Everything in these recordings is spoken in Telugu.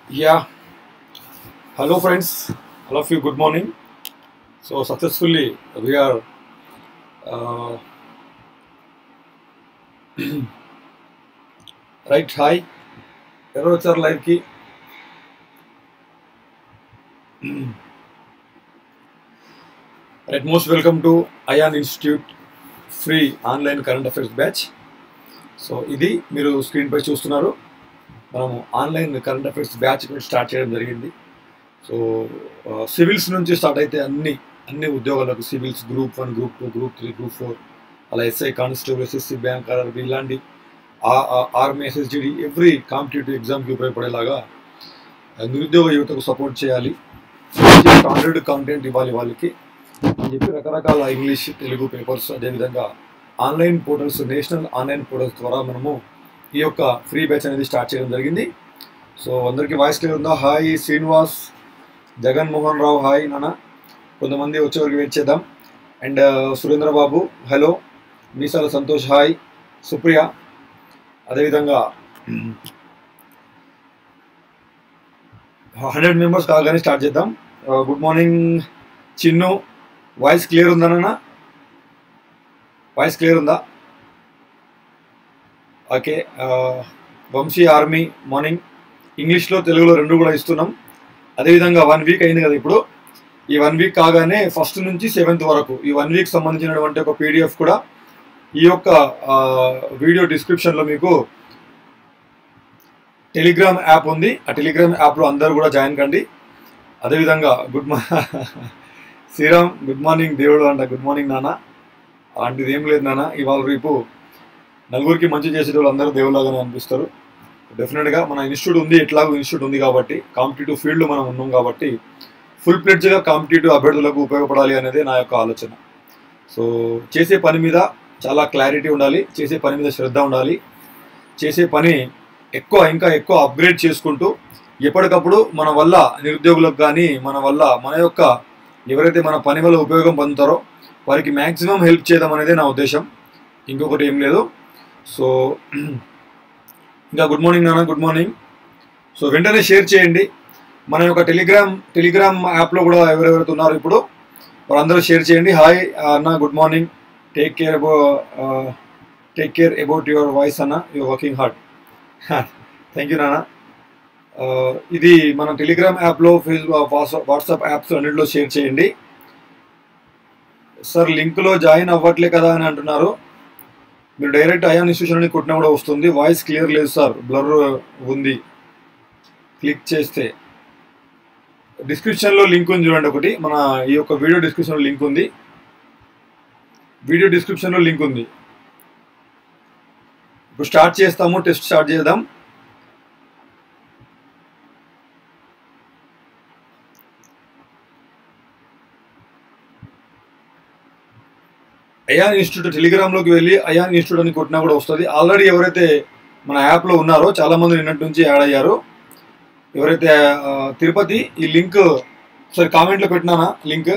Yeah. Hello, friends. All of you, good morning. So, successfully, we are uh, right. Hi. ఎవరు వచ్చారు లైవ్కి right most welcome to Ayan institute free online current affairs batch so ఇది మీరు స్క్రీన్పై చూస్తున్నారు మనము ఆన్లైన్ కరెంట్ అఫైర్స్ బ్యాచ్ కూడా స్టార్ట్ చేయడం జరిగింది సో సివిల్స్ నుంచి స్టార్ట్ అయితే అన్ని అన్ని ఉద్యోగాలకు civils group one group two group three group four అలా SI constable SSC bank RRB ఇలాంటి ఆర్మీ ఎస్ఎస్జిడి ఎవ్రీ కాంపిటేటివ్ ఎగ్జామ్కి ఉపయోగపడేలాగా నిరుద్యోగ యువతకు సపోర్ట్ చేయాలి స్టాండర్డ్ కాంటెంట్ ఇవ్వాలి వాళ్ళకి అని చెప్పి రకరకాల ఇంగ్లీష్ తెలుగు పేపర్స్ అదేవిధంగా online portals national online portals ద్వారా మనము ఈ యొక్క ఫ్రీ బ్యాచ్ అనేది స్టార్ట్ చేయడం జరిగింది సో అందరికీ వాయిస్ క్లియర్ ఉందా హాయ్ శ్రీనివాస్ జగన్ మోహన్ రావు హాయ్ నాన్న కొంతమంది వచ్చేవరకు వెయిట్ చేద్దాం and Surendra Babu hello Meesala Santosh hi Supriya అదేవిధంగా హండ్రెడ్ మెంబర్స్ కాగానే స్టార్ట్ చేద్దాం good morning Chinnu voice clear ఉందా నాన్న వాయిస్ క్లియర్ ఉందా ఓకే వంశీ ఆర్మీ మార్నింగ్ ఇంగ్లీష్లో తెలుగులో రెండు కూడా ఇస్తున్నాం అదేవిధంగా వన్ వీక్ అయింది కదా ఇప్పుడు ఈ వన్ వీక్ కాగానే ఫస్ట్ నుంచి సెవెంత్ వరకు ఈ వన్ వీక్ సంబంధించినటువంటి ఒక పీడిఎఫ్ కూడా ఈ యొక్క వీడియో డిస్క్రిప్షన్లో మీకు టెలిగ్రామ్ యాప్ ఉంది ఆ టెలిగ్రామ్ యాప్లో అందరూ కూడా జాయిన్ కండి అదేవిధంగా గుడ్ మా శ్రీరామ్ గుడ్ మార్నింగ్ దేవుడు అంట గుడ్ మార్నింగ్ నాన్న అలాంటిది ఏం లేదు నాన్న ఇవాళ రేపు నలుగురికి మంచి చేసే వాళ్ళు అందరూ దేవుళ్ళగానే అనిపిస్తారు డెఫినెట్గా మన ఇన్స్టిట్యూట్ ఉంది ఎట్లాగో ఇన్స్టిట్యూట్ ఉంది కాబట్టి కాంపిటేటివ్ ఫీల్డ్ మనం ఉన్నాం కాబట్టి ఫుల్ ప్లెడ్జ్గా కాంపిటేటివ్ అభ్యర్థులకు ఉపయోగపడాలి అనేది నా యొక్క ఆలోచన సో చేసే పని మీద చాలా క్లారిటీ ఉండాలి చేసే పని మీద శ్రద్ధ ఉండాలి చేసే పని ఎక్కువ ఇంకా ఎక్కువ అప్గ్రేడ్ చేసుకుంటూ ఎప్పటికప్పుడు మన వల్ల నిరుద్యోగులకు కానీ మన వల్ల మన యొక్క ఎవరైతే మన పని వల్ల ఉపయోగం పొందుతారో వారికి మ్యాక్సిమం హెల్ప్ చేయడం అనేది నా ఉద్దేశం ఇంకొకటి ఏం లేదు సో ఇంకా గుడ్ మార్నింగ్ నాన్న గుడ్ మార్నింగ్ సో వెంటనే షేర్ చేయండి మన యొక్క టెలిగ్రామ్ టెలిగ్రామ్ యాప్లో కూడా ఎవరెవరైతే ఉన్నారో ఇప్పుడు వాళ్ళందరూ షేర్ చేయండి హాయ్ అన్న good morning take care about take care about your voice అన్న your working hard thank you నాన్న ఇది మన టెలిగ్రామ్ యాప్లో ఫేస్బుక్ వాట్సాప్ యాప్స్ అన్నింటిలో షేర్ చేయండి సార్ లింక్లో జాయిన్ అవ్వట్లే కదా అని అంటున్నారు మీరు డైరెక్ట్ అయాన్ ఇన్స్టిట్యూషన్ అని కొట్టినా కూడా వస్తుంది వాయిస్ క్లియర్ లేదు సార్ బ్లర్ ఉంది క్లిక్ చేస్తే డిస్క్రిప్షన్లో లింక్ ఉంది చూడండి ఒకటి మన ఈ యొక్క వీడియో డిస్క్రిప్షన్లో లింక్ ఉంది వీడియో డిస్క్రిప్షన్లో లింక్ ఉంది ఇప్పుడు స్టార్ట్ చేస్తాము టెస్ట్ స్టార్ట్ చేద్దాం అయాన్ ఇన్స్టిట్యూట్ టెలిగ్రామ్లోకి వెళ్ళి అయాన్ ఇన్స్టిట్యూట్ అని కొట్టినా కూడా వస్తుంది ఆల్రెడీ ఎవరైతే మన యాప్లో ఉన్నారో చాలామంది నిన్నటి నుంచి యాడ్ అయ్యారు ఎవరైతే తిరుపతి ఈ లింక్ సరే కామెంట్లో పెట్టినానా లింక్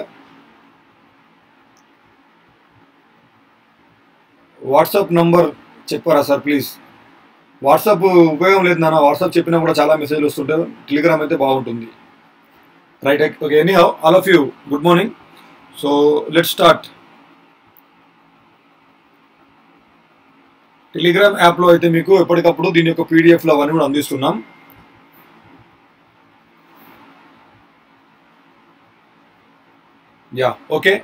వాట్సాప్ నంబర్ చెప్పారా సార్ ప్లీజ్ వాట్సాప్ ఉపయోగం లేదు నాన్న వాట్సాప్ చెప్పినా కూడా చాలా మెసేజ్లు వస్తుంటాయి టెలిగ్రామ్ అయితే బాగుంటుంది right okay anyhow all of you good morning so let start Telegram యాప్లో అయితే మీకు ఎప్పటికప్పుడు దీని యొక్క పీడిఎఫ్లు అవన్నీ కూడా అందిస్తున్నాం yeah okay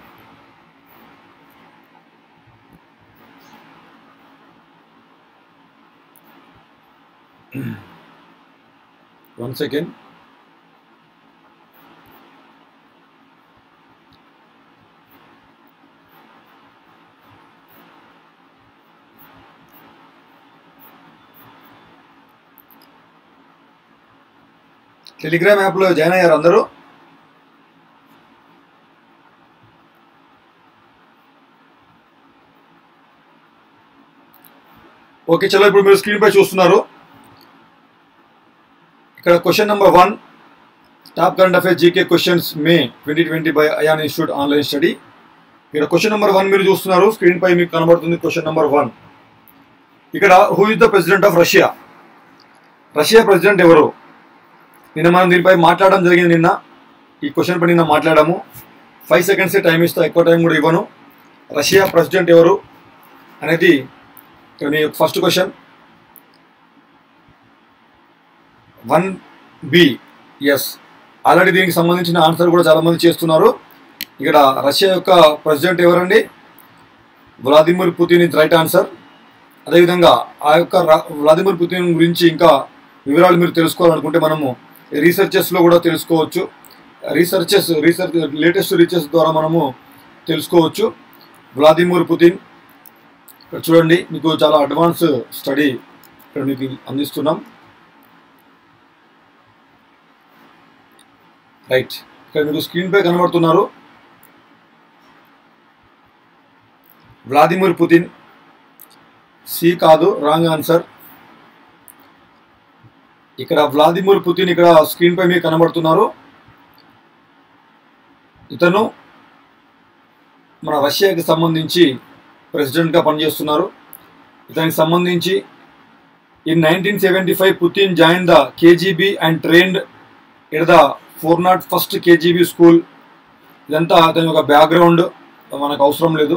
one second Telegram యాప్లో జాయిన్ అయ్యారు అందరూ ఓకే చలో ఇప్పుడు మీరు స్క్రీన్ పై చూస్తున్నారు ఇక్కడ question number one top current affairs GK questions May twenty twenty by Ayaan institute online study ఇక్కడ క్వశ్చన్ నెంబర్ వన్ మీరు చూస్తున్నారు స్క్రీన్ పై మీకు కనబడుతుంది క్వశ్చన్ నెంబర్ వన్ ఇక్కడ who is the president of Russia Russia president ఎవరు నిన్న మనం దీనిపై మాట్లాడడం జరిగింది నిన్న ఈ క్వశ్చన్ పై నిన్న మాట్లాడాము ఫైవ్ సెకండ్సే టైం ఇస్తా ఎక్కువ టైం కూడా ఇవ్వను రష్యా ప్రెసిడెంట్ ఎవరు అనేది ఇక్కడ మీ first question one B is already దీనికి సంబంధించిన ఆన్సర్ కూడా చాలామంది చేస్తున్నారు ఇక్కడ రష్యా యొక్క ప్రెసిడెంట్ ఎవరండి Vladimir Putin is right answer అదేవిధంగా ఆ యొక్క రా- వ్లాదిమిర్ పుతిన్ గురించి ఇంకా వివరాలు మీరు తెలుసుకోవాలనుకుంటే మనము రీసెర్చెస్లో కూడా తెలుసుకోవచ్చు రీసెర్చెస్ రీసెర్చ్ లేటెస్ట్ రీసెర్చ్ ద్వారా మనము తెలుసుకోవచ్చు వ్లాదిమిర్ పుతిన్ ఇక్కడ చూడండి మీకు చాలా అడ్వాన్స్ స్టడీ ఇక్కడ మీకు అందిస్తున్నాం రైట్ ఇక్కడ మీకు స్క్రీన్ పై కనబడుతున్నారు వ్లాదిమిర్ పుతిన్ సి కాదు రాంగ్ ఆన్సర్ ఇక్కడ వ్లాదిమిర్ పుతిన్ ఇక్కడ స్క్రీన్ పై మీకు కనబడుతున్నారు ఇతను మన రష్యాకి సంబంధించి ప్రెసిడెంట్గా పనిచేస్తున్నారు ఇతనికి సంబంధించి in nineteen seventy five Putin join the KGB and trained at the four nought first KGB school ఇదంతా అతని ఒక బ్యాక్గ్రౌండ్ మనకు అవసరం లేదు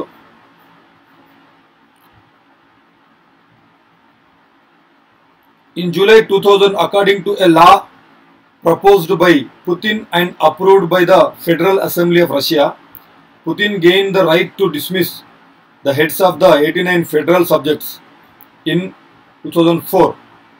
In July 2000, according to a law proposed by Putin and approved by the Federal Assembly of Russia, Putin gained the right to dismiss the heads of the 89 federal subjects in 2004.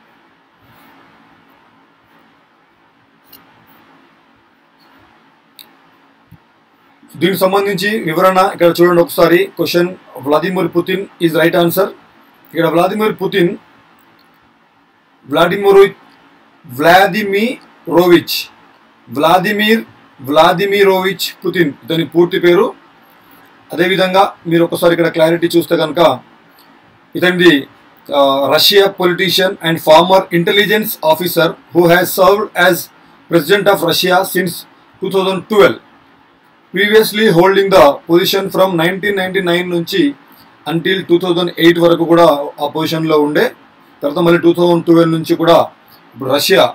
దీనికి సంబంధించి వివరణ ఇక్కడ చూడండి ఒకసారి question Vladimir Putin is right answer ఇక్కడ Vladimir Putin Vladimir Vladimirovich Vladimir Vladimirovich Putin ఇతని పూర్తి పేరు అదేవిధంగా మీరు ఒకసారి ఇక్కడ క్లారిటీ చూస్తే కనుక ఇతనిది Russia politician and former intelligence officer who has served as president of Russia since two thousand twelve previously holding the position from nineteen ninety nine నుంచి అంటిల్ టూ థౌజండ్ ఎయిట్ వరకు కూడా ఆ పొజిషన్లో ఉండే తర్వాత మళ్ళీ టూ థౌజండ్ ట్వెల్వ్ నుంచి కూడా ఇప్పుడు రష్యా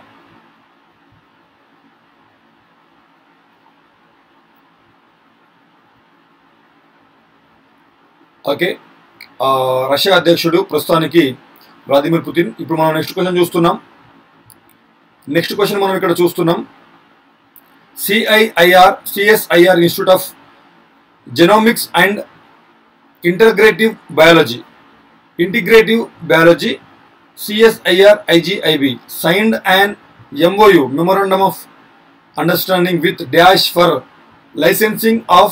ఓకే ఆ, రష్యా అధ్యక్షుడు ప్రస్తుతానికి వ్లాదిమిర్ పుతిన్ ఇప్పుడు మనం నెక్స్ట్ క్వశ్చన్ చూస్తున్నాం నెక్స్ట్ క్వశ్చన్ మనం ఇక్కడ చూస్తున్నాం CIIR CSIR institute of genomics and integrative biology integrative biology CSIR IGIB signed and MOU memorandum of understanding with dash for licensing of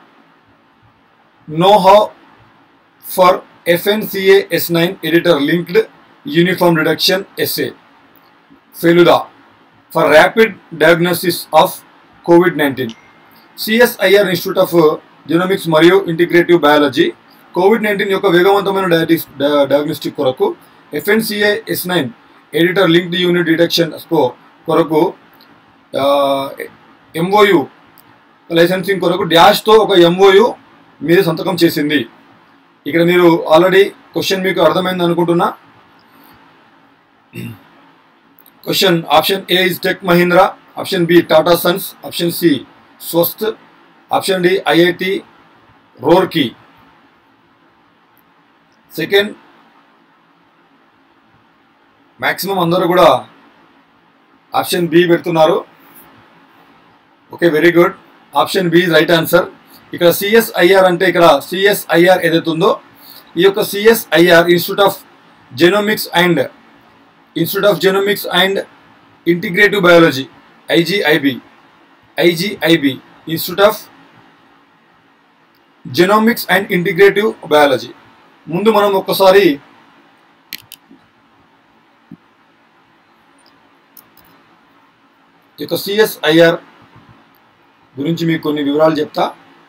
know how for FNCA S nine editor linked uniform reduction assay Feluda for rapid diagnosis of COVID nineteen CSIR institute of genomics మరియు ఇంటిగ్రేటివ్ బయాలజీ కోవిడ్ నైన్టీన్ యొక్క వేగవంతమైన డయాటిస్ డయాగ్నోస్టిక్ కొరకు FNCA S nine editor linked unit detection స్కో కొరకు ఎంఓయు లైసెన్సింగ్ కొరకు డాష్తో ఒక ఎంఓయు మీద సంతకం చేసింది ఇక్కడ మీరు ఆల్రెడీ క్వశ్చన్ మీకు అర్థమైంది అనుకుంటున్నా question option A is tech Mahindra option B Tata sons option C Swasth option D IIT Roorkee second maximum అందరూ కూడా ఆప్షన్ బి పెడుతున్నారు okay very good option B right answer ఇక్కడ సిఎస్ఐఆర్ అంటే ఇక్కడ సిఎస్ఐఆర్ ఏదైతే ఉందో ఈ యొక్క CSIR institute of genomics and institute of genomics and integrative biology IGIB IGIB institute of genomics and integrative biology ముందు మనం ఒక్కసారి ఈ యొక్క సిఎస్ఐఆర్ గురించి మీకు కొన్ని వివరాలు చెప్తా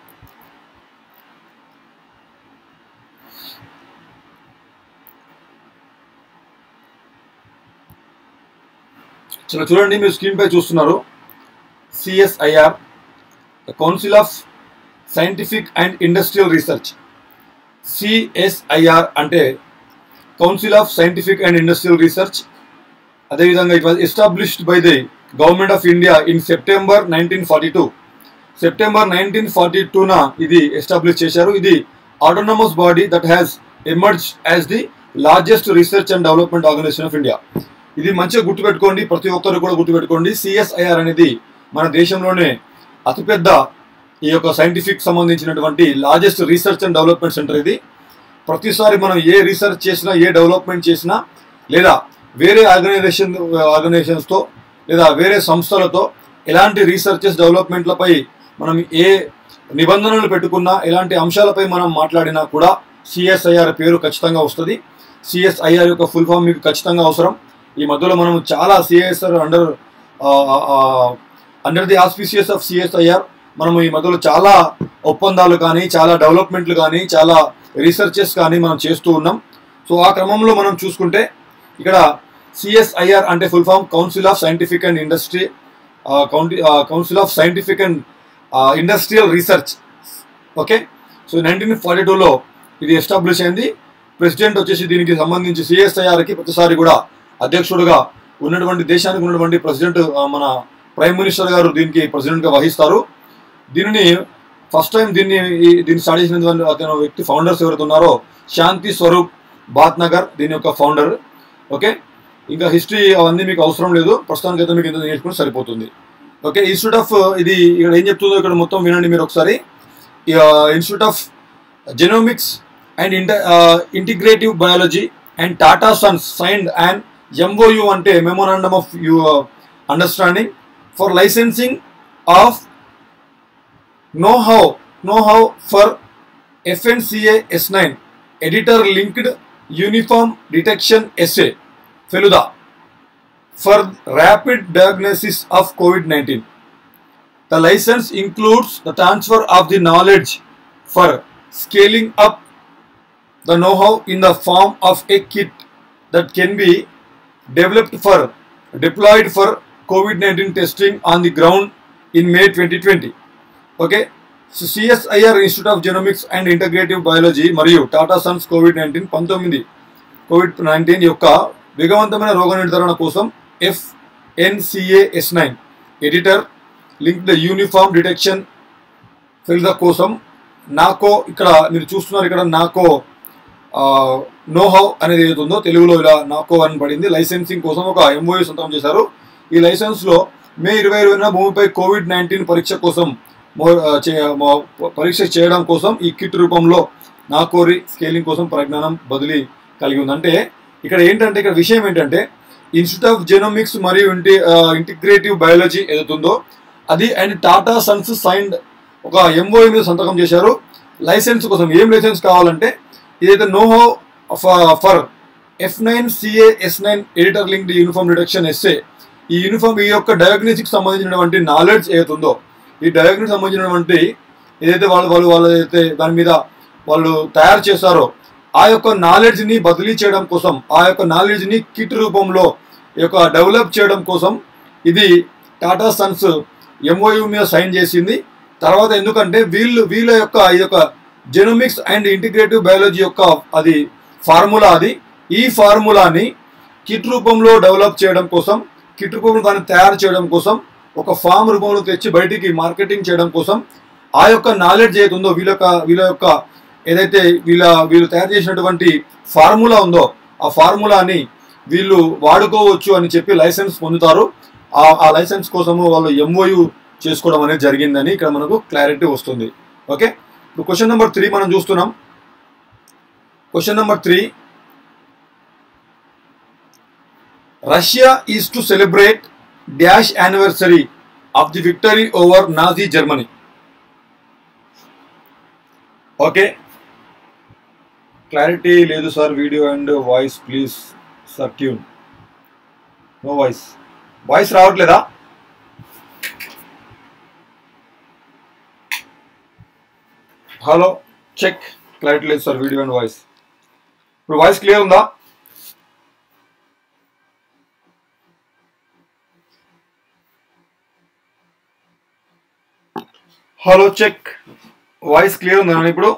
చాలా చూడండి మీరు స్క్రీన్ పై చూస్తున్నారు CSIR council of scientific and industrial research CSIR అంటే council of scientific and industrial research అదేవిధంగా it was established by the government of India in September nineteen forty two September nineteen forty టూన ఇది ఎస్టాబ్లిష్ చేశారు ఇది autonomous body that has emerge as the largest research and development organisation of India ఇది మంచిగా గుర్తుపెట్టుకోండి ప్రతి ఒక్కరు కూడా గుర్తుపెట్టుకోండి సిఎస్ఐఆర్ అనేది మన దేశంలోనే అతిపెద్ద ఈ యొక్క సైంటిఫిక్ సంబంధించినటువంటి largest research and development centre ఇది ప్రతిసారి మనం ఏ రీసెర్చ్ చేసినా ఏ డెవలప్మెంట్ చేసినా లేదా వేరే ఆర్గనైజేషన్ ఆర్గనైజేషన్స్తో లేదా వేరే సంస్థలతో ఎలాంటి రీసెర్చెస్ డెవలప్మెంట్లపై మనం ఏ నిబంధనలు పెట్టుకున్నా ఎలాంటి అంశాలపై మనం మాట్లాడినా కూడా సిఎస్ఐఆర్ పేరు ఖచ్చితంగా వస్తుంది సిఎస్ఐఆర్ యొక్క ఫుల్ ఫామ్ మీకు ఖచ్చితంగా అవసరం ఈ మధ్యలో మనం చాలా CSR under under the auspices of CSIR మనం ఈ మధ్యలో చాలా ఒప్పందాలు కానీ చాలా డెవలప్మెంట్లు కానీ చాలా రీసెర్చెస్ కానీ మనం చేస్తూ ఉన్నాం సో ఆ క్రమంలో మనం చూసుకుంటే ఇక్కడ సిఎస్ఐఆర్ అంటే full form council of scientific and industry county council of scientific and industrial research okay so nineteen forty టూలో ఇది ఎస్టాబ్లిష్ అయింది ప్రెసిడెంట్ వచ్చేసి దీనికి సంబంధించి సిఎస్ఐఆర్కి ప్రతిసారి కూడా అధ్యక్షుడుగా ఉన్నటువంటి దేశానికి ఉన్నటువంటి ప్రెసిడెంట్ మన ప్రైమ్ మినిస్టర్ గారు దీనికి ప్రెసిడెంట్గా వహిస్తారు దీనిని ఫస్ట్ టైం దీన్ని ఈ- దీన్ని స్టార్ట్ చేసినటువంటి అతను వ్యక్తి ఫౌండర్స్ ఎవరైతే ఉన్నారో శాంతి స్వరూప్ బాత్ నగర్ దీని యొక్క ఫౌండర్ ఓకే ఇంకా హిస్టరీ అవన్నీ మీకు అవసరం లేదు ప్రస్తుతానికి అయితే మీకు ఇంత నేర్చుకుంటే సరిపోతుంది ఓకే ఇన్స్టిట్యూట్ ఆఫ్ ఇది ఇక్కడ ఏం చెప్తుందో ఇక్కడ మొత్తం వినండి మీరు ఒకసారి ఇన్స్టిట్యూట్ ఆఫ్ జెనోమిక్స్ అండ్ ఇంట integrative biology and Tata sons signed and MOU అంటే మెమోరాండమ్ ఆఫ్ యూ understanding for licensing of know how know how for FNCA S9 editor linked uniform detection assay FELUDA for rapid diagnosis of COVID-19. The license includes the transfer of the knowledge for scaling up the know-how in the form of a kit that can be developed for deployed for COVID-19 testing on the ground in May 2020. Okay so CSIR institute of genomics and integrative biology మరియు టాటా సన్స్ కోవిడ్ నైన్టీన్ పంతొమ్మిది కోవిడ్ నైన్టీన్ యొక్క వేగవంతమైన రోగ నిర్ధారణ కోసం F NCAS nine editor link the uniform detection ఫిల్ ద కోసం నాకో ఇక్కడ మీరు చూస్తున్నారు ఇక్కడ నాకో నో హౌ అనేది ఏదైతే ఉందో తెలుగులో ఇలా నాకో అని పడింది లైసెన్సింగ్ కోసం ఒక ఎంఓయూ సొంతం చేశారు ఈ లైసెన్స్లో మే ఇరవై ఇరవైన భూమిపై కోవిడ్ నైన్టీన్ పరీక్ష కోసం మో- ఆ, చే- మో- పరీక్ష చేయడం కోసం ఈ కిట్ రూపంలో నాకోరి స్కేలింగ్ కోసం పరిజ్ఞానం బదిలీ కలిగి ఉంది అంటే ఇక్కడ ఏంటంటే ఇక్కడ విషయం ఏంటంటే ఇన్స్టిట్యూట్ ఆఫ్ జెనోమిక్స్ మరియు ఇంటి ఇంటిగ్రేటివ్ బయాలజీ ఏదైతుందో అది అండ్ టాటా సన్స్ సైన్డ్ ఒక ఎంఓఏ మీద సంతకం చేశారు లైసెన్స్ కోసం ఏం లైసెన్స్ కావాలంటే ఇదైతే know how for F nine CA S nine editor linked uniform deduction assay ఈ యూనిఫామ్ ఈ యొక్క డయాగ్నోస్టిక్ సంబంధించినటువంటి నాలెడ్జ్ ఏదైతుందో ఈ డయాగ్నోస్ సంబంధించినటువంటి ఏదైతే వాళ్ళు వాళ్ళు వాళ్ళు ఏదైతే దాని మీద వాళ్ళు తయారు చేశారో ఆ యొక్క నాలెడ్జ్ని బదిలీ చేయడం కోసం ఆ యొక్క నాలెడ్జ్ని కిట్ రూపంలో ఈ యొక్క డెవలప్ చేయడం కోసం ఇది టాటా సన్స్ ఎంఓయు మీద సైన్ చేసింది తర్వాత ఎందుకంటే వీళ్ళు వీళ్ళ యొక్క ఈ యొక్క జెనోమిక్స్ అండ్ ఇంటిగ్రేటివ్ బయాలజీ యొక్క అది ఫార్ములా అది ఈ ఫార్ములాని కిట్ రూపంలో డెవలప్ చేయడం కోసం కిట్ రూపంలో దాన్ని తయారు చేయడం కోసం ఒక ఫామ్ రూపంలో తెచ్చి బయటికి మార్కెటింగ్ చేయడం కోసం ఆ యొక్క నాలెడ్జ్ ఏదైతే ఉందో వీళ్ళ యొక్క వీళ్ళ యొక్క ఏదైతే వీళ్ళ వీళ్ళు తయారు చేసినటువంటి ఫార్ములా ఉందో ఆ ఫార్ములాని వీళ్ళు వాడుకోవచ్చు అని చెప్పి లైసెన్స్ పొందుతారు ఆ ఆ లైసెన్స్ కోసము వాళ్ళు ఎంఓయు చేసుకోవడం అనేది జరిగిందని ఇక్కడ మనకు క్లారిటీ వస్తుంది ఓకే ఇప్పుడు క్వశ్చన్ నెంబర్ త్రీ మనం చూస్తున్నాం question number three Russia is to celebrate dash anniversary of the victory over Nazi Germany okay clarity లేదు sir video and voice please sir ట్యూన్ నో వాయిస్ వాయిస్ రావట్లేదా హలో చెక్ క్లారిటీ లేదు సార్ వీడియో అండ్ వాయిస్ ఇప్పుడు వాయిస్ క్లియర్ ఉందా హలో చెక్ వాయిస్ క్లియర్ ఉందా నాన్న ఇప్పుడు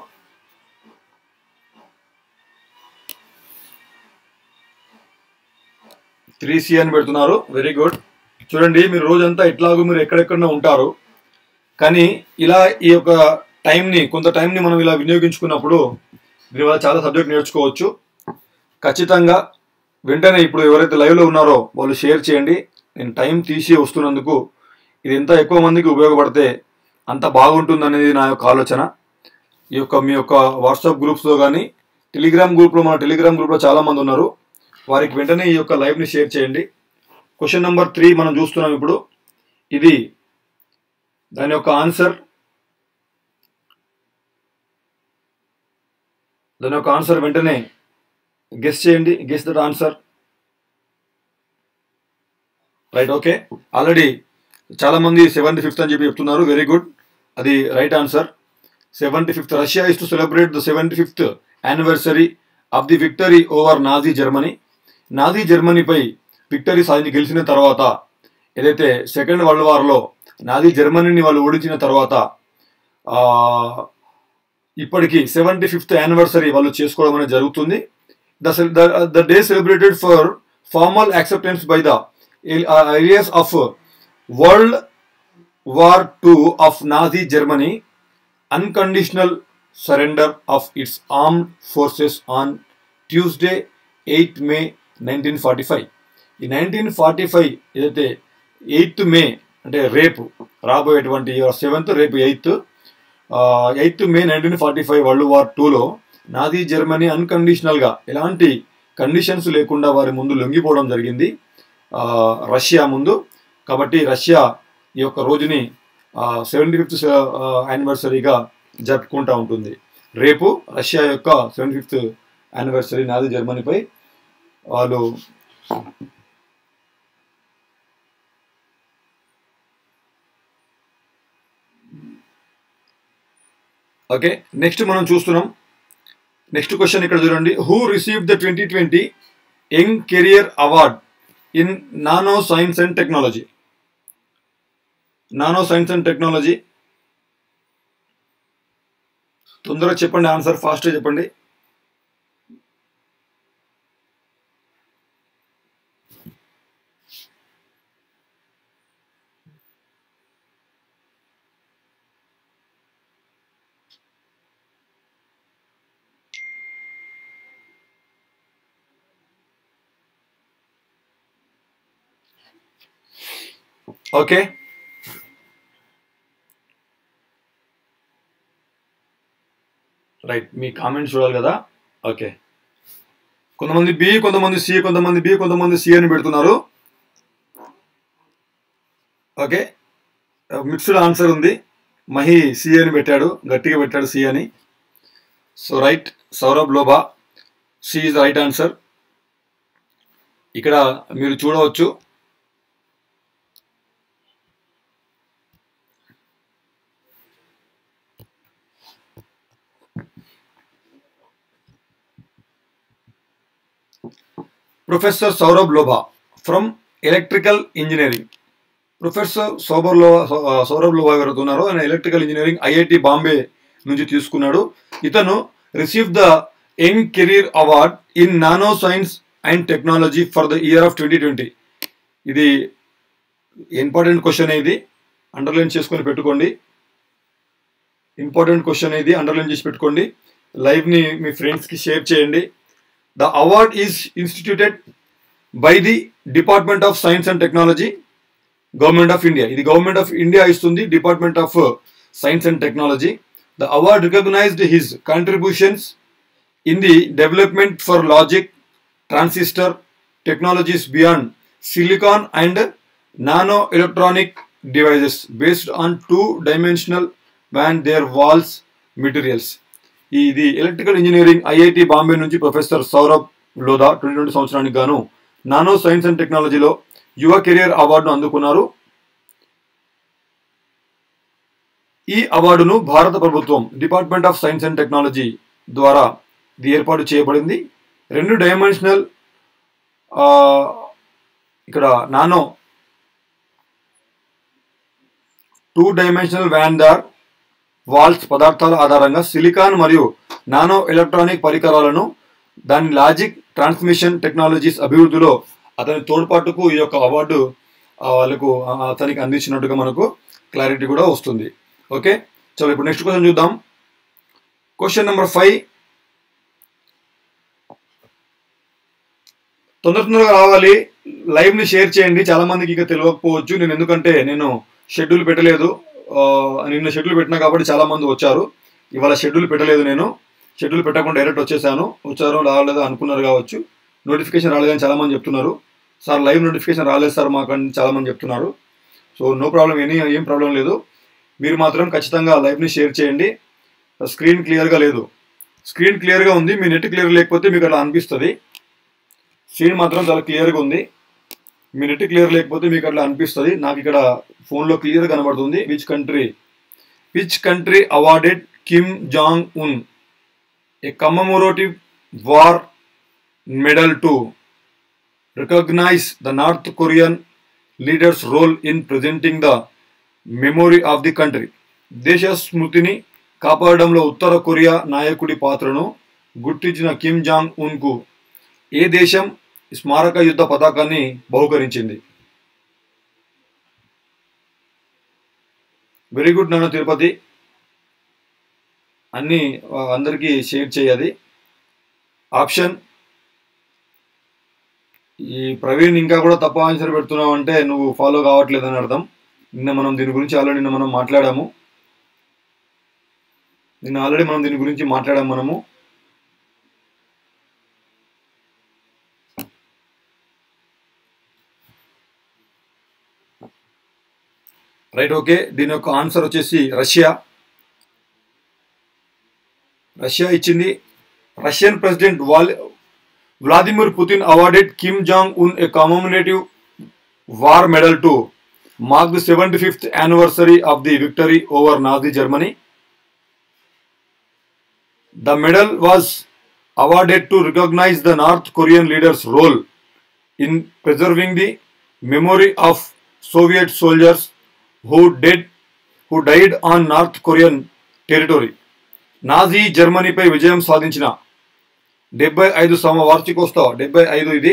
త్రీ సి అని పెడుతున్నారు వెరీ గుడ్ చూడండి మీరు రోజంతా ఎట్లాగో మీరు ఎక్కడెక్కడో ఉంటారు కానీ ఇలా ఈ యొక్క టైంని కొంత టైంని మనం ఇలా వినియోగించుకున్నప్పుడు దీనివల్ల చాలా సబ్జెక్ట్ నేర్చుకోవచ్చు ఖచ్చితంగా వెంటనే ఇప్పుడు ఎవరైతే లైవ్లో ఉన్నారో వాళ్ళు షేర్ చేయండి నేను టైం తీసి వస్తున్నందుకు ఇది ఎంత ఎక్కువ మందికి ఉపయోగపడితే అంత బాగుంటుందనేది నా యొక్క ఆలోచన ఈ యొక్క మీ యొక్క వాట్సాప్ గ్రూప్స్లో కానీ టెలిగ్రామ్ గ్రూప్లో మన టెలిగ్రామ్ గ్రూప్లో చాలామంది ఉన్నారు వారికి వెంటనే ఈ యొక్క లైవ్ని షేర్ చేయండి క్వశ్చన్ నెంబర్ త్రీ మనం చూస్తున్నాం ఇప్పుడు ఇది దాని యొక్క ఆన్సర్ దాని యొక్క ఆన్సర్ వెంటనే గెస్ చేయండి guess that answer right okay already చాలా మంది సెవెంటీ ఫిఫ్త్ అని చెప్పి చెప్తున్నారు వెరీ గుడ్ అది right answer seventy fifth Russia is to celebrate the seventy fifth anniversary of the victory over Nazi Germany Nazi జర్మనీపై విక్టరీ సాధించి గెలిచిన తర్వాత ఏదైతే సెకండ్ వరల్డ్ వార్లో నాజీ జర్మనీని వాళ్ళు ఓడించిన తర్వాత ఆ, ఇప్పటికి సెవెంటీ ఫిఫ్త్ యానివర్సరీ వాళ్ళు చేసుకోవడం అనేది జరుగుతుంది the the day celebrated for formal acceptance by the areas of world war two of Nazi Germany unconditional surrender of its armed forces on Tuesday 8 May nineteen forty five ఈ నైన్టీన్ ఫార్టీ ఫైవ్ ఏదైతే ఎయిత్ మే అంటే రేపు రాబోయేటువంటి సెవెంత్ రేపు eighth eighth May nineteen forty five world war టూలో నాజీ జర్మనీ అన్కండిషనల్గా ఎలాంటి కండిషన్స్ లేకుండా వారి ముందు లొంగిపోవడం జరిగింది ఆ, రష్యా ముందు కాబట్టి రష్యా ఈ యొక్క రోజుని సెవెంటీ ఫిఫ్త్ యానివర్సరీగా జరుపుకుంటూ ఉంటుంది రేపు రష్యా యొక్క సెవెంటీ ఫిఫ్త్ యానివర్సరీ నాది జర్మనీపై వాళ్ళు ఓకే నెక్స్ట్ మనం చూస్తున్నాం నెక్స్ట్ క్వశ్చన్ ఇక్కడ చూడండి who receive the twenty twenty young career award in nano science and technology nano science and technology తొందరగా చెప్పండి ఆన్సర్ ఫాస్ట్గా చెప్పండి ఓకే రైట్ మీ కామెంట్స్ చూడాలి కదా ఓకే కొంతమంది బి కొంతమంది సి కొంతమంది బి కొంతమంది సి అని పెడుతున్నారు ఓకే మిక్స్డ్ ఆన్సర్ ఉంది మహి సి అని పెట్టాడు గట్టిగా పెట్టాడు సి అని so right Saurabh Lodha C is right answer ఇక్కడ మీరు చూడవచ్చు professor Saurabh Lodha from electrical engineering professor Saurabh Lodha Saurabh Lodha ఎవరైతే ఉన్నారో ఆయన ఎలక్ట్రికల్ ఇంజనీరింగ్ ఐఐటి బాంబే నుంచి తీసుకున్నాడు ఇతను receive the young career award in nano science and technology for the year of twenty twenty ఇది ఇంపార్టెంట్ క్వశ్చన్ ఇది అండర్లైన్ చేసుకొని పెట్టుకోండి ఇంపార్టెంట్ క్వశ్చన్ ఇది అండర్లైన్ చేసి పెట్టుకోండి లైవ్ని మీ ఫ్రెండ్స్కి షేర్ చేయండి the award is instituted by the department of science and technology government of India ఇది గవర్నమెంట్ ఆఫ్ ఇండియా ఇస్తుంది department of science and technology the award recognised his contributions in the development for logic transistor technologies beyond silicon and nano electronic devices based on two dimensional van der Waals materials ఇది ఎలక్ట్రికల్ ఇంజనీరింగ్ ఐఐటి బాంబే నుంచి professor Saurabh Lodha twenty twenty సంవత్సరానికి గాను నానో సైన్స్ అండ్ టెక్నాలజీలో యువ కెరియర్ అవార్డును అందుకున్నారు ఈ అవార్డును భారత ప్రభుత్వం department of science and technology ద్వారా ఇది ఏర్పాటు చేయబడింది రెండు డైమెన్షనల్ ఇక్కడ nano two dimensional van der Waals పదార్థాల ఆధారంగా సిలికాన్ మరియు నానో ఎలక్ట్రానిక్ పరికరాలను దాని లాజిక్ ట్రాన్స్మిషన్ టెక్నాలజీస్ అభివృద్ధిలో అతని తోడ్పాటుకు ఈ యొక్క అవార్డు ఆ, వాళ్ళకు ఆ, అతనికి అందించినట్టుగా మనకు క్లారిటీ కూడా వస్తుంది ఓకే చలో ఇప్పుడు నెక్స్ట్ క్వశ్చన్ చూద్దాం క్వశ్చన్ నెంబర్ ఫైవ్ తొందర తొందరగా రావాలి లైవ్ ని షేర్ చేయండి చాలా మందికి ఇక తెలియకపోవచ్చు నేను ఎందుకంటే నేను షెడ్యూల్ పెట్టలేదు ఆ, నిన్న షెడ్యూల్ పెట్టినా కాబట్టి చాలా మంది వచ్చారు ఇవాళ షెడ్యూల్ పెట్టలేదు నేను షెడ్యూల్ పెట్టకుండా డైరెక్ట్ వచ్చేసాను వచ్చారో రాలేదో అనుకున్నారు కావచ్చు నోటిఫికేషన్ రాలేదని చాలా మంది చెప్తున్నారు సార్ లైవ్ నోటిఫికేషన్ రాలేదు సార్ మాకు అని చాలా మంది చెప్తున్నారు సో నో ప్రాబ్లం ఎనీ ఏం ప్రాబ్లం లేదు మీరు మాత్రం ఖచ్చితంగా లైవ్ని షేర్ చేయండి స్క్రీన్ క్లియర్గా లేదు స్క్రీన్ క్లియర్గా ఉంది మీ నెట్ క్లియర్ లేకపోతే మీకు అలా అనిపిస్తుంది స్క్రీన్ మాత్రం చాలా క్లియర్గా ఉంది మీ నెట్ క్లియర్ లేకపోతే మీకు అట్లా అనిపిస్తుంది నాకు ఇక్కడ ఫోన్లో క్లియర్ కనబడుతుంది which country which country awarded Kim Jong Un a commemorative war medal to recognise the North Korean leader's role in presenting the memory of the country దేశ స్మృతిని కాపాడడంలో ఉత్తర కొరియా నాయకుడి పాత్రను గుర్తించిన కిమ్ జాంగ్ ఉన్కు ఏ దేశం స్మారక యుద్ధ పతాకాన్ని బహుకరించింది వెరీ గుడ్ నాన్న తిరుపతి అన్ని ఆ, అందరికీ షేర్ చేయాలి ఆప్షన్ ఈ ప్రవీణ్ ఇంకా కూడా తప్ప ఆన్సర్ పెడుతున్నావు అంటే నువ్వు ఫాలో కావట్లేదని అర్థం నిన్న మనం దీని గురించి ఆల్రెడీ నిన్న మనం మాట్లాడాము నిన్న ఆల్రెడీ మనం దీని గురించి మాట్లాడాము మనము రైట్ ఓకే దీని యొక్క ఆన్సర్ వచ్చేసి రష్యా రష్యా ఇచ్చింది రష్యన్ ప్రెసిడెంట్ వాల్ Vladimir Putin awarded Kim Jong Un a commemorative war medal to mark the seventy fifth anniversary of the victory over Nazi Germany the medal was awarded to recognize the North Korean leader's role in preserving the memory of Soviet soldiers who did who died on North Korean territory. Nazi జర్మనీపై విజయం సాధించిన డెబ్బై ఐదు సమ వార్షికోత్సవ డెబ్బై ఐదు ఇది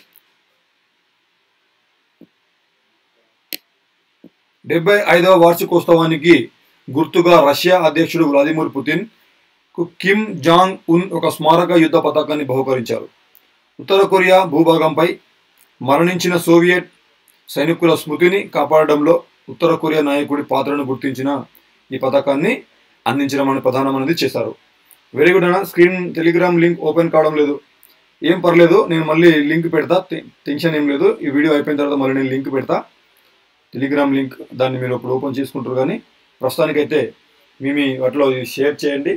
డెబ్బై ఐదవ వార్షికోత్సవానికి గుర్తుగా రష్యా అధ్యక్షుడు వ్లాదిమిర్ పుతిన్ కు కిమ్ జాంగ్ ఉన్ ఒక స్మారక యుద్ధ పతాకాన్ని బహుకరించారు ఉత్తర కొరియా భూభాగంపై మరణించిన సోవియట్ సైనికుల స్మృతిని కాపాడడంలో ఉత్తర కొరియా నాయకుడి పాత్రను గుర్తించిన ఈ పథకాన్ని అందించడం అనే ప్రధానం అనేది చేశారు వెరీ గుడ్ అన్న స్క్రీన్ టెలిగ్రామ్ లింక్ ఓపెన్ కావడం లేదు ఏం పర్లేదు నేను మళ్ళీ లింక్ పెడతా టె- టెన్షన్ ఏం లేదు ఈ వీడియో అయిపోయిన తర్వాత మళ్ళీ నేను లింక్ పెడతా టెలిగ్రామ్ లింక్ దాన్ని మీరు ఇప్పుడు ఓపెన్ చేసుకుంటారు కానీ ప్రస్తుతానికైతే మీ మీ వాటిలో ఇది షేర్ చేయండి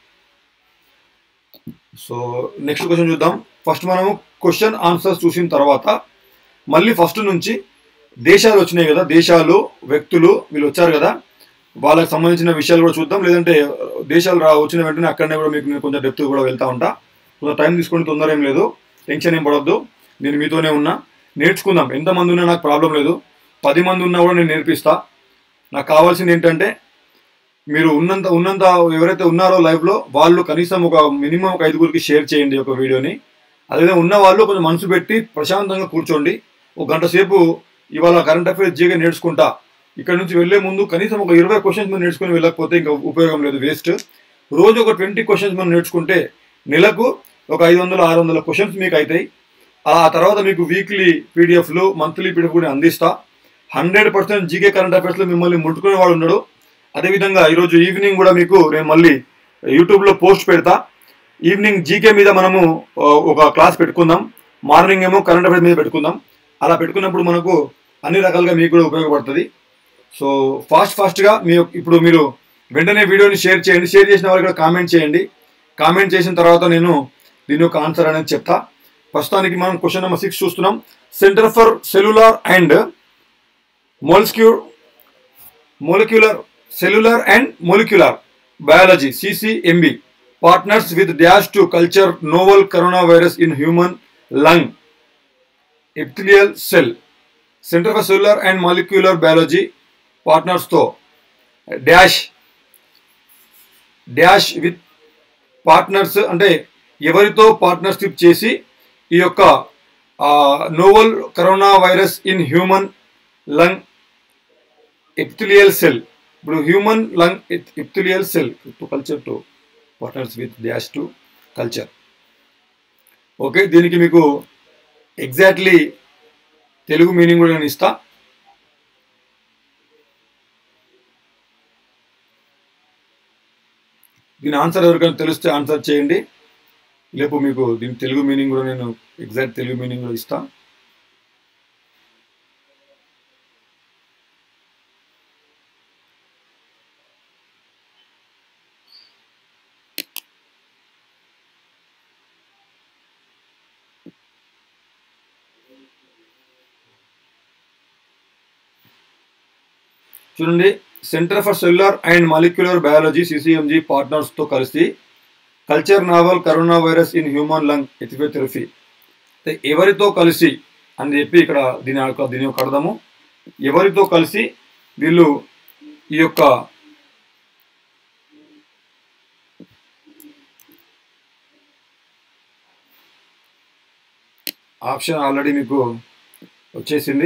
సో నెక్స్ట్ క్వశ్చన్ చూద్దాం ఫస్ట్ మనము క్వశ్చన్ ఆన్సర్స్ చూసిన తర్వాత మళ్ళీ ఫస్ట్ నుంచి దేశాలు వచ్చినాయి కదా దేశాలు వ్యక్తులు వీళ్ళు వచ్చారు కదా వాళ్ళకి సంబంధించిన విషయాలు కూడా చూద్దాం లేదంటే దేశాలు రా వచ్చిన వెంటనే అక్కడనే కూడా మీకు నేను కొంచెం డెప్త్ కూడా వెళ్తా ఉంటా కొంచెం టైం తీసుకొని తొందర ఏం లేదు టెన్షన్ ఏం పడొద్దు నేను మీతోనే ఉన్నా నేర్చుకుందాం ఎంతమంది ఉన్నా నాకు ప్రాబ్లం లేదు పది మంది ఉన్నా కూడా నేను నేర్పిస్తా నాకు కావాల్సింది ఏంటంటే మీరు ఉన్నంత ఉన్నంత ఎవరైతే ఉన్నారో లైవ్లో వాళ్ళు కనీసం ఒక మినిమం ఒక ఐదుగురికి షేర్ చేయండి ఒక వీడియోని అదేవిధంగా ఉన్న వాళ్ళు కొంచెం మనసు పెట్టి ప్రశాంతంగా కూర్చోండి ఒక గంట సేపు ఇవాళ కరెంట్ అఫైర్స్ జీగా నేర్చుకుంటా ఇక్కడ నుంచి వెళ్ళే ముందు కనీసం ఒక ఇరవై క్వశ్చన్స్ మనం నేర్చుకుని వెళ్ళకపోతే ఇంకా ఉపయోగం లేదు వేస్ట్ రోజు ఒక ట్వంటీ క్వశ్చన్స్ మనం నేర్చుకుంటే నెలకు ఒక ఐదు వందల ఆరు వందల క్వశ్చన్స్ మీకు అవుతాయి ఆ తర్వాత మీకు వీక్లీ పీడిఎఫ్లు మంత్లీ పీడిఎఫ్ కూడా అందిస్తా హండ్రెడ్ పర్సెంట్ జీకే కరెంట్ అఫైర్స్లో మిమ్మల్ని ముట్టుకునే వాడు ఉన్నాడు అదేవిధంగా ఈరోజు ఈవినింగ్ కూడా మీకు నేను మళ్ళీ యూట్యూబ్లో పోస్ట్ పెడతా ఈవినింగ్ జీకే మీద మనము ఆ, ఒక క్లాస్ పెట్టుకుందాం మార్నింగ్ ఏమో కరెంట్ అఫైర్స్ మీద పెట్టుకుందాం అలా పెట్టుకున్నప్పుడు మనకు అన్ని రకాలుగా మీకు కూడా ఉపయోగపడుతుంది సో ఫాస్ట్ ఫాస్ట్గా మీ ఇప్పుడు మీరు వెంటనే వీడియోని షేర్ చేయండి షేర్ చేసిన వాళ్ళు కూడా కామెంట్ చేయండి కామెంట్ చేసిన తర్వాత నేను దీని యొక్క ఆన్సర్ అనేది చెప్తా ప్రస్తుతానికి మనం క్వశ్చన్ నెంబర్ సిక్స్ చూస్తున్నాం centre for cellular and molecular molecular cellular and molecular biology ccmb partners with dash to culture novel coronavirus in human lung epithelial cell center for cellular and molecular biology partners తో డాష్ డాష్ విత్ పార్ట్నర్స్ అంటే ఎవరితో పార్ట్నర్షిప్ చేసి ఈ యొక్క novel corona virus in human lung epithelial cell ఇప్పుడు human lung epithelial cell to culture to partners with dash to culture okay దీనికి మీకు ఎగ్జాక్ట్లీ తెలుగు మీనింగ్ కూడా నేను ఇస్తా దీని ఆన్సర్ ఎవరికైనా తెలిస్తే ఆన్సర్ చేయండి లేపు మీకు దీని తెలుగు మీనింగ్ కూడా నేను ఎగ్జాక్ట్ తెలుగు మీనింగ్ కూడా ఇస్తా చూడండి centre for cellular and molecular biology CCMB పార్ట్నర్స్తో కలిసి culture novel corona virus in human lung ఎథియోథెరపీ ఎవరితో కలిసి అని చెప్పి ఇక్కడ దీని యొక్క దీని యొక్క అర్థము ఎవరితో కలిసి వీళ్ళు ఈ యొక్క ఆప్షన్ ఆల్రెడీ మీకు వచ్చేసింది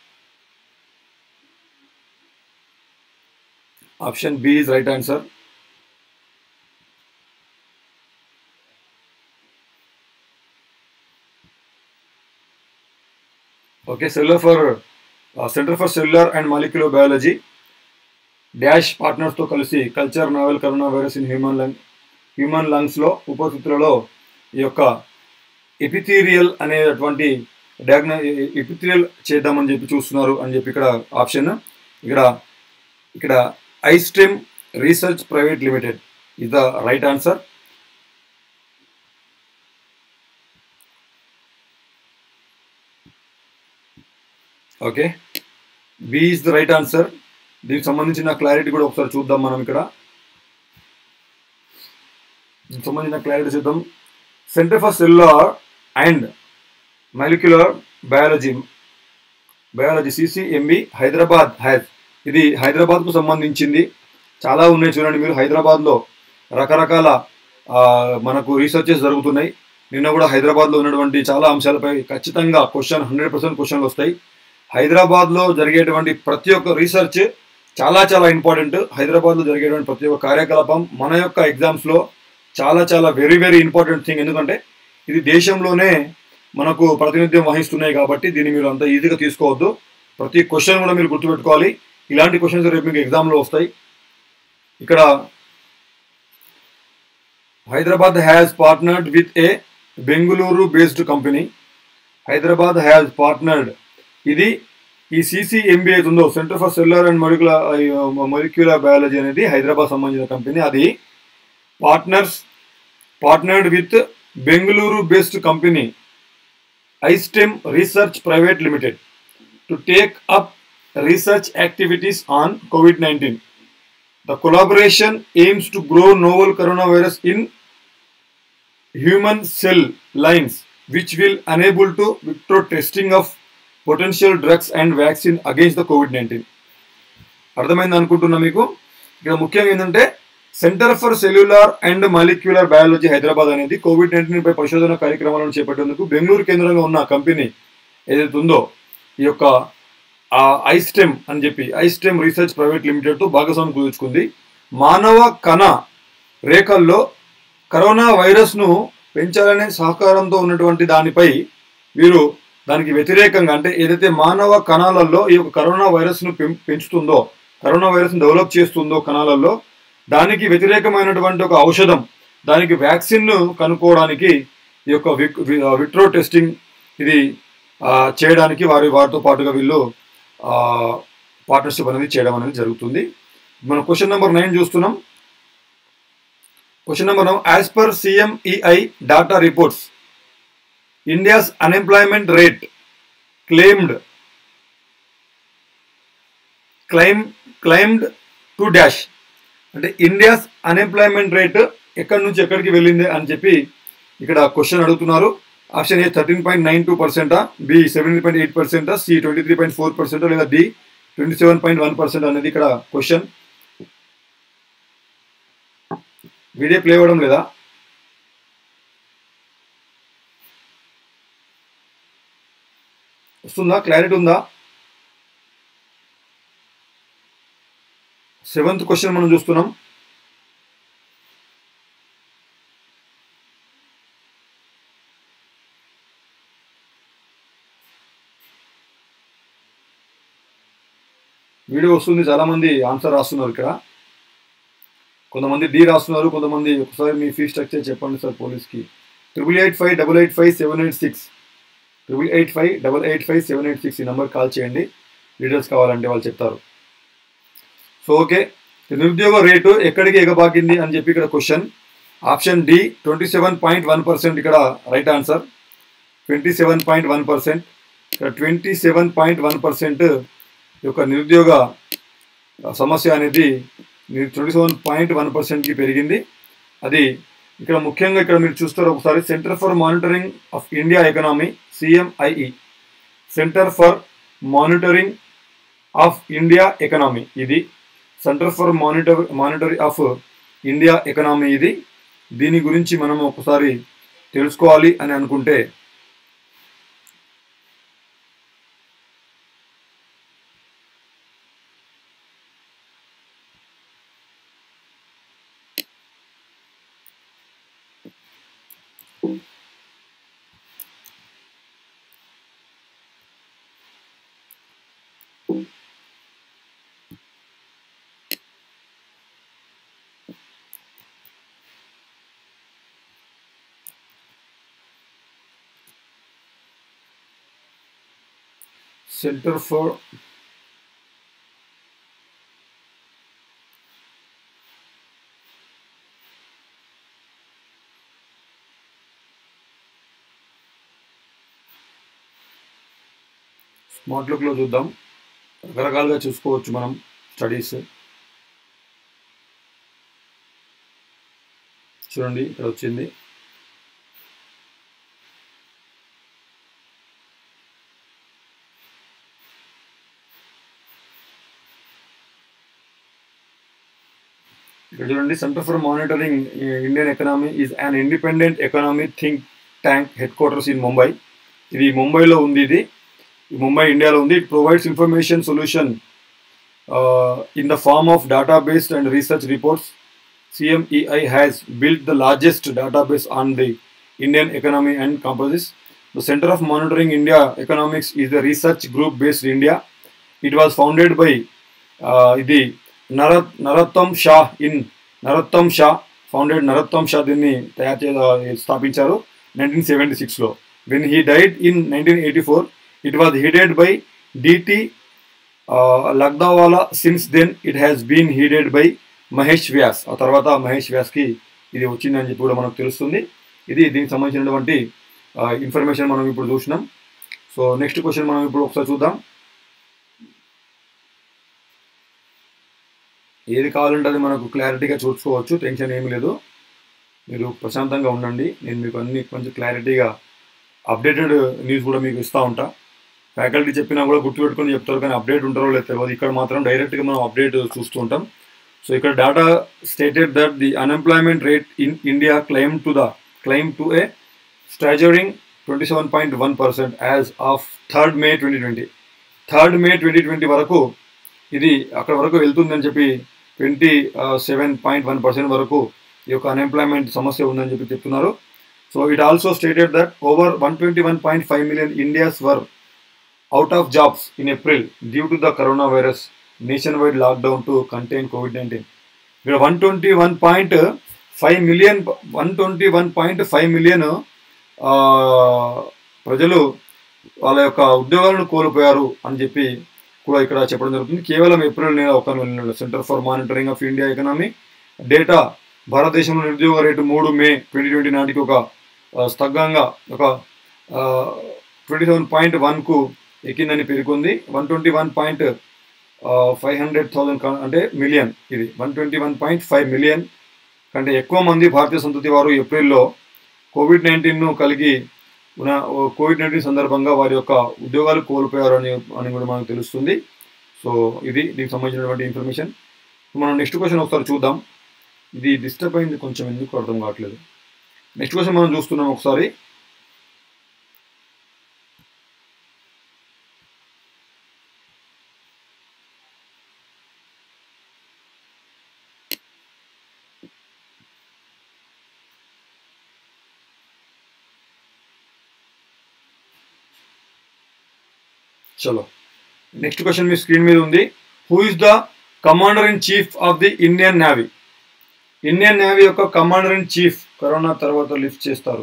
option B is right answer okay cellular for centre for cellular and molecular biology dash పార్ట్నర్స్తో కలిసి culture novel corona virus in human lung human లంగ్స్లో ఉపస్థితులలో ఈ యొక్క ఎపిథీరియల్ అనేటటువంటి డయాగ్నో ఎపిథీరియల్ చేద్దామని చెప్పి చూస్తున్నారు అని చెప్పి ఇక్కడ ఆప్షన్ ఇక్కడ ఇక్కడ iStream research private limited is the right answer okay B is the right answer దీనికి సంబంధించిన క్లారిటీ కూడా ఒకసారి చూద్దాం మనం ఇక్కడ దీనికి సంబంధించిన క్లారిటీ చూద్దాం centre for cellular and molecular biology biology CCMB Hyderabad has ఇది హైదరాబాద్కు సంబంధించింది చాలా ఉన్నాయి చూడండి మీరు హైదరాబాద్లో రకరకాల ఆ, మనకు రీసెర్చెస్ జరుగుతున్నాయి నిన్న కూడా హైదరాబాద్లో ఉన్నటువంటి చాలా అంశాలపై ఖచ్చితంగా క్వశ్చన్ హండ్రెడ్ పర్సెంట్ క్వశ్చన్లు వస్తాయి హైదరాబాద్లో జరిగేటువంటి ప్రతి ఒక్క రీసెర్చ్ చాలా చాలా ఇంపార్టెంట్ హైదరాబాద్లో జరిగేటువంటి ప్రతి ఒక్క కార్యకలాపం మన యొక్క ఎగ్జామ్స్లో చాలా చాలా వెరీ వెరీ ఇంపార్టెంట్ థింగ్ ఎందుకంటే ఇది దేశంలోనే మనకు ప్రాతినిధ్యం వహిస్తున్నాయి కాబట్టి దీన్ని మీరు అంత ఈజీగా తీసుకోవద్దు ప్రతి క్వశ్చన్ కూడా మీరు గుర్తుపెట్టుకోవాలి ఇలాంటి క్వశ్చన్స్ రేపు మీకు ఎగ్జామ్లో వస్తాయి ఇక్కడ Hyderabad has partnered with a Bengaluru based company Hyderabad has partnered ఇది ఈ సిసిఎంబి అయితే ఉందో centre for cellular and molecular molecular biology అనేది హైదరాబాద్ సంబంధించిన కంపెనీ అది partners partnered with Bengaluru based company iStem research private limited to take up research activities on COVID nineteen The collaboration aims to grow novel coronavirus in human cell lines, which will enable to vector testing of potential drugs and vaccine against the COVID-19. అర్థమైంది అనుకుంటున్నా మీకు ఇక్కడ ముఖ్యంగా ఏంటంటే centre for cellular and molecular biology Hyderabad అనేది కోవిడ్ నైన్టీన్ పై పరిశోధన కార్యక్రమాలను చేపట్టేందుకు బెంగళూరు కేంద్రంగా ఉన్న కంపెనీ ఏదైతే ఉందో ఈ యొక్క ఆ ఐస్టెమ్ అని చెప్పి ఐస్టెమ్ రీసెర్చ్ ప్రైవేట్ లిమిటెడ్తో భాగస్వామ్యం కుదుర్చుకుంది మానవ కణ రేఖల్లో కరోనా వైరస్ను పెంచాలనే సహకారంతో ఉన్నటువంటి దానిపై వీరు దానికి వ్యతిరేకంగా అంటే ఏదైతే మానవ కణాలలో ఈ యొక్క కరోనా వైరస్ను పెం- పెంచుతుందో కరోనా వైరస్ను డెవలప్ చేస్తుందో కణాలలో దానికి వ్యతిరేకమైనటువంటి ఒక ఔషధం దానికి వ్యాక్సిన్ను కనుక్కోవడానికి ఈ యొక్క విక్- వి- విట్రో టెస్టింగ్ ఇది ఆ, చేయడానికి వారి వారితో పాటుగా వీళ్ళు పార్ట్నర్షిప్ అనేది చేయడం అనేది జరుగుతుంది మనం క్వశ్చన్ నెంబర్ నైన్ చూస్తున్నాం question number nine as per CMEI data reports India's unemployment rate claimed claim claimed to dash అంటే ఇండియాస్ అన్ఎంప్లాయ్మెంట్ రేట్ ఎక్కడి నుంచి ఎక్కడికి వెళ్ళింది అని చెప్పి ఇక్కడ క్వశ్చన్ అడుగుతున్నారు option A thirteen point nine two పర్సెంటా బి సెవెంటీన్ పాయింట్ ఎయిట్ పర్సెంటా C twenty three point four percent లేదా D twenty seven point one percent అనేది ఇక్కడ క్వశ్చన్ వీడియో ప్లే అవ్వడం లేదా వస్తుందా క్లారిటీ ఉందా సెవెంత్ క్వశ్చన్ మనం చూస్తున్నాం వీడియో వస్తుంది చాలా మంది ఆన్సర్ రాస్తున్నారు ఇక్కడ కొంతమంది డి రాస్తున్నారు కొంతమంది ఒకసారి మీ ఫీ స్ట్రక్చర్ చెప్పండి సార్ పోలీస్కి triple eight five double eight five seven eight six triple eight five double eight five seven eight six ఈ నెంబర్ కాల్ చేయండి డీటెయిల్స్ కావాలంటే వాళ్ళు చెప్తారు సో ఓకే నిరుద్యోగ రేటు ఎక్కడికి ఎగబాకింది అని చెప్పి ఇక్కడ question option D twenty seven point one percent ఇక్కడ right answer twenty seven point one percent ఇక్కడ twenty seven point one percent యొక్క నిరుద్యోగ సమస్య అనేది ట్వంటీ సెవెన్ పాయింట్ వన్ పర్సెంట్కి పెరిగింది అది ఇక్కడ ముఖ్యంగా ఇక్కడ మీరు చూస్తారు ఒకసారి centre for monitoring of India economy CMIE centre for monitoring of India economy ఇది centre for monitor monitoring of India economy ఇది దీని గురించి మనం ఒకసారి తెలుసుకోవాలి అని అనుకుంటే Center for స్మార్ట్ లుక్లో చూద్దాం రకరకాలుగా చూసుకోవచ్చు మనం స్టడీస్ చూడండి ఇక్కడ వచ్చింది ఇక్కడ చూడండి centre for monitoring Indian economy is an independent economy think tank headquarters in Mumbai ఇది ముంబైలో ఉంది ఇది ముంబై ఇండియాలో ఉంది it provides information solution in the form of databased and research reports CMEI has built the largest database on the Indian economy and composites. The Center of Monitoring India Economics is the research group based in India. It was founded by uh, the Narat, Narottam Shah in Narottam Shah, founded Narottam Shah దీన్ని తయారు చే స్థాపించారు నైన్టీన్ సెవెంటీ సిక్స్లో when he died in nineteen eighty four it was headed by DT Lakdawala since then it has been headed by Mahesh Vyas ఆ తర్వాత మహేష్ వ్యాస్కి ఇది వచ్చిందని చెప్పి కూడా మనకు తెలుస్తుంది ఇది దీనికి సంబంధించినటువంటి ఇన్ఫర్మేషన్ మనం ఇప్పుడు చూసినాం సో నెక్స్ట్ క్వశ్చన్ మనం ఇప్పుడు ఒకసారి చూద్దాం ఏది కావాలంటే అది మనకు క్లారిటీగా చూసుకోవచ్చు టెన్షన్ ఏమీ లేదు మీరు ప్రశాంతంగా ఉండండి నేను మీకు అన్ని కొంచెం క్లారిటీగా అప్డేటెడ్ న్యూస్ కూడా మీకు ఇస్తూ ఉంటా ఫ్యాకల్టీ చెప్పినా కూడా గుర్తుపెట్టుకొని చెప్తారు కానీ అప్డేట్ ఉంటారో లేదు తెలియదు ఇక్కడ మాత్రం డైరెక్ట్గా మనం అప్డేట్ చూస్తూ ఉంటాం సో ఇక్కడ data stated that the unemployment rate in India claim to the claim to a staggering twenty seven point one percent as of third May twenty twenty third May twenty twenty వరకు ఇది అక్కడ వరకు వెళ్తుందని చెప్పి twenty seven point one percent వరకు ఈ యొక్క అన్ఎంప్లాయ్మెంట్ సమస్య ఉందని చెప్పి చెప్తున్నారు so it also stated that over one twenty one point five million India's were out of jobs in April due to the coronavirus nationwide lockdown to contain COVID nineteen ఇక్కడ one twenty one point five million one twenty one point five million ప్రజలు వాళ్ళ యొక్క ఉద్యోగాలను కోల్పోయారు అని చెప్పి కూడా ఇక్కడ చెప్పడం జరుగుతుంది కేవలం ఏప్రిల్ నెల ఒక నెల centre for monitoring of India economy data భారతదేశంలో నిరుద్యోగ రేటు మూడు మే ట్వంటీ ట్వంటీ నాటికి ఒక స్తగ్గంగా ఒక ట్వంటీ సెవెన్ పాయింట్ వన్కు ఎక్కిందని పేర్కొంది one twenty one point five hundred thousand అంటే మిలియన్ ఇది one twenty one point five million కంటే ఎక్కువ మంది భారతీయ సంతతి వారు ఏప్రిల్లో కోవిడ్ నైన్టీన్ను కలిగి ఉన్న కోవిడ్ నైన్టీన్ సందర్భంగా వారి యొక్క ఉద్యోగాలు కోల్పోయారు అని అని కూడా మనకు తెలుస్తుంది సో ఇది దీనికి సంబంధించినటువంటి ఇన్ఫర్మేషన్ మనం నెక్స్ట్ క్వశ్చన్ ఒకసారి చూద్దాం ఇది డిస్టర్బ్ అయింది కొంచెం ఎందుకు అర్థం కావట్లేదు నెక్స్ట్ క్వశ్చన్ మనం చూస్తున్నాం ఒకసారి చలో నెక్స్ట్ క్వశ్చన్ మీ స్క్రీన్ మీద ఉంది who is the commander in chief of the Indian navy Indian navy యొక్క కమాండర్ ఇన్ చీఫ్ కరోనా తర్వాత లిఫ్ట్ చేస్తారు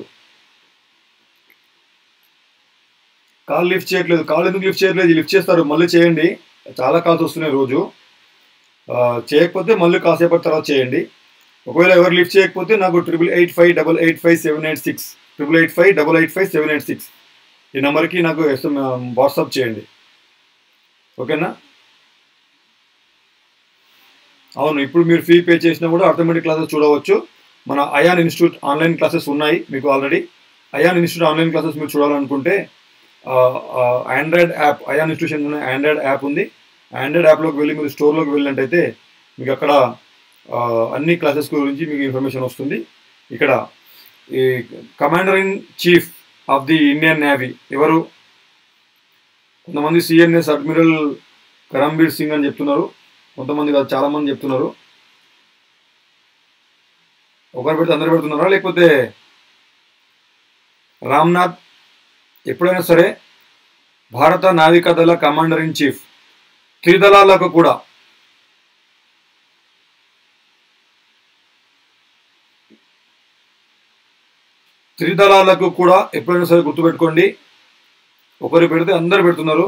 కాల్ లిఫ్ట్ చేయట్లేదు కాల్ ఎందుకు లిఫ్ట్ చేయట్లేదు లిఫ్ట్ చేస్తారు మళ్ళీ చేయండి చాలా కాల్స్ వస్తున్నాయి రోజు ఆ, చేయకపోతే మళ్ళీ కాసేపటి తర్వాత చేయండి ఒకవేళ ఎవరు లిఫ్ట్ చేయకపోతే నాకు triple eight five double eight five seven eight six triple eight five double eight five seven eight six ఈ నెంబర్కి నాకు ఎస్ఎం వాట్సాప్ చేయండి ఓకేనా అవును ఇప్పుడు మీరు ఫీ పే చేసినా కూడా ఆటోమేటిక్ క్లాసెస్ చూడవచ్చు మన అయాన్ ఇన్స్టిట్యూట్ ఆన్లైన్ క్లాసెస్ ఉన్నాయి మీకు already Ion institute online classes మీరు చూడాలనుకుంటే ఆండ్రాయిడ్ యాప్ అయాన్ ఇన్స్టిట్యూషన్ అనే ఆండ్రాయిడ్ యాప్ ఉంది ఆండ్రాయిడ్ యాప్లోకి వెళ్ళి మీరు స్టోర్లోకి వెళ్ళినట్టయితే మీకు అక్కడ ఆ, అన్ని క్లాసెస్ గురించి మీకు ఇన్ఫర్మేషన్ వస్తుంది ఇక్కడ ఈ commander in chief of the Indian navy ఎవరు కొంతమంది సిఎన్ఎస్ అడ్మిరల్ కరంబీర్ సింగ్ అని చెప్తున్నారు కొంతమంది కాదు చాలా మంది చెప్తున్నారు ఒకరు పెడితే అందరు పెడుతున్నారా లేకపోతే రామ్నాథ్ ఎప్పుడైనా సరే భారత నావికాదళ కమాండర్ ఇన్ చీఫ్ త్రిదళాలకు కూడా త్రిదళాలకు కూడా ఎప్పుడైనా సరే గుర్తుపెట్టుకోండి ఒకరు పెడితే అందరు పెడుతున్నారు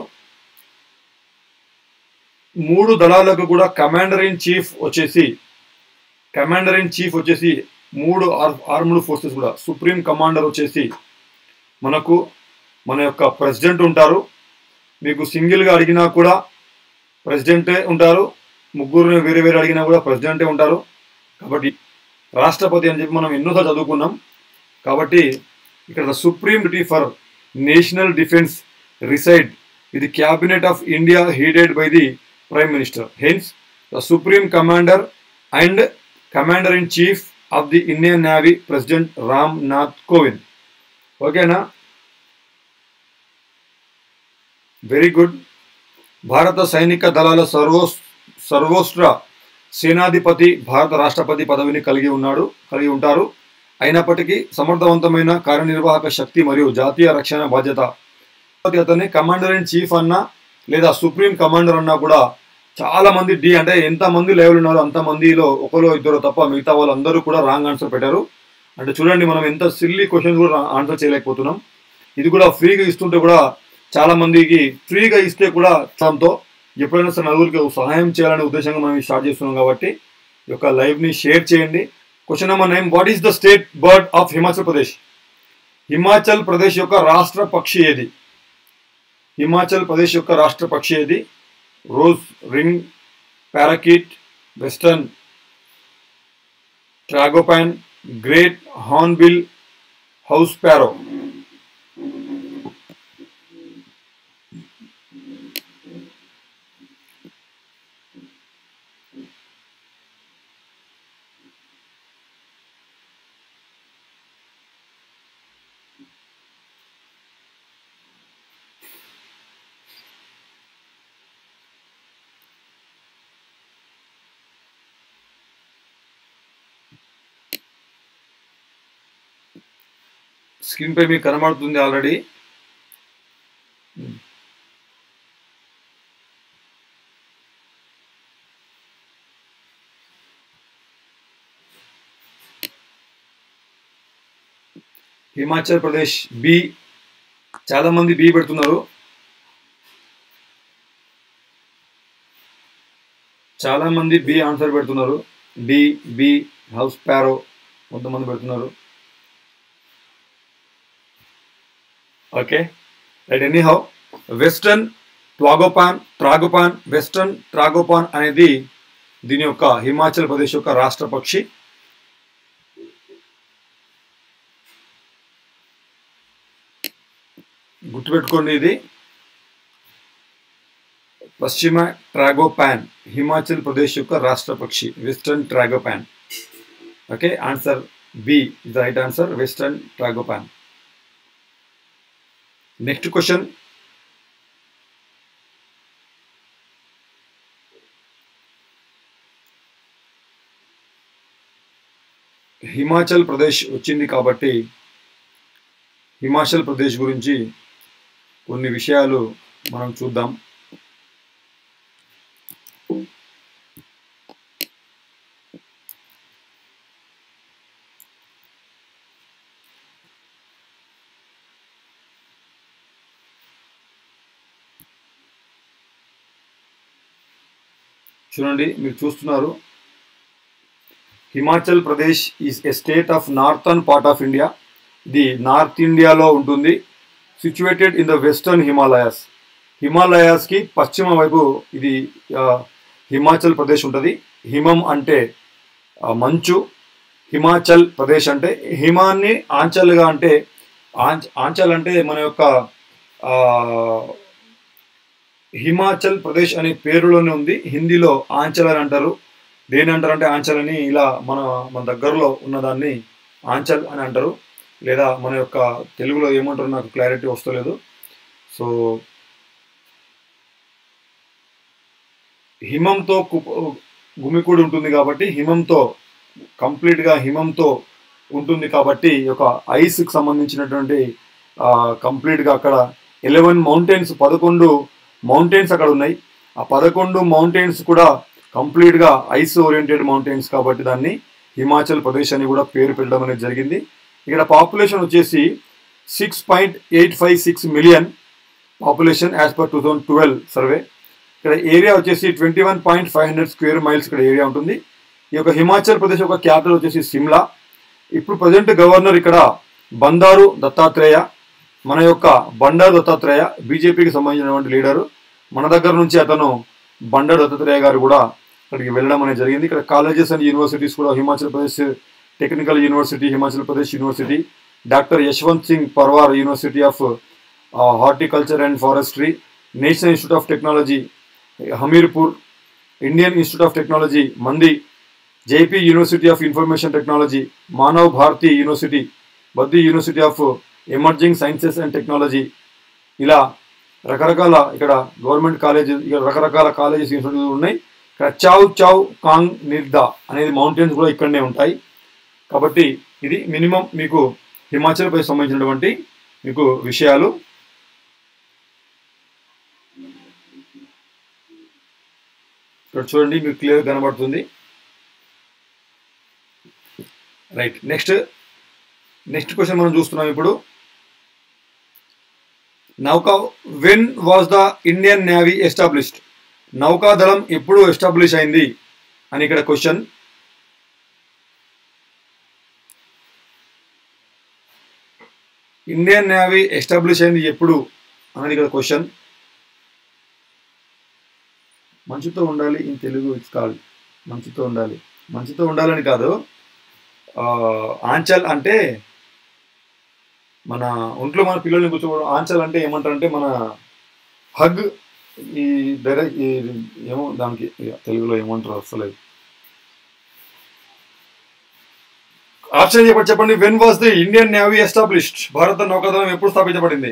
మూడు దళాలకు కూడా కమాండర్ ఇన్ చీఫ్ వచ్చేసి కమాండర్ ఇన్ చీఫ్ వచ్చేసి మూడు ఆర్ ఆర్మ్డ్ ఫోర్సెస్ కూడా సుప్రీం కమాండర్ వచ్చేసి మనకు మన యొక్క ప్రెసిడెంట్ ఉంటారు మీకు సింగిల్గా అడిగినా కూడా ప్రెసిడెంటే ఉంటారు ముగ్గురు వేరే వేరే అడిగినా కూడా ప్రెసిడెంటే ఉంటారు కాబట్టి రాష్ట్రపతి అని చెప్పి మనం ఎన్నోసార్లు చదువుకున్నాం కాబట్టి ఇక్కడ the supreme duty for national defence reside ఇది cabinet of India headed by the prime minister hence the supreme commander and commander in chief of the Indian navy president Ram Nath Kovind ఓకేనా వెరీ గుడ్ భారత సైనిక దళాల సర్వో సర్వోష్ట్ర సేనాధిపతి భారత రాష్ట్రపతి పదవిని కలిగి ఉన్నాడు కలిగి ఉంటారు అయినప్పటికీ సమర్థవంతమైన కార్యనిర్వాహక శక్తి మరియు జాతీయ రక్షణ బాధ్యత అతన్ని కమాండర్ ఇన్ చీఫ్ అన్నా లేదా సుప్రీం కమాండర్ అన్నా కూడా చాలా మంది డి అంటే ఎంత మంది లెవెల్ ఉన్నారో అంత మందిలో ఒకరు ఇద్దరు తప్ప మిగతా వాళ్ళందరూ కూడా రాంగ్ ఆన్సర్ పెట్టారు అంటే చూడండి మనం ఎంత సిల్లీ క్వశ్చన్స్ కూడా ఆన్సర్ చేయలేకపోతున్నాం ఇది కూడా ఫ్రీగా ఇస్తుంటే కూడా చాలా మందికి ఫ్రీగా ఇస్తే కూడా దాంతో ఎప్పుడైనా సరే నలుగురికి సహాయం చేయాలనే ఉద్దేశంగా మనం స్టార్ట్ చేస్తున్నాం కాబట్టి ఈ యొక్క లైవ్ని షేర్ చేయండి question number nine what is the state bird of Himachal Pradesh Himachal Pradesh యొక్క రాష్ట్ర పక్షి ఏది హిమాచల్ ప్రదేశ్ యొక్క రాష్ట్ర పక్షి ఏది rose ring parakeet western tragopan great hornbill house sparrow screen పై మీకు కనబడుతుంది ఆల్రెడీ హిమాచల్ ప్రదేశ్ బి చాలా మంది బి పెడుతున్నారు చాలా మంది బి ఆన్సర్ పెడుతున్నారు డి బి హౌస్ ప్యారో కొంతమంది పెడుతున్నారు okay right anyhow western tragopan tragopan western tragopan అనేది దీని యొక్క హిమాచల్ ప్రదేశ్ యొక్క రాష్ట్ర పక్షి గుర్తుపెట్టుకోండి ఇది పశ్చిమ ట్రాగోపాన్ హిమాచల్ ప్రదేశ్ యొక్క రాష్ట్ర పక్షి western tragopan okay answer B is the right answer western tragopan next question Himachal Pradesh వచ్చింది కాబట్టి హిమాచల్ ప్రదేశ్ గురించి కొన్ని విషయాలు మనం చూద్దాం చూడండి మీరు చూస్తున్నారు Himachal Pradesh is a state of northern part of India ఇది నార్త్ ఇండియాలో ఉంటుంది situated in the western Himalayas హిమాలయాస్కి పశ్చిమ వైపు ఇది ఆ, హిమాచల్ ప్రదేశ్ ఉంటుంది హిమం అంటే ఆ, మంచు హిమాచల్ ప్రదేశ్ అంటే హిమాన్ని ఆంచల్గా అంటే ఆంచ ఆంచల్ అంటే మన యొక్క ఆ, హిమాచల్ ప్రదేశ్ అనే పేరులోనే ఉంది హిందీలో ఆంచల్ అని అంటారు దేని అంటారు అంటే ఆంచల్ అని ఇలా మన మన దగ్గరలో ఉన్నదాన్ని ఆంచల్ అని అంటారు లేదా మన యొక్క తెలుగులో ఏమంటారు నాకు క్లారిటీ వస్తలేదు సో హిమంతో కు- గుమికూడి ఉంటుంది కాబట్టి హిమంతో కంప్లీట్గా హిమంతో ఉంటుంది కాబట్టి ఈ యొక్క ఐస్కి సంబంధించినటువంటి ఆ, కంప్లీట్గా అక్కడ ఎలెవెన్ మౌంటైన్స్ పదకొండు మౌంటైన్స్ అక్కడ ఉన్నాయి ఆ పదకొండు మౌంటైన్స్ కూడా కంప్లీట్గా ఐస్ ఓరియంటెడ్ మౌంటైన్స్ కాబట్టి దాన్ని హిమాచల్ ప్రదేశ్ అని కూడా పేరు పెట్టడం అనేది జరిగింది ఇక్కడ పాపులేషన్ వచ్చేసి six point eight five six million population as per two thousand twelve survey ఇక్కడ ఏరియా వచ్చేసి twenty one point five hundred square miles ఇక్కడ ఏరియా ఉంటుంది ఈ యొక్క హిమాచల్ ప్రదేశ్ యొక్క క్యాపిటల్ వచ్చేసి సిమ్లా ఇప్పుడు ప్రజెంట్ గవర్నర్ ఇక్కడ బందారు దత్తాత్రేయ మన యొక్క బండారు దత్తాత్రేయ బీజేపీకి సంబంధించినటువంటి లీడరు మన దగ్గర నుంచి అతను బండారు దత్తాత్రేయ గారు కూడా అక్కడికి వెళ్ళడం అనేది జరిగింది ఇక్కడ కాలేజెస్ అండ్ యూనివర్సిటీస్ కూడా Himachal Pradesh technical university Himachal Pradesh university doctor Yashwant Singh Parmar university of horticulture and forestry national institute of technology Hamirpur Indian institute of technology Mandi JP university of information technology Manav Bharti university Baddi university of emerging sciences and technology ఇలా రకరకాల ఇక్కడ గవర్నమెంట్ కాలేజ్ ఇక్కడ రకరకాల కాలేజెస్ ఇన్స్టిట్యూట్ ఉన్నాయి ఇక్కడ చావ్ చావ్ కాంగ్ నిర్దా అనేది మౌంటైన్స్ కూడా ఇక్కడనే ఉంటాయి కాబట్టి ఇది మినిమం మీకు హిమాచల్ ప్రదేశ్ సంబంధించినటువంటి మీకు విషయాలు ఇక్కడ చూడండి మీకు క్లియర్ కనబడుతుంది రైట్ నెక్స్ట్ నెక్స్ట్ క్వశ్చన్ మనం చూస్తున్నాం ఇప్పుడు నౌకా when was the Indian navy established నౌకాదళం ఎప్పుడు ఎస్టాబ్లిష్ అయింది అని ఇక్కడ క్వశ్చన్ ఇండియన్ నేవీ ఎస్టాబ్లిష్ అయింది ఎప్పుడు అనేది ఇక్కడ క్వశ్చన్ మంచుతో ఉండాలి ఇన్ తెలుగు ఇట్స్ కాల్డ్ మంచుతో ఉండాలి మంచుతో ఉండాలని కాదు ఆ, ఆంచల్ అంటే మన ఒంట్లో మన పిల్లల్ని కూర్చోవడం ఆంచల్ అంటే ఏమంటారంటే మన హగ్ ఈ ధర ఈ ఏమో దానికి ఇక తెలుగులో ఏమంటారు అసలు ఆప్షన్ చెప్పండి చెప్పండి when was the Indian navy established భారత నౌకాదళం ఎప్పుడు స్థాపించబడింది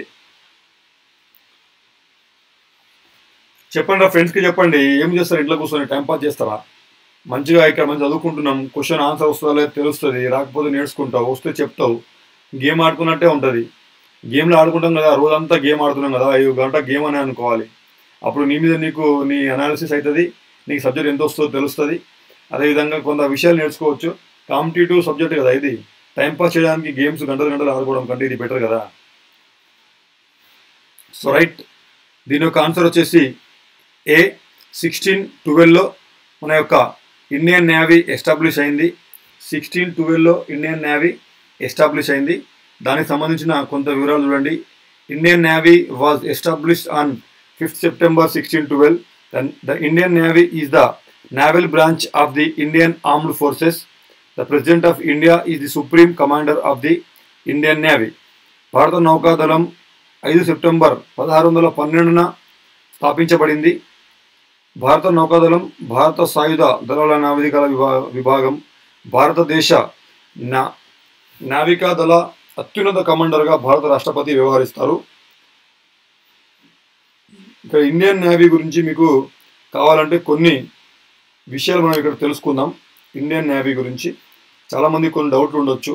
చెప్పండి రా ఫ్రెండ్స్కి చెప్పండి ఏం చేస్తారు ఇంట్లో కూర్చొని టైం పాస్ చేస్తారా మంచిగా ఇక్కడ మంచి చదువుకుంటున్నాం క్వశ్చన్ ఆన్సర్ వస్తుందా లేదు తెలుస్తుంది రాకపోతే నేర్చుకుంటావు వస్తే చెప్తావు గేమ్ ఆడుకున్నట్టే ఉంటుంది గేమ్లో ఆడుకుంటాం కదా రోజంతా గేమ్ ఆడుతున్నాం కదా ఐదు గంట గేమ్ అని అనుకోవాలి అప్పుడు నీ మీద నీకు నీ అనాలిసిస్ అవుతుంది నీకు సబ్జెక్ట్ ఎంత వస్తుందో తెలుస్తుంది అదేవిధంగా కొంత విషయాలు నేర్చుకోవచ్చు కాంపిటేటివ్ సబ్జెక్ట్ కదా ఇది టైం పాస్ చేయడానికి గేమ్స్ గంటలు గంటలు ఆడుకోవడం కంటే ఇది బెటర్ కదా సో రైట్ దీని యొక్క ఆన్సర్ వచ్చేసి ఏ సిక్స్టీన్ ట్వెల్వ్లో మన యొక్క ఇండియన్ నేవీ ఎస్టాబ్లిష్ అయింది సిక్స్టీన్ ట్వెల్వ్లో ఇండియన్ నేవీ ఎస్టాబ్లిష్ అయింది దానికి సంబంధించిన కొంత వివరాలు చూడండి Indian navy was established on fifth September sixteen twelve the Indian navy is the naval branch of the Indian Armed Forces. The President of India is the Supreme Commander of the Indian Navy. భారత నౌకాదళం ఐదు సెప్టెంబర్ పదహారు వందల పన్నెండున స్థాపించబడింది భారత నౌకాదళం భారత సాయుధ దళాల నావికాల విభా విభాగం భారతదేశ నా నావికా దళ అత్యున్నత కమాండర్గా భారత రాష్ట్రపతి వ్యవహరిస్తారు ఇక్కడ ఇండియన్ నేవీ గురించి మీకు కావాలంటే కొన్ని విషయాలు మనం ఇక్కడ తెలుసుకుందాం ఇండియన్ నేవీ గురించి చాలామంది కొన్ని డౌట్లు ఉండొచ్చు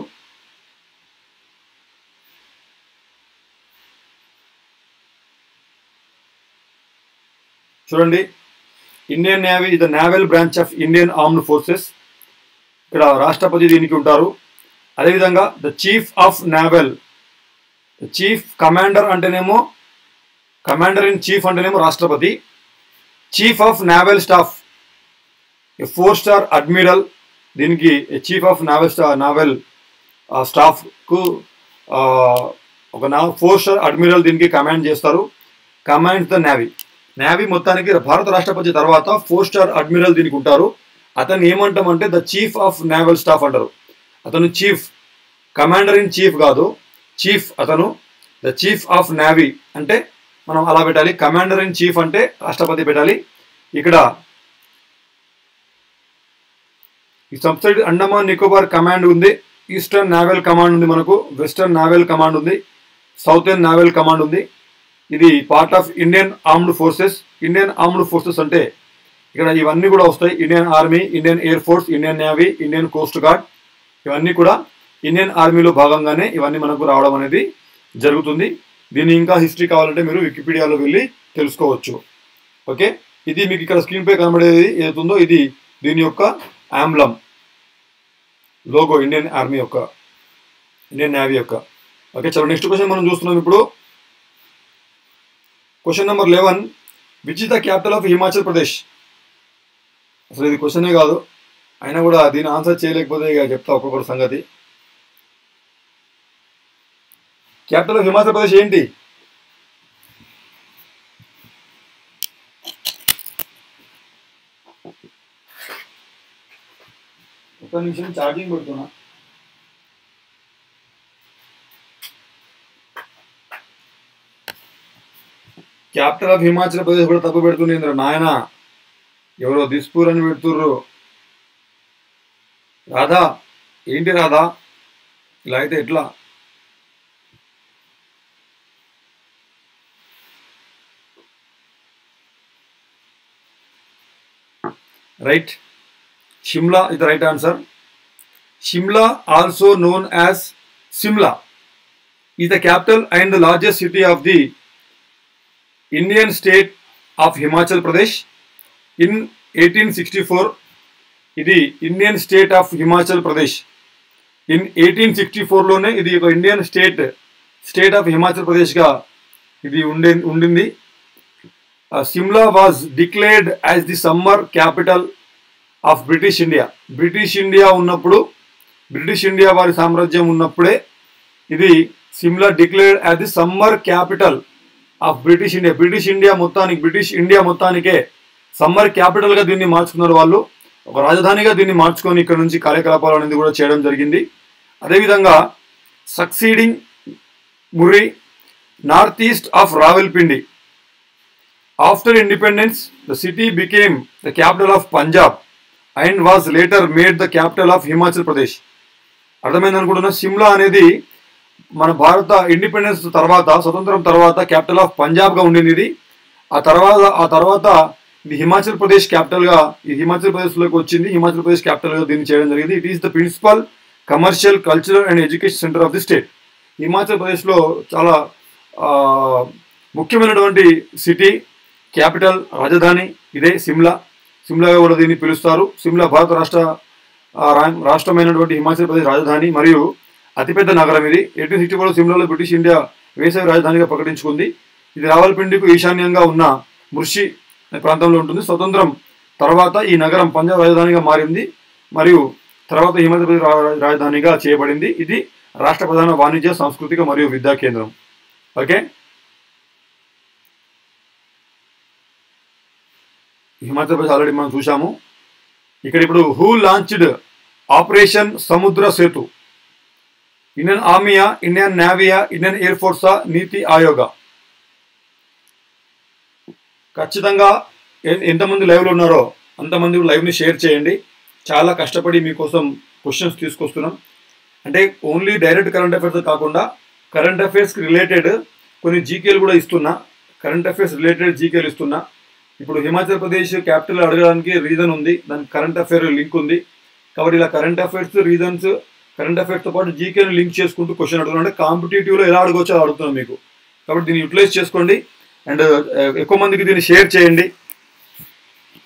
చూడండి ఇండియన్ నేవీ ఇది naval branch of Indian armed forces ఇక్కడ రాష్ట్రపతి దీనికి ఉంటారు అదేవిధంగా the chief of naval chief commander అంటేనేమో కమాండర్ ఇన్ చీఫ్ అంటేనేమో రాష్ట్రపతి chief of naval staff four star admiral దీనికి చీఫ్ ఆఫ్ నావల్ స్టా నావల్ స్టాఫ్కు ఒక నా ఫోర్ స్టార్ అడ్మిరల్ దీనికి కమాండ్ చేస్తారు కమాండ్ ద నేవీ నేవీ మొత్తానికి భారత రాష్ట్రపతి తర్వాత ఫోర్ స్టార్ అడ్మిరల్ దీనికి ఉంటారు అతను ఏమంటామంటే the chief of naval staff అంటారు అతను చీఫ్ కమాండర్ ఇన్ చీఫ్ కాదు చీఫ్ అతను ద చీఫ్ ఆఫ్ నేవీ అంటే మనం అలా పెట్టాలి కమాండర్ ఇన్ చీఫ్ అంటే రాష్ట్రపతి పెట్టాలి ఇక్కడ ఈ సబ్సైడ్ అండమాన్ నికోబార్ కమాండ్ ఉంది ఈస్టర్న్ నావల్ కమాండ్ ఉంది మనకు వెస్టర్న్ నావల్ కమాండ్ ఉంది సౌతర్న్ నావల్ కమాండ్ ఉంది ఇది part of Indian armed forces Indian armed forces అంటే ఇక్కడ ఇవన్నీ కూడా వస్తాయి Indian army Indian air force Indian navy Indian coast guard ఇవన్నీ కూడా ఇండియన్ ఆర్మీలో భాగంగానే ఇవన్నీ మనకు రావడం అనేది జరుగుతుంది దీని ఇంకా హిస్టరీ కావాలంటే మీరు వికీపీడియాలో వెళ్ళి తెలుసుకోవచ్చు ఓకే ఇది మీకు ఇక్కడ స్క్రీన్ పై కనబడేది ఏదైతుందో ఇది దీని యొక్క ఆంబ్లం లోగో ఇండియన్ ఆర్మీ యొక్క ఇండియన్ నేవీ యొక్క ఓకే చలో నెక్స్ట్ క్వశ్చన్ మనం చూస్తున్నాం ఇప్పుడు question number eleven which is the capital of Himachal Pradesh అసలు ఇది క్వశ్చనే కాదు అయినా కూడా దీని ఆన్సర్ చేయలేకపోతే ఇక చెప్తా ఒక్కొక్కటి సంగతి క్యాపిటల్ ఆఫ్ హిమాచల్ ప్రదేశ్ ఏంటి ఒక్క నిమిషం ఛార్జింగ్ పెడుతున్నా క్యాపిటల్ ఆఫ్ హిమాచల్ ప్రదేశ్ కూడా తప్పు పెడుతుంది నాయన ఎవరో దిస్పూర్ అని పెడుతుర్రు రాధా ఏంటి రాధా ఇలా అయితే ఎట్లా right Shimla is the right answer Shimla also known as Simla is the capital and the largest city of the Indian state of Himachal Pradesh in eighteen sixty four ఇది Indian state of Himachal Pradesh in eighteen sixty ఫోర్లోనే ఇది ఒక Indian state state of Himachal ప్రదేశ్గా ఇది ఉండే ఉండింది Shimla was declared as the summer capital of British India British India ఉన్నప్పుడు బ్రిటిష్ ఇండియా వారి సామ్రాజ్యం ఉన్నప్పుడే ఇది Shimla declared as the summer capital of British India British India మొత్తానికి బ్రిటిష్ ఇండియా మొత్తానికే సమ్మర్ క్యాపిటల్గా దీన్ని మార్చుకున్నారు వాళ్ళు ఒక రాజధానిగా దీన్ని మార్చుకొని ఇక్కడ నుంచి కార్యకలాపాలు అనేది కూడా చేయడం జరిగింది అదేవిధంగా succeeding Murree north east of Rawalpindi after independence the city became the capital of Punjab and was later made the capital of Himachal Pradesh అర్థమైంది అనుకుంటున్నా సిమ్లా అనేది మన భారత ఇండిపెండెన్స్ తర్వాత స్వతంత్రం తర్వాత క్యాపిటల్ ఆఫ్ పంజాబ్గా ఉండింది ఇది ఆ తర్వాత ఆ తర్వాత ఇది హిమాచల్ ప్రదేశ్ క్యాపిటల్గా ఈ హిమాచల్ ప్రదేశ్లోకి వచ్చింది హిమాచల్ ప్రదేశ్ క్యాపిటల్గా దీన్ని చేయడం జరిగింది it is the principal commercial cultural and education centre of the state Himachal ప్రదేశ్లో చాలా ముఖ్యమైనటువంటి సిటీ క్యాపిటల్ రాజధాని ఇదే సిమ్లా సిమ్లాగా కూడా దీన్ని పిలుస్తారు సిమ్లా భారత రాష్ట్ర రాష్ట్రమైనటువంటి హిమాచల్ ప్రదేశ్ రాజధాని మరియు అతిపెద్ద నగరం ఇది ఎయిటీన్ సిక్స్టీ ఫోర్లో సిమ్లాలో బ్రిటిష్ ఇండియా వేసవి రాజధానిగా ప్రకటించుకుంది ఇది రావల్పిండికు ఈశాన్యంగా ఉన్న ముర్షి ప్రాంతంలో ఉంటుంది స్వతంత్రం తర్వాత ఈ నగరం పంజాబ్ రాజధానిగా మారింది మరియు తర్వాత హిమాచల్ ప్రదేశ్ రాజధానిగా చేయబడింది ఇది రాష్ట్ర ప్రధాన వాణిజ్య సాంస్కృతిక మరియు విద్యా కేంద్రం ఓకే హిమాచల్ ప్రదేశ్ ఆల్రెడీ మనం చూసాము ఇక్కడ ఇప్పుడు who launched operation Samudra Setu Indian ఆర్మీయా ఇండియన్ నేవీయా ఇండియన్ ఎయిర్ ఫోర్సా నీతి ఆయోగా ఖచ్చితంగా ఎంతమంది లైవ్లో ఉన్నారో అంతమంది లైవ్ని షేర్ చేయండి చాలా కష్టపడి మీకోసం క్వశ్చన్స్ తీసుకొస్తున్నాం అంటే ఓన్లీ డైరెక్ట్ కరెంట్ అఫైర్స్ కాకుండా కరెంట్ అఫైర్స్కి రిలేటెడ్ కొన్ని జీకేలు కూడా ఇస్తున్నా కరెంట్ అఫైర్స్ రిలేటెడ్ జీకేలు ఇస్తున్నా ఇప్పుడు హిమాచల్ ప్రదేశ్ క్యాపిటల్ అడగడానికి రీజన్ ఉంది దానికి కరెంట్ అఫైర్ లింక్ ఉంది కాబట్టి ఇలా కరెంట్ అఫైర్స్ రీజన్స్ కరెంట్ అఫైర్స్తో పాటు జీకేని లింక్ చేసుకుంటూ క్వశ్చన్ అడుగుతున్నాం అంటే కాంపిటేటివ్లో ఎలా అడగవచ్చో అడుగుతున్నాం మీకు కాబట్టి దీన్ని యూటిలైజ్ చేసుకోండి అండ్ ఎక్కువ మందికి దీన్ని షేర్ చేయండి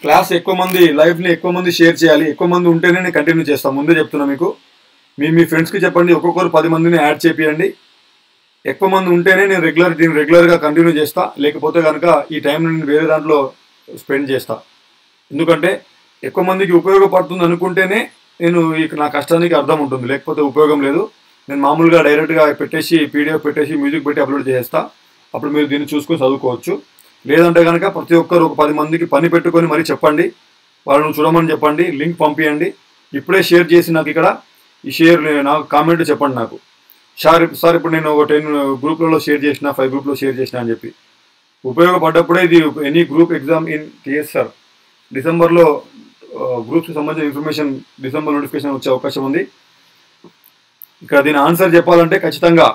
క్లాస్ ఎక్కువ మంది లైవ్ని ఎక్కువ మంది షేర్ చేయాలి ఎక్కువ మంది ఉంటేనే నేను కంటిన్యూ చేస్తాను ముందే చెప్తున్నా మీకు మీ మీ ఫ్రెండ్స్కి చెప్పండి ఒక్కొక్కరు పది మందిని యాడ్ చేపియండి ఎక్కువ మంది ఉంటేనే నేను రెగ్యులర్ దీన్ని రెగ్యులర్గా కంటిన్యూ చేస్తా లేకపోతే కనుక ఈ టైం నేను వేరే దాంట్లో స్పెండ్ చేస్తా ఎందుకంటే ఎక్కువ మందికి ఉపయోగపడుతుంది అనుకుంటేనే నేను ఈ నా కష్టానికి అర్థం ఉంటుంది లేకపోతే ఉపయోగం లేదు నేను మామూలుగా డైరెక్ట్గా పెట్టేసి పీడిఎఫ్ పెట్టేసి మ్యూజిక్ పెట్టి అప్లోడ్ చేస్తా అప్పుడు మీరు దీన్ని చూసుకొని చదువుకోవచ్చు లేదంటే కనుక ప్రతి ఒక్కరు ఒక పది మందికి పని పెట్టుకొని మరీ చెప్పండి వాళ్ళని చూడమని చెప్పండి లింక్ పంపించండి ఇప్పుడే షేర్ చేసి నాకు ఇక్కడ ఈ షేర్ నాకు కామెంట్ చెప్పండి నాకు సార్ సార్ ఇప్పుడు నేను ఒక టెన్ గ్రూప్లలో షేర్ చేసిన ఫైవ్ గ్రూప్లో షేర్ చేసిన అని చెప్పి ఉపయోగపడ్డప్పుడే ఇది any group exam in TS sir డిసెంబర్లో గ్రూప్స్కి సంబంధించిన ఇన్ఫర్మేషన్ డిసెంబర్ నోటిఫికేషన్ వచ్చే అవకాశం ఉంది ఇక్కడ దీని ఆన్సర్ చెప్పాలంటే ఖచ్చితంగా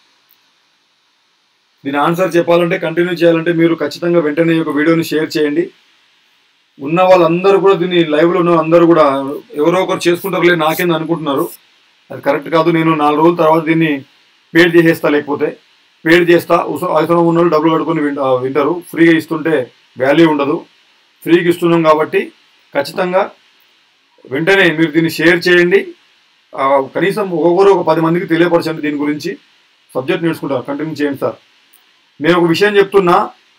దీని ఆన్సర్ చెప్పాలంటే కంటిన్యూ చేయాలంటే మీరు ఖచ్చితంగా వెంటనే ఈ యొక్క వీడియోని షేర్ చేయండి ఉన్న వాళ్ళందరూ కూడా దీన్ని లైవ్లో ఉన్న అందరూ కూడా ఎవరో ఒకరు చేసుకుంటారులే నాకేంది అనుకుంటున్నారు అది కరెక్ట్ కాదు నేను నాలుగు రోజుల తర్వాత దీన్ని పేడ్ చేసేస్తా లేకపోతే పేడ్ చేస్తా ఉస- అవసరం ఉన్న వాళ్ళు డబ్బులు కట్టుకొని వింట- ఆ, వింటారు ఫ్రీగా ఇస్తుంటే వాల్యూ ఉండదు ఫ్రీగా ఇస్తున్నాం కాబట్టి ఖచ్చితంగా వెంటనే మీరు దీన్ని షేర్ చేయండి ఆ, కనీసం ఒక్కొక్కరు ఒక పది మందికి తెలియపరచండి దీని గురించి సబ్జెక్ట్ నేర్చుకుంటారు కంటిన్యూ చేయండి సార్ నేను ఒక విషయం చెప్తున్నా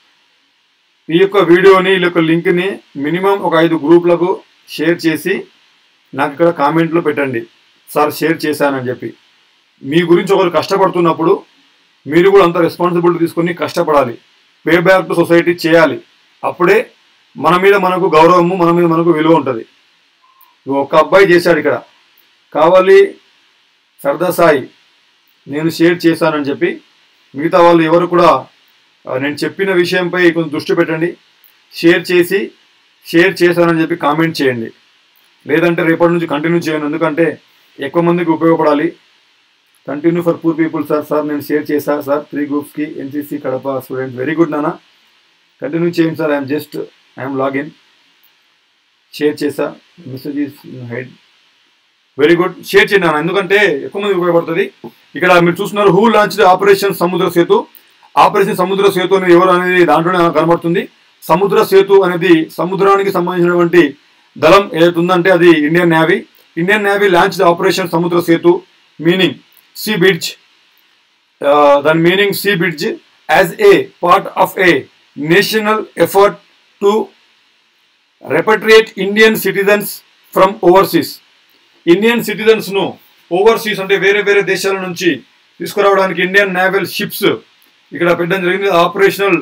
ఈ యొక్క వీడియోని ఈ యొక్క లింక్ని మినిమం ఒక ఐదు గ్రూపులకు షేర్ చేసి నాకు ఇక్కడ కామెంట్లో పెట్టండి సార్ షేర్ చేశానని చెప్పి మీ గురించి ఒకరు కష్టపడుతున్నప్పుడు మీరు కూడా అంత రెస్పాన్సిబిలిటీ తీసుకొని కష్టపడాలి పే బ్యాక్ టు సొసైటీ చేయాలి అప్పుడే మన మీద మనకు గౌరవము మన మీద మనకు విలువ ఉంటుంది ఒక అబ్బాయి చేశాడు ఇక్కడ కావాలి సరదా సాయి నేను షేర్ చేశానని చెప్పి మిగతా వాళ్ళు ఎవరు కూడా ఆ, నేను చెప్పిన విషయంపై కొంచెం దృష్టి పెట్టండి షేర్ చేసి షేర్ చేశానని చెప్పి కామెంట్ చేయండి లేదంటే రేపటి నుంచి కంటిన్యూ చేయండి ఎందుకంటే ఎక్కువ మందికి ఉపయోగపడాలి continue for poor people sir sir నేను షేర్ చేశా సార్ త్రీ గ్రూప్స్కి NCC Kadapa students very good నాన్న కంటిన్యూ చేయండి sir I'm just I'm login share చేసా message is head very good share చేయండి నాన్న ఎందుకంటే ఎక్కువ మంది ఉపయోగపడుతుంది ఇక్కడ మీరు చూస్తున్నారు who launch operation Samudra Setu operation Samudra Setu అనేది ఎవరు అనేది దాంట్లోనే కనబడుతుంది సముద్ర సేతు అనేది సముద్రానికి సంబంధించినటువంటి దళం ఏదైతే ఉందంటే అది Indian navy Indian navy launch operation Samudra Setu meaning sea bridge దాని meaning sea bridge as a part of a national effort to repatriate Indian citizens from overseas Indian citizens ను ఓవర్సీస్ అంటే వేరే వేరే దేశాల నుంచి తీసుకురావడానికి ఇండియన్ నేవల్ షిప్స్ ఇక్కడ పెట్టడం జరిగింది ఆపరేషనల్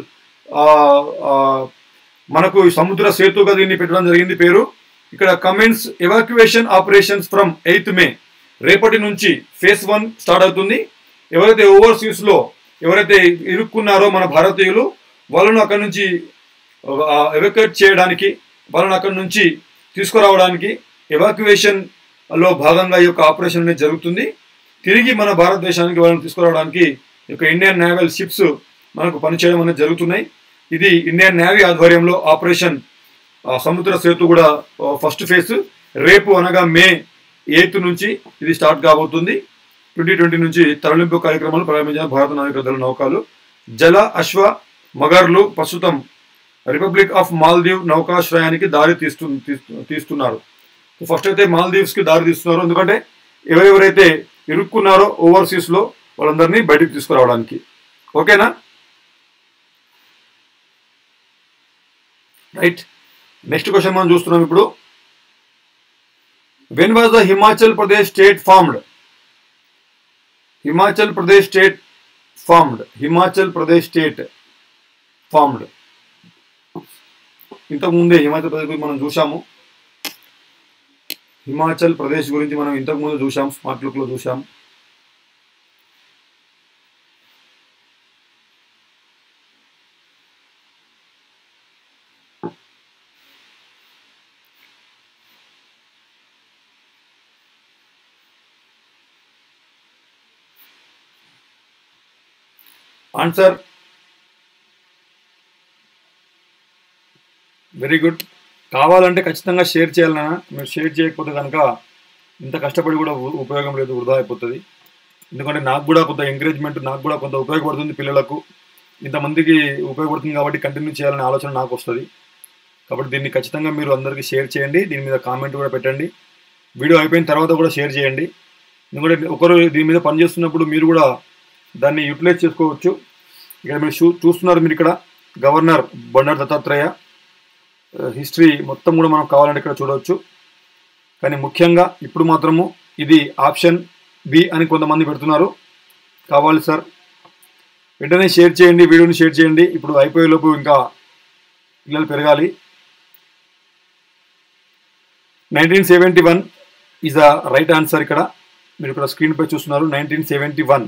మనకు ఈ సముద్ర సేతుగా దీన్ని పెట్టడం జరిగింది పేరు ఇక్కడ comments evacuation operations from eighth May రేపటి నుంచి ఫేస్ వన్ స్టార్ట్ అవుతుంది ఎవరైతే ఓవర్సీస్ లో ఎవరైతే ఇరుక్కున్నారో మన భారతీయులు వాళ్ళను అక్కడి నుంచి ఎవాక్యుయేట్ చేయడానికి వాళ్ళని అక్కడి నుంచి తీసుకురావడానికి ఎవాక్యువేషన్ లో భాగంగా ఈ యొక్క ఆపరేషన్ అనేది జరుగుతుంది తిరిగి మన భారతదేశానికి వాళ్ళని తీసుకురావడానికి ఈ యొక్క ఇండియన్ నేవల్ షిప్స్ మనకు పనిచేయడం అనేది జరుగుతున్నాయి ఇది ఇండియన్ నేవీ ఆధ్వర్యంలో ఆపరేషన్ ఆ, సముద్ర సేతు కూడా ఫస్ట్ ఫేజ్ రేపు అనగా మే ఎయిత్ నుంచి ఇది స్టార్ట్ కాబోతుంది ట్వంటీ ట్వంటీ నుంచి తరలింపు కార్యక్రమాలు ప్రారంభించిన భారత నావిక దళ నౌకలు జల అశ్వ మగర్లు ప్రస్తుతం రిపబ్లిక్ ఆఫ్ మాల్దీవ్ నౌకాశ్రయానికి దారి తీస్తు తీస్తు- తీస్తున్నారు ఫస్ట్ అయితే మాల్దీవ్స్ కి దారి తీస్తున్నారు ఎందుకంటే ఎవరెవరైతే ఇరుక్కున్నారో ఓవర్సీస్ లో వాళ్ళందరినీ బయటకు తీసుకురావడానికి ఓకేనా రైట్ నెక్స్ట్ క్వశ్చన్ మనం చూస్తున్నాం ఇప్పుడు when was the Himachal Pradesh state formed Himachal Pradesh state formed Himachal Pradesh state formed ఇంతకు ముందే హిమాచల్ ప్రదేశ్ గురించి మనం చూసాము హిమాచల్ ప్రదేశ్ గురించి మనం ఇంతకు ముందు చూసాం స్మార్ట్ లుక్ లో చూసాం ఆన్సర్ వెరీ గుడ్ కావాలంటే ఖచ్చితంగా షేర్ చేయాలన్నా మీరు షేర్ చేయకపోతే కనుక ఇంత కష్టపడి కూడా ఉ- ఉపయోగం లేదు వృధా అయిపోతుంది ఎందుకంటే నాకు కూడా కొంత ఎంకరేజ్మెంట్ నాకు కూడా కొంత ఉపయోగపడుతుంది పిల్లలకు ఇంతమందికి ఉపయోగపడుతుంది కాబట్టి కంటిన్యూ చేయాలనే ఆలోచన నాకు వస్తుంది కాబట్టి దీన్ని ఖచ్చితంగా మీరు అందరికీ షేర్ చేయండి దీని మీద కామెంట్ కూడా పెట్టండి వీడియో అయిపోయిన తర్వాత కూడా షేర్ చేయండి ఎందుకంటే ఒకరు దీని మీద పనిచేస్తున్నప్పుడు మీరు కూడా దాన్ని యూటిలైజ్ చేసుకోవచ్చు ఇక్కడ మీరు చూ చూస్తున్నారు మీరు ఇక్కడ గవర్నర్ బండారు దత్తాత్రేయ హిస్టరీ మొత్తం కూడా మనం కావాలంటే ఇక్కడ చూడవచ్చు కానీ ముఖ్యంగా ఇప్పుడు మాత్రము ఇది ఆప్షన్ బి అని కొంతమంది పెడుతున్నారు కావాలి సార్ వెంటనే షేర్ చేయండి వీడియోని షేర్ చేయండి ఇప్పుడు అయిపోయేలోపు ఇంకా పిల్లలు పెరగాలి nineteen seventy one is the right answer ఇక్కడ మీరు ఇక్కడ స్క్రీన్ పై చూస్తున్నారు nineteen seventy one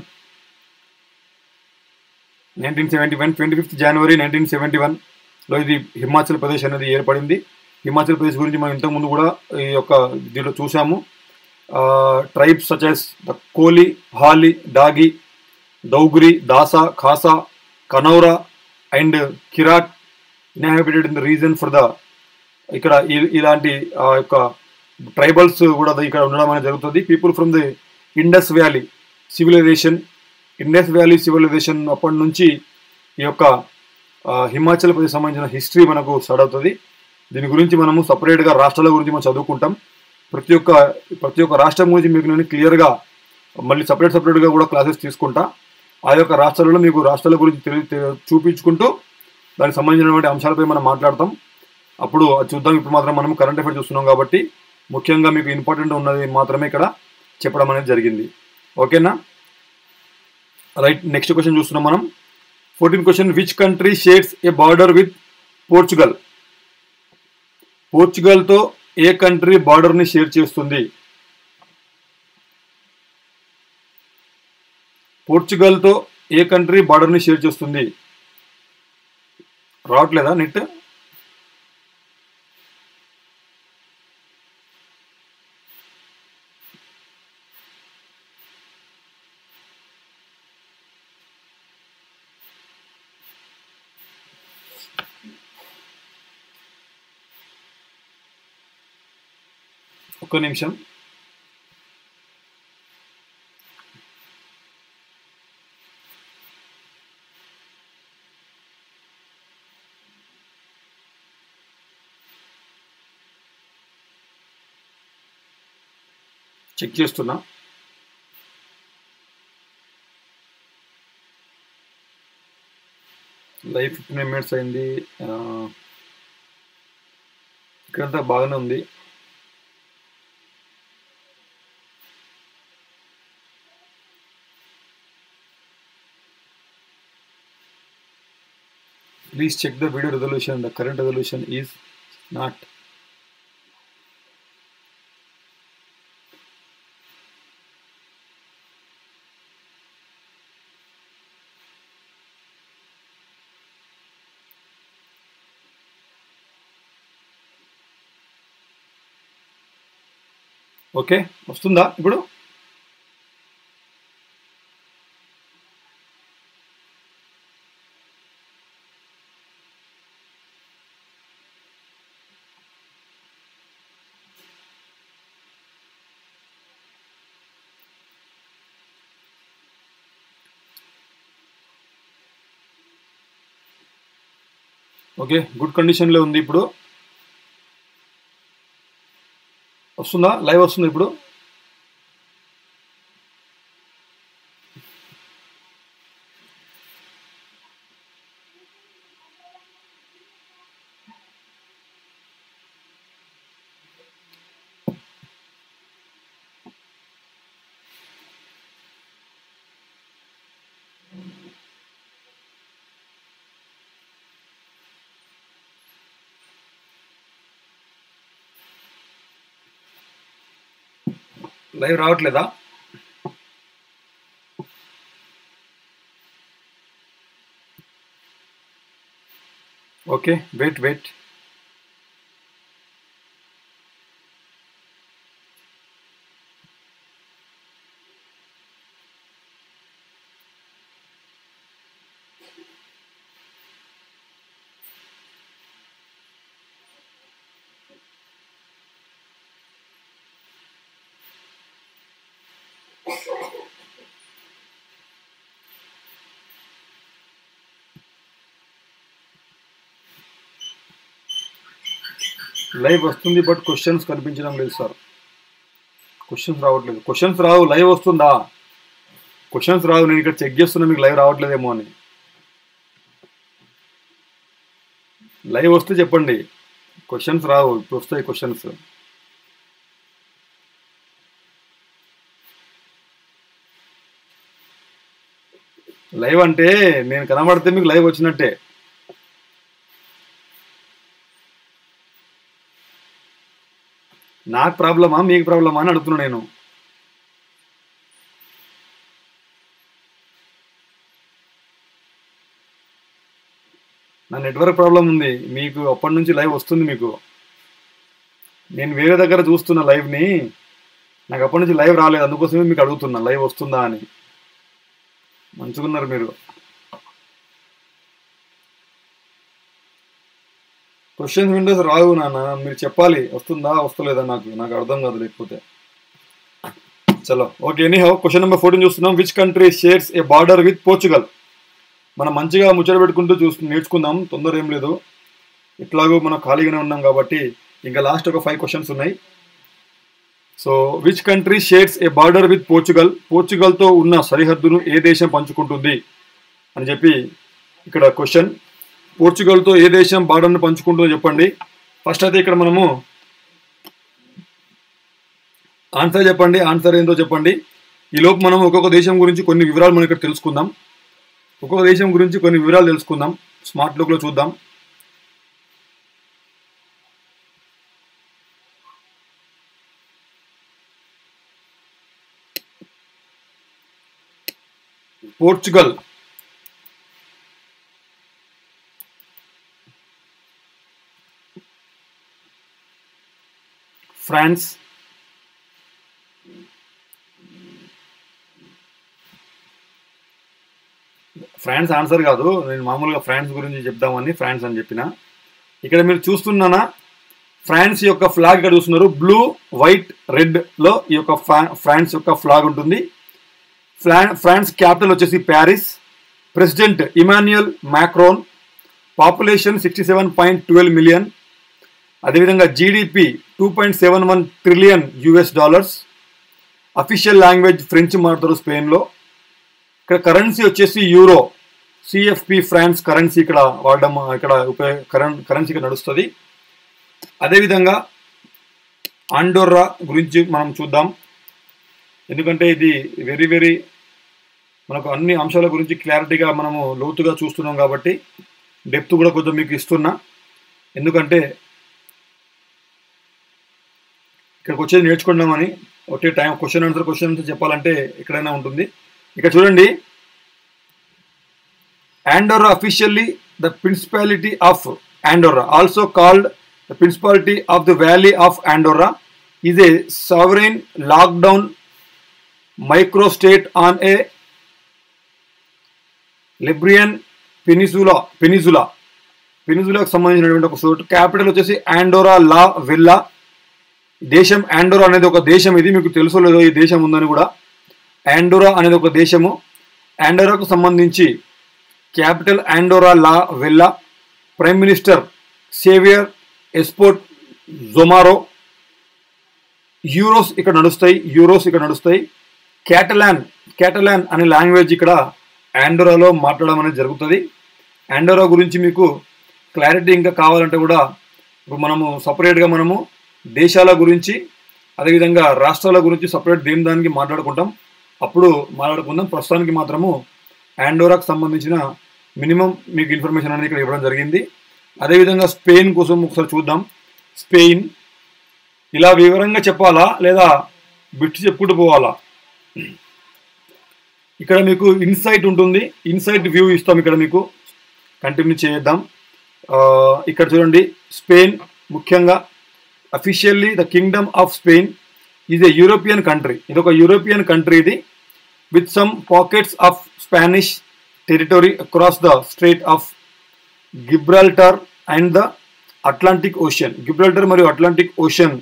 nineteen seventy one twenty fifth January nineteen seventy వన్లో ఇది హిమాచల్ ప్రదేశ్ అనేది ఏర్పడింది హిమాచల్ ప్రదేశ్ గురించి మనం ఇంతకుముందు కూడా ఈ యొక్క దీంట్లో చూసాము tribes such as the Koli Hali Dagi Daugri Dasa Khasa Kanaura and Kirat inhabited in the region for the ఇక్కడ ఈ- ఇలాంటి ఆ యొక్క ట్రైబల్స్ కూడా ఇక్కడ ఉండడం అనేది జరుగుతుంది people from the Indus valley civilisation Indus valley civilisation అప్పటి నుంచి ఈ యొక్క ఆ, హిమాచల్ ప్రదేశ్ సంబంధించిన హిస్టరీ మనకు స్టార్ట్ అవుతుంది దీని గురించి మనము సపరేట్గా రాష్ట్రాల గురించి మనం చదువుకుంటాం ప్రతి ఒక్క ప్రతి ఒక్క రాష్ట్రం గురించి మీకు నేను క్లియర్గా మళ్ళీ సపరేట్ సపరేట్గా కూడా క్లాసెస్ తీసుకుంటా ఆ యొక్క రాష్ట్రాలలో మీకు రాష్ట్రాల గురించి తెలి తె- చూపించుకుంటూ దానికి సంబంధించినటువంటి అంశాలపై మనం మాట్లాడతాం అప్పుడు అది చూద్దాం ఇప్పుడు మాత్రం మనం కరెంట్ అఫైర్స్ చూస్తున్నాం కాబట్టి ముఖ్యంగా మీకు ఇంపార్టెంట్ ఉన్నది మాత్రమే ఇక్కడ చెప్పడం అనేది జరిగింది ఓకేనా రైట్ నెక్స్ట్ క్వశ్చన్ చూస్తున్నాం మనం fourteen question which country shares a border with Portugal పోర్చుగల్తో ఏ కంట్రీ బార్డర్ని షేర్ చేస్తుంది పోర్చుగల్తో ఏ కంట్రీ బార్డర్ని షేర్ చేస్తుంది రావట్లేదా నెట్ ఒక్క నిమిషం చెక్ చేస్తున్నా లైవ్ ఫిఫ్టీన్ మినిట్స్ అయింది ఆ, ఇక్కడంతా బాగానే ఉంది Please check the video resolution. The current resolution is not. Okay వస్తుందా ఇప్పుడు ఓకే గుడ్ కండిషన్లో ఉంది ఇప్పుడు వస్తుందా లైవ్ వస్తుంది ఇప్పుడు లైవ్ రావట్లేదా ఓకే వెయిట్ వెయిట్ లైవ్ వస్తుంది బట్ క్వశ్చన్స్ కనిపించడం లేదు సార్ క్వశ్చన్స్ రావట్లేదు క్వశ్చన్స్ రావు లైవ్ వస్తుందా క్వశ్చన్స్ రావు నేను ఇక్కడ చెక్ చేస్తున్నా మీకు లైవ్ రావట్లేదేమో అని లైవ్ వస్తే చెప్పండి క్వశ్చన్స్ రావు ఇప్పుడు వస్తాయి క్వశ్చన్స్ లైవ్ అంటే నేను కనబడితే మీకు లైవ్ వచ్చినట్టే నాకు ప్రాబ్లమా మీకు ప్రాబ్లమా అని అడుగుతున్నా నేను నా నెట్వర్క్ ప్రాబ్లం ఉంది మీకు అప్పటి నుంచి లైవ్ వస్తుంది మీకు నేను వేరే దగ్గర చూస్తున్న లైవ్ని నాకు అప్పటి నుంచి లైవ్ రాలేదు అందుకోసమే మీకు అడుగుతున్నా లైవ్ వస్తుందా అని మంచుకున్నారు మీరు క్వశ్చన్స్ విండోస్ రావు నాన్న మీరు చెప్పాలి వస్తుందా వస్తలేదా నాకు నాకు అర్థం కాదు లేకపోతే చలో okay anyhow question number fourteen చూస్తున్నాం which country shares a border with Portugal మనం మంచిగా ముచ్చట పెట్టుకుంటూ చూస్తు నేర్చుకుందాం తొందర ఏం లేదు ఇట్లాగూ మనం ఖాళీగానే ఉన్నాం కాబట్టి ఇంకా లాస్ట్ ఒక ఫైవ్ క్వశ్చన్స్ ఉన్నాయి so which country shares a border with Portugal పోర్చుగల్తో ఉన్న సరిహద్దును ఏ దేశం పంచుకుంటుంది అని చెప్పి ఇక్కడ క్వశ్చన్ పోర్చుగల్తో ఏ దేశం బార్డర్ను పంచుకుంటుందో చెప్పండి ఫస్ట్ అయితే ఇక్కడ మనము ఆన్సర్ చెప్పండి ఆన్సర్ ఏందో చెప్పండి ఈ లోపు మనం ఒక్కొక్క దేశం గురించి కొన్ని వివరాలు మనం ఇక్కడ తెలుసుకుందాం ఒక్కొక్క దేశం గురించి కొన్ని వివరాలు తెలుసుకుందాం స్మార్ట్ లుక్లో చూద్దాం పోర్చుగల్ ఫ్రాన్స్ ఫ్రాన్స్ ఆన్సర్ కాదు నేను మామూలుగా ఫ్రాన్స్ గురించి చెప్దామని ఫ్రాన్స్ అని చెప్పిన ఇక్కడ మీరు చూస్తున్నానా ఫ్రాన్స్ యొక్క ఫ్లాగ్ ఇక్కడ చూస్తున్నారు బ్లూ వైట్ రెడ్ లో ఈ యొక్క ఫ్రాన్స్ యొక్క ఫ్లాగ్ ఉంటుంది ఫ్రాన్స్ క్యాపిటల్ వచ్చేసి Paris president Emmanuel Macron population sixty seven point twelve million అదేవిధంగా GDP two point seven one trillion US dollars official language French మాట్లాడతారు స్పెయిన్లో ఇక్కడ కరెన్సీ వచ్చేసి యూరో సిఎఫ్పి ఫ్రాన్స్ కరెన్సీ ఇక్కడ వాడడం ఇక్కడ ఉపయోగ కరెన్ కరెన్సీ ఇక్కడ నడుస్తుంది అదేవిధంగా ఆండోర్రా గురించి మనం చూద్దాం ఎందుకంటే ఇది వెరీ వెరీ మనకు అన్ని అంశాల గురించి క్లారిటీగా మనము లోతుగా చూస్తున్నాం కాబట్టి డెప్త్ కూడా కొంచెం మీకు ఇస్తున్నా ఎందుకంటే ఇక్కడికి వచ్చేది నేర్చుకుందామని ఒకటే time question answer question answer చెప్పాలంటే ఎక్కడైనా ఉంటుంది ఇక్కడ చూడండి Andorra officially the principality of Andorra also called the principality of the valley of Andorra is a sovereign lockdown micro state on a Iberian peninsula peninsula పెనిజులాకు సంబంధించినటువంటి ఒక చోటు క్యాపిటల్ వచ్చేసి ఆండోరా లా విల్లా దేశం ఆండోరా అనేది ఒక దేశం ఇది మీకు తెలుసో లేదో ఈ దేశం ఉందని కూడా ఆండోరా అనేది ఒక దేశము ఆండోరాకు సంబంధించి capital Andorra la Vella prime minister Xavier Espot Zamora euros ఇక్కడ నడుస్తాయి యూరోస్ ఇక్కడ నడుస్తాయి క్యాటలాన్ క్యాటలాన్ అనే లాంగ్వేజ్ ఇక్కడ ఆండోరాలో మాట్లాడడం అనేది జరుగుతుంది ఆండోరా గురించి మీకు క్లారిటీ ఇంకా కావాలంటే కూడా ఇప్పుడు మనము సపరేట్గా మనము దేశాల గురించి అదేవిధంగా రాష్ట్రాల గురించి సపరేట్ దేని దానికి మాట్లాడుకుంటాం అప్పుడు మాట్లాడుకుందాం ప్రస్తుతానికి మాత్రము ఆండోరాకు సంబంధించిన మినిమం మీకు ఇన్ఫర్మేషన్ అనేది ఇక్కడ ఇవ్వడం జరిగింది అదేవిధంగా స్పెయిన్ కోసం ఒకసారి చూద్దాం స్పెయిన్ ఇలా వివరంగా చెప్పాలా లేదా బిట్టు చెప్పుకుంటూ పోవాలా ఇక్కడ మీకు ఇన్సైట్ ఉంటుంది ఇన్సైట్ వ్యూ ఇస్తాం ఇక్కడ మీకు కంటిన్యూ చేద్దాం ఇక్కడ చూడండి స్పెయిన్ ముఖ్యంగా officially the kingdom of Spain is a European country ఇది ఒక యూరోపియన్ కంట్రీ ఇది with some pockets of Spanish territory across the strait of Gibraltar and the Atlantic ocean Gibraltar మరియు అట్లాంటిక్ ఓషన్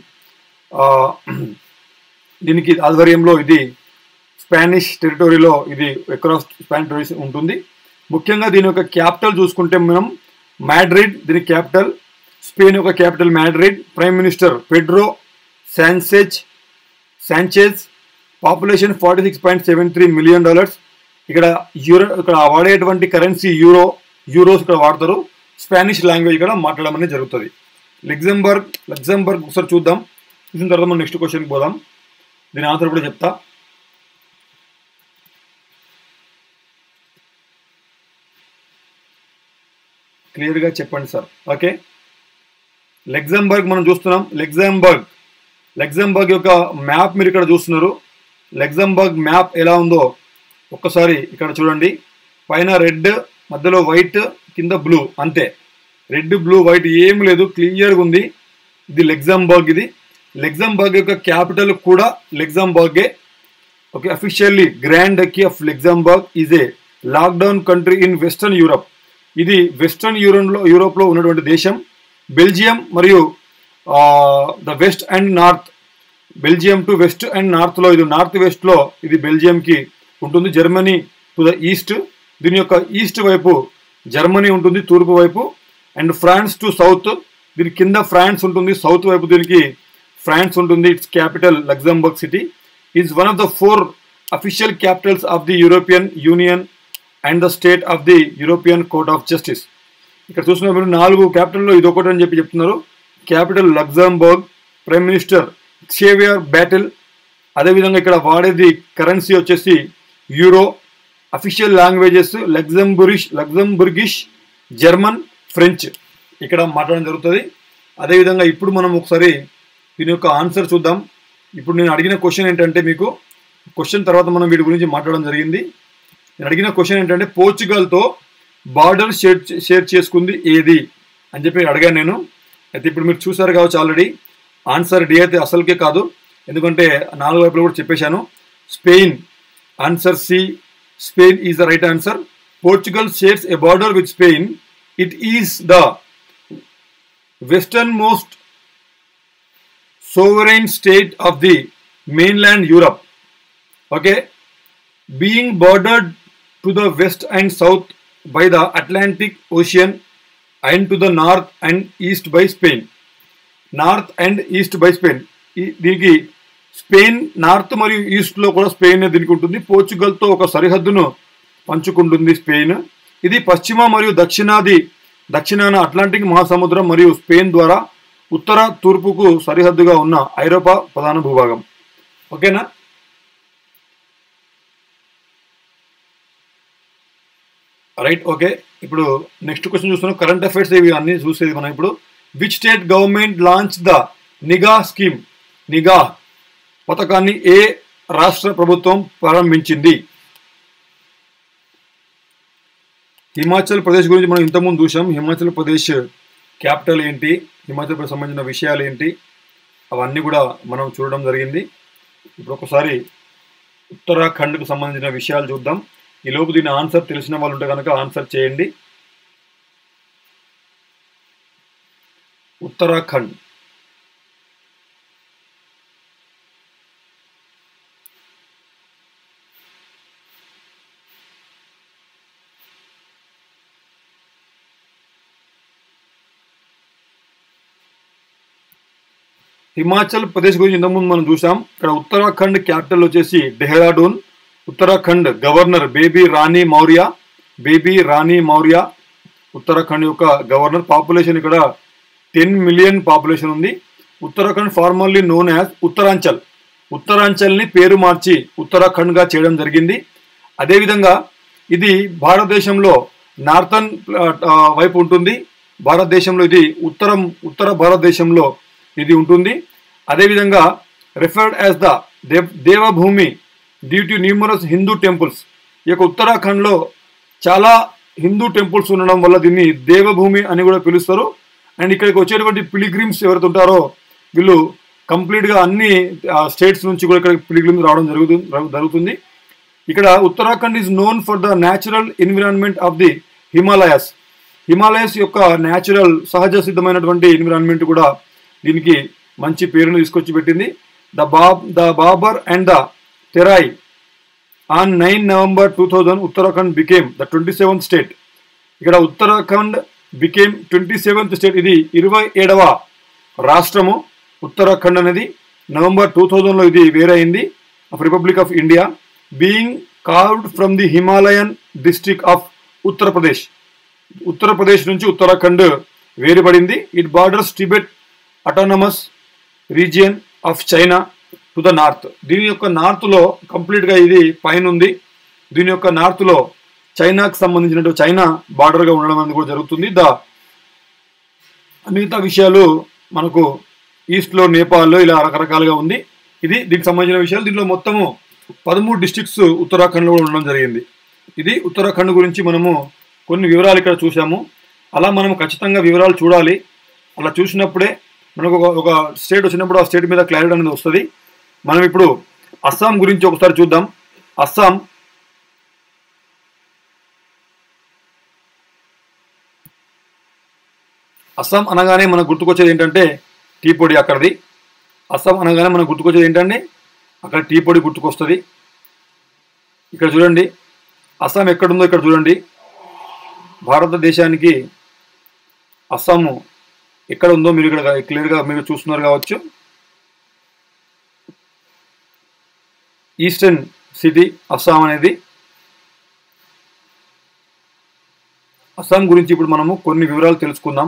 దీనికి ఆధ్వర్యంలో ఇది స్పానిష్ టెరిటరీలో ఇది అక్రాస్ స్పానిష్ టెరిటరీ ఉంటుంది ముఖ్యంగా దీని యొక్క క్యాపిటల్ చూసుకుంటే మనం మ్యాడ్రిడ్ దీని క్యాపిటల్ స్పెయిన్ యొక్క capital Madrid prime minister Pedro Sanchez Sanchez population forty six point seven three million dollars ఇక్కడ యూరో ఇక్కడ వాడేటువంటి కరెన్సీ యూరో యూరోస్ ఇక్కడ వాడతారు స్పానిష్ లాంగ్వేజ్ ఇక్కడ మాట్లాడడం అనేది జరుగుతుంది లగ్జంబర్గ్ లగ్జంబర్గ్ ఒకసారి చూద్దాం చూసిన తర్వాత మనం నెక్స్ట్ క్వశ్చన్కి పోదాం దీని ఆన్సర్ కూడా చెప్తా క్లియర్గా చెప్పండి సార్ ఓకే లెగ్జంబర్గ్ మనం చూస్తున్నాం లెగ్జంబర్గ్ లెగ్జంబర్గ్ యొక్క మ్యాప్ మీరు ఇక్కడ చూస్తున్నారు లెగ్జంబర్గ్ మ్యాప్ ఎలా ఉందో ఒక్కసారి ఇక్కడ చూడండి పైన రెడ్ మధ్యలో వైట్ కింద బ్లూ అంతే రెడ్ బ్లూ వైట్ ఏం లేదు క్లియర్గా ఉంది ఇది లెగ్జంబర్గ్ ఇది లెగ్జంబర్గ్ యొక్క క్యాపిటల్ కూడా లెగ్జంబర్గే okay officially grand key of Luxembourg is a lockdown country in western Europe ఇది వెస్టర్న్ యూరోప్లో యూరోప్లో ఉన్నటువంటి దేశం బెల్జియం మరియు the west and north Belgium to west and నార్త్లో ఇది నార్త్ వెస్ట్లో ఇది బెల్జియంకి ఉంటుంది జర్మనీ టు ద ఈస్ట్ దీని యొక్క ఈస్ట్ వైపు జర్మనీ ఉంటుంది తూర్పు వైపు అండ్ ఫ్రాన్స్ టు సౌత్ దీని కింద ఫ్రాన్స్ ఉంటుంది సౌత్ వైపు దీనికి ఫ్రాన్స్ ఉంటుంది its capital Luxembourg city is one of the four official capitals of the European union and the state of the European court of justice ఇక్కడ చూసిన మీరు నాలుగు క్యాపిటల్లో ఇది ఒకటి అని చెప్పి చెప్తున్నారు capital Luxembourg prime minister Xavier Bettel అదేవిధంగా ఇక్కడ వాడేది కరెన్సీ వచ్చేసి euro official languages Luxembourgish Luxembourgish German French ఇక్కడ మాట్లాడడం జరుగుతుంది అదేవిధంగా ఇప్పుడు మనం ఒకసారి దీని యొక్క ఆన్సర్ చూద్దాం ఇప్పుడు నేను అడిగిన క్వశ్చన్ ఏంటంటే మీకు క్వశ్చన్ తర్వాత మనం వీటి గురించి మాట్లాడడం జరిగింది నేను అడిగిన క్వశ్చన్ ఏంటంటే పోర్చుగల్తో బార్డర్ షేర్ షేర్ చేసుకుంది ఏది అని చెప్పి అడిగాను నేను అయితే ఇప్పుడు మీరు చూసారు కావచ్చు ఆల్రెడీ ఆన్సర్ డి అయితే అసలుకే కాదు ఎందుకంటే నాలుగు వైపులు కూడా చెప్పేశాను Spain answer C Spain is the right answer Portugal shares a border with Spain it is the western most sovereign state of the mainland Europe. Okay, being bordered to the west and south by the Atlantic Ocean and to the north and east by Spain. North and east by Spain దీనికి స్పెయిన్ నార్త్ మరియు ఈస్ట్లో కూడా స్పెయిన్ దీనికి ఉంటుంది పోర్చుగల్తో ఒక సరిహద్దును పంచుకుంటుంది స్పెయిన్ ఇది పశ్చిమ మరియు దక్షిణాది దక్షిణాన అట్లాంటిక్ మహాసముద్రం మరియు స్పెయిన్ ద్వారా ఉత్తర తూర్పుకు సరిహద్దుగా ఉన్న ఐరోపా ప్రధాన భూభాగం ఓకేనా రైట్ ఓకే ఇప్పుడు నెక్స్ట్ క్వశ్చన్ చూస్తున్నాం కరెంట్ అఫైర్స్ ఇవి అన్ని చూసేది మనం ఇప్పుడు which state government launch the Niga scheme Niga పథకాన్ని ఏ రాష్ట్ర ప్రభుత్వం ప్రారంభించింది హిమాచల్ ప్రదేశ్ గురించి మనం ఇంతకుముందు చూసాం హిమాచల్ ప్రదేశ్ క్యాపిటల్ ఏంటి హిమాచల్ ప్రదేశ్ సంబంధించిన విషయాలు ఏంటి అవన్నీ కూడా మనం చూడడం జరిగింది ఇప్పుడు ఒకసారి ఉత్తరాఖండ్కు సంబంధించిన విషయాలు చూద్దాం ఈ లోపు దీని ఆన్సర్ తెలిసిన వాళ్ళు ఉంటే కనుక ఆన్సర్ చేయండి ఉత్తరాఖండ్ హిమాచల్ ప్రదేశ్ గురించి ఇంతకుముందు మనం చూసాం ఇక్కడ ఉత్తరాఖండ్ క్యాపిటల్ వచ్చేసి డెహ్రాడూన్ ఉత్తరాఖండ్ గవర్నర్ బేబీ రాణి మౌర్య బేబీ రాణి మౌర్య ఉత్తరాఖండ్ యొక్క గవర్నర్ పాపులేషన్ ఇక్కడ టెన్ మిలియన్ పాపులేషన్ ఉంది Uttarakhand formally known as Uttaranchal ఉత్తరాంచల్ని పేరు మార్చి ఉత్తరాఖండ్గా చేయడం జరిగింది అదేవిధంగా ఇది భారతదేశంలో నార్థన్ వైపు ఉంటుంది భారతదేశంలో ఇది ఉత్తరం ఉత్తర భారతదేశంలో ఇది ఉంటుంది అదేవిధంగా referred as the Dev Devbhumi due to numerous Hindu temples ఈ యొక్క ఉత్తరాఖండ్లో చాలా హిందూ టెంపుల్స్ ఉండడం వల్ల దీన్ని దేవభూమి అని కూడా పిలుస్తారు అండ్ ఇక్కడికి వచ్చేటువంటి పిలిగ్రిమ్స్ ఎవరైతే ఉంటారో వీళ్ళు కంప్లీట్గా అన్ని స్టేట్స్ నుంచి కూడా ఇక్కడ పిలిగ్రిమ్స్ రావడం జరుగుతుంది జరుగుతుంది ఇక్కడ Uttarakhand is known for the natural environment of the Himalayas Himalayas యొక్క న్యాచురల్ సహజ సిద్ధమైనటువంటి ఎన్విరాన్మెంట్ కూడా దీనికి మంచి పేరును తీసుకొచ్చి పెట్టింది the Bhab the Bhabar and the Terai on nine November two thousand Uttarakhand became the twenty seventh state ఇక్కడ Uttarakhand became twenty seventh state ఇది ఇరవై ఏడవ రాష్ట్రము ఉత్తరాఖండ్ అనేది నవంబర్ టూ థౌజండ్లో ఇది వేరైంది of republic of India being carved from the Himalayan district of Uttar Pradesh Uttar Pradesh నుంచి ఉత్తరాఖండ్ వేరుపడింది it borders Tibet autonomous region of China to the north దీని యొక్క నార్త్లో కంప్లీట్గా ఇది పైన ఉంది దీని యొక్క నార్త్లో చైనాకు సంబంధించినట్టు చైనా బార్డర్గా ఉండడం అనేది కూడా జరుగుతుంది ద మిగతా విషయాలు మనకు ఈస్ట్లో నేపాల్లో ఇలా రకరకాలుగా ఉంది ఇది దీనికి సంబంధించిన విషయాలు దీంట్లో మొత్తము పదమూడు డిస్ట్రిక్ట్స్ ఉత్తరాఖండ్లో కూడా ఉండడం జరిగింది ఇది ఉత్తరాఖండ్ గురించి మనము కొన్ని వివరాలు ఇక్కడ చూసాము అలా మనం ఖచ్చితంగా వివరాలు చూడాలి అలా చూసినప్పుడే మనకు ఒక ఒక స్టేట్ వచ్చినప్పుడు ఆ స్టేట్ మీద క్లారిటీ అనేది వస్తుంది మనం ఇప్పుడు అస్సాం గురించి ఒకసారి చూద్దాం అస్సాం అస్సాం అనగానే మనకు గుర్తుకొచ్చేది ఏంటంటే టీ పొడి అక్కడిది అస్సాం అనగానే మనకు గుర్తుకొచ్చేది ఏంటంటే అక్కడ టీ పొడి గుర్తుకొస్తుంది ఇక్కడ చూడండి అస్సాం ఎక్కడుందో ఇక్కడ చూడండి భారతదేశానికి అస్సాము ఎక్కడ ఉందో మీరు ఇక్కడ క్లియర్గా మీరు చూస్తున్నారు కావచ్చు ఈస్టర్న్ సిటీ అస్సాం అనేది అస్సాం గురించి ఇప్పుడు మనము కొన్ని వివరాలు తెలుసుకుందాం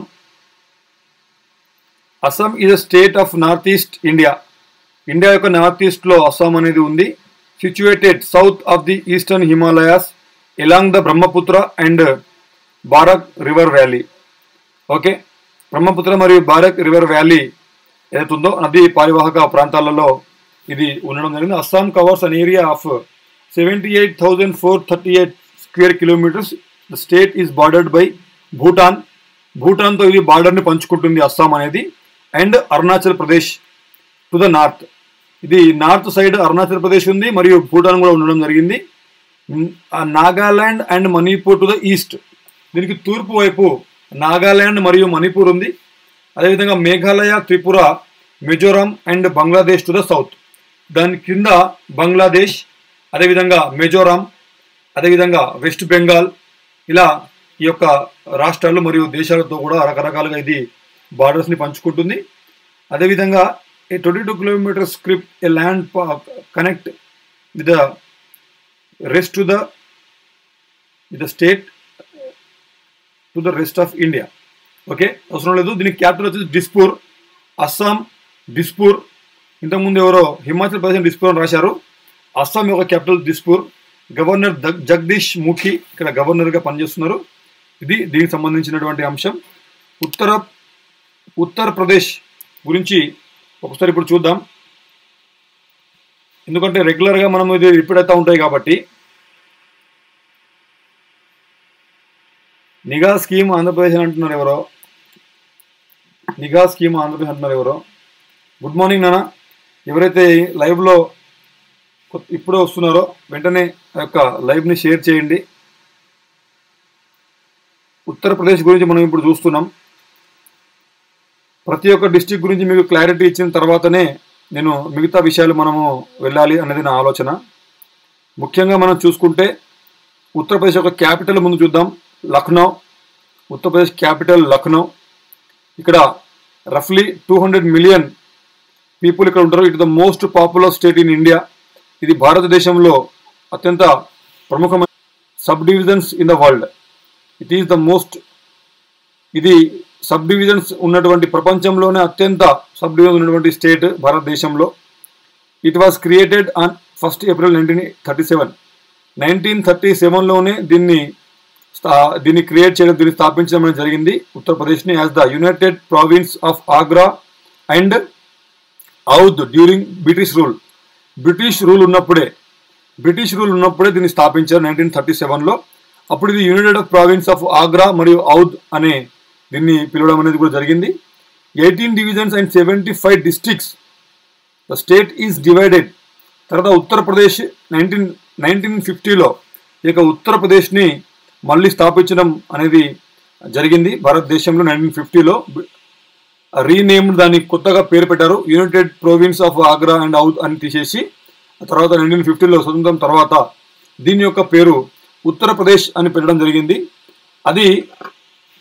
Assam is a state of north east India India యొక్క నార్త్ ఈస్ట్లో అస్సాం అనేది ఉంది situated south of the eastern Himalayas along the Brahmaputra and Barak river valley okay Brahmaputra మరియు బారక్ రివర్ వ్యాలీ ఏదైతుందో నదీ పారివాహక ప్రాంతాలలో ఇది ఉండడం జరిగింది Assam covers an area of seventy eight thousand four thirty eight square kilometres the state is bordered by Bhutan భూటాన్తో ఇది బార్డర్ని పంచుకుంటుంది అస్సాం అనేది and Arunachal Pradesh to the north ఇది నార్త్ సైడ్ అరుణాచల్ ప్రదేశ్ ఉంది మరియు భూటాన్ కూడా ఉండడం జరిగింది Nagaland and Manipur to the east దీనికి తూర్పు వైపు నాగాలాండ్ మరియు మణిపూర్ ఉంది అదేవిధంగా Meghalaya Tripura Mizoram and Bangladesh to the south దాని కింద బంగ్లాదేశ్ అదేవిధంగా మిజోరాం అదేవిధంగా వెస్ట్ బెంగాల్ ఇలా ఈ యొక్క రాష్ట్రాలు మరియు దేశాలతో కూడా రకరకాలుగా ఇది బార్డర్స్ని పంచుకుంటుంది అదేవిధంగా a twenty two kilometre script a land connect with the rest to the with the state to the rest of India okay అవసరం లేదు దీనికి క్యాపిటల్ వచ్చేసి డిస్పూర్ అస్సాం డిస్పూర్ ఇంతకుముందు ఎవరో హిమాచల్ ప్రదేశ్ డిస్పూర్ అని రాశారు అస్సాం యొక్క క్యాపిటల్ డిస్పూర్ గవర్నర్ జగదీష్ ముఖి ఇక్కడ గవర్నర్గా పనిచేస్తున్నారు ఇది దీనికి సంబంధించినటువంటి అంశం ఉత్తర ఉత్తరప్రదేశ్ గురించి ఒకసారి ఇప్పుడు చూద్దాం ఎందుకంటే రెగ్యులర్గా మనం ఇది రిపీట్ అవుతూ ఉంటాయి కాబట్టి నిఘా స్కీమ్ ఆంధ్రప్రదేశ్ అని అంటున్నారు ఎవరో నిఘా స్కీమ్ ఆంధ్రప్రదేశ్ అంటున్నారు ఎవరో గుడ్ మార్నింగ్ నాన్న ఎవరైతే లైవ్లో ఇప్పుడే వస్తున్నారో వెంటనే ఆ యొక్క లైవ్ని షేర్ చేయండి ఉత్తరప్రదేశ్ గురించి మనం ఇప్పుడు చూస్తున్నాం ప్రతి ఒక్క డిస్టిక్ గురించి మీకు క్లారిటీ ఇచ్చిన తర్వాతనే నేను మిగతా విషయాలు మనము వెళ్ళాలి అనేది నా ఆలోచన ముఖ్యంగా మనం చూసుకుంటే ఉత్తరప్రదేశ్ యొక్క క్యాపిటల్ ముందు చూద్దాం లక్నో ఉత్తరప్రదేశ్ క్యాపిటల్ లక్నో ఇక్కడ రఫ్లీ టూ హండ్రెడ్ మిలియన్ పీపుల్ ఇక్కడ ఉంటారు it the most popular state in India ఇది భారతదేశంలో అత్యంత ప్రముఖమైన sub divisions in the world it is the most ఇది సబ్ డివిజన్స్ ఉన్నటువంటి ప్రపంచంలోనే అత్యంత సబ్ డివిజన్ ఉన్నటువంటి స్టేట్ భారతదేశంలో it was created on first April nineteen thirty seven nineteen thirty సెవెన్లోనే దీన్ని స్థా- దీన్ని క్రియేట్ చేయడం దీన్ని స్థాపించడం అనేది జరిగింది ఉత్తరప్రదేశ్ని as the united province of Agra and Oudh during British rule British rule ఉన్నప్పుడే బ్రిటిష్ రూల్ ఉన్నప్పుడే దీన్ని స్థాపించారు నైన్టీన్ థర్టీ సెవెన్లో అప్పుడు ఇది యునైటెడ్ ప్రావిన్స్ ఆఫ్ ఆగ్రా మరియు ఔద్ అనే దీన్ని పిలవడం అనేది కూడా జరిగింది eighteen divisions and seventy five districts the state is divided తర్వాత ఉత్తరప్రదేశ్ నైన్టీన్ నైన్టీన్ ఫిఫ్టీలో ఈ యొక్క ఉత్తరప్రదేశ్ని మళ్ళీ స్థాపించడం అనేది జరిగింది భారతదేశంలో నైన్టీన్ ఫిఫ్టీలో రీనేమ్డ్ దాన్ని కొత్తగా పేరు పెట్టారు united province of Agra and Oudh అని తీసేసి ఆ తర్వాత నైన్టీన్ ఫిఫ్టీలో స్వతంత్రం తర్వాత దీని యొక్క పేరు ఉత్తరప్రదేశ్ అని పెట్టడం జరిగింది అది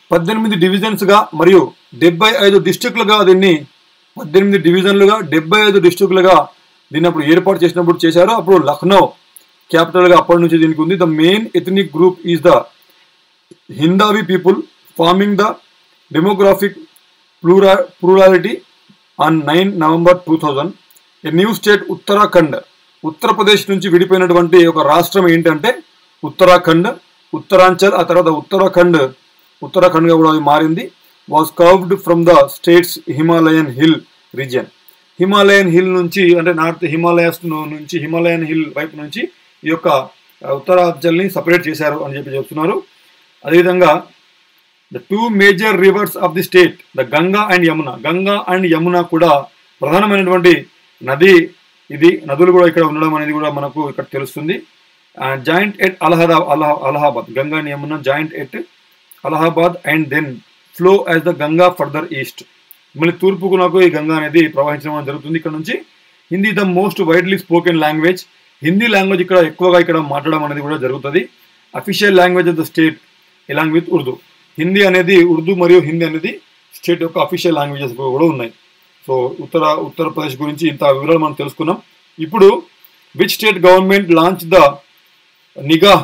పద్దెనిమిది డివిజన్స్గా మరియు డెబ్బై ఐదు డిస్టిక్లుగా దీన్ని పద్దెనిమిది డివిజన్లుగా డెబ్బై ఐదు డిస్టిక్లుగా దీన్ని అప్పుడు ఏర్పాటు చేసినప్పుడు చేశారు అప్పుడు లక్నో క్యాపిటల్గా అప్పటి నుంచి దీనికి ఉంది the main ethnic group is the Hindavi people forming the demographic plural plurality on nine November two thousand a new state Uttarakhand Uttar Pradesh నుంచి విడిపోయినటువంటి ఒక రాష్ట్రం ఏంటంటే ఉత్తరాఖండ్ ఉత్తరాంచల్ ఆ తర్వాత ఉత్తరాఖండ్ ఉత్తరాఖండ్గా కూడా అది మారింది was carved from the states Himalayan hill region Himalayan hill నుంచి అంటే నార్త్ హిమాలయస్ నుంచి హిమాలయన్ హిల్ వైపు నుంచి ఈ యొక్క ఉత్తరాంచల్ని సపరేట్ చేశారు అని చెప్పి చెప్తున్నారు అదేవిధంగా the two major rivers of the state the Ganga and Yamuna Ganga and Yamuna కూడా ప్రధానమైనటువంటి నది ఇది నదులు కూడా ఇక్కడ ఉండడం అనేది కూడా మనకు ఇక్కడ తెలుస్తుంది జాయింట్ ఎట్ అలహదా అలహ Allahabad Ganga and Yamuna joint at Allahabad and then flow as the Ganga further east మళ్ళీ తూర్పుకు నాకు ఈ గంగా అనేది ప్రవహించడం అనేది జరుగుతుంది ఇక్కడ నుంచి Hindi the most widely spoken language Hindi language ఇక్కడ ఎక్కువగా ఇక్కడ మాట్లాడడం అనేది కూడా జరుగుతుంది official language of the state along with Urdu Hindi అనేది ఉర్దూ మరియు హిందీ అనేది స్టేట్ యొక్క అఫీషియల్ లాంగ్వేజెస్ కూడా ఉన్నాయి సో ఉత్తర ఉత్తరప్రదేశ్ గురించి ఇంత వివరాలు మనం తెలుసుకున్నాం ఇప్పుడు which state government launch the Nigha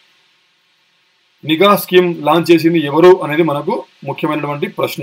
Nigha scheme launch చేసింది ఎవరు అనేది మనకు ముఖ్యమైనటువంటి ప్రశ్న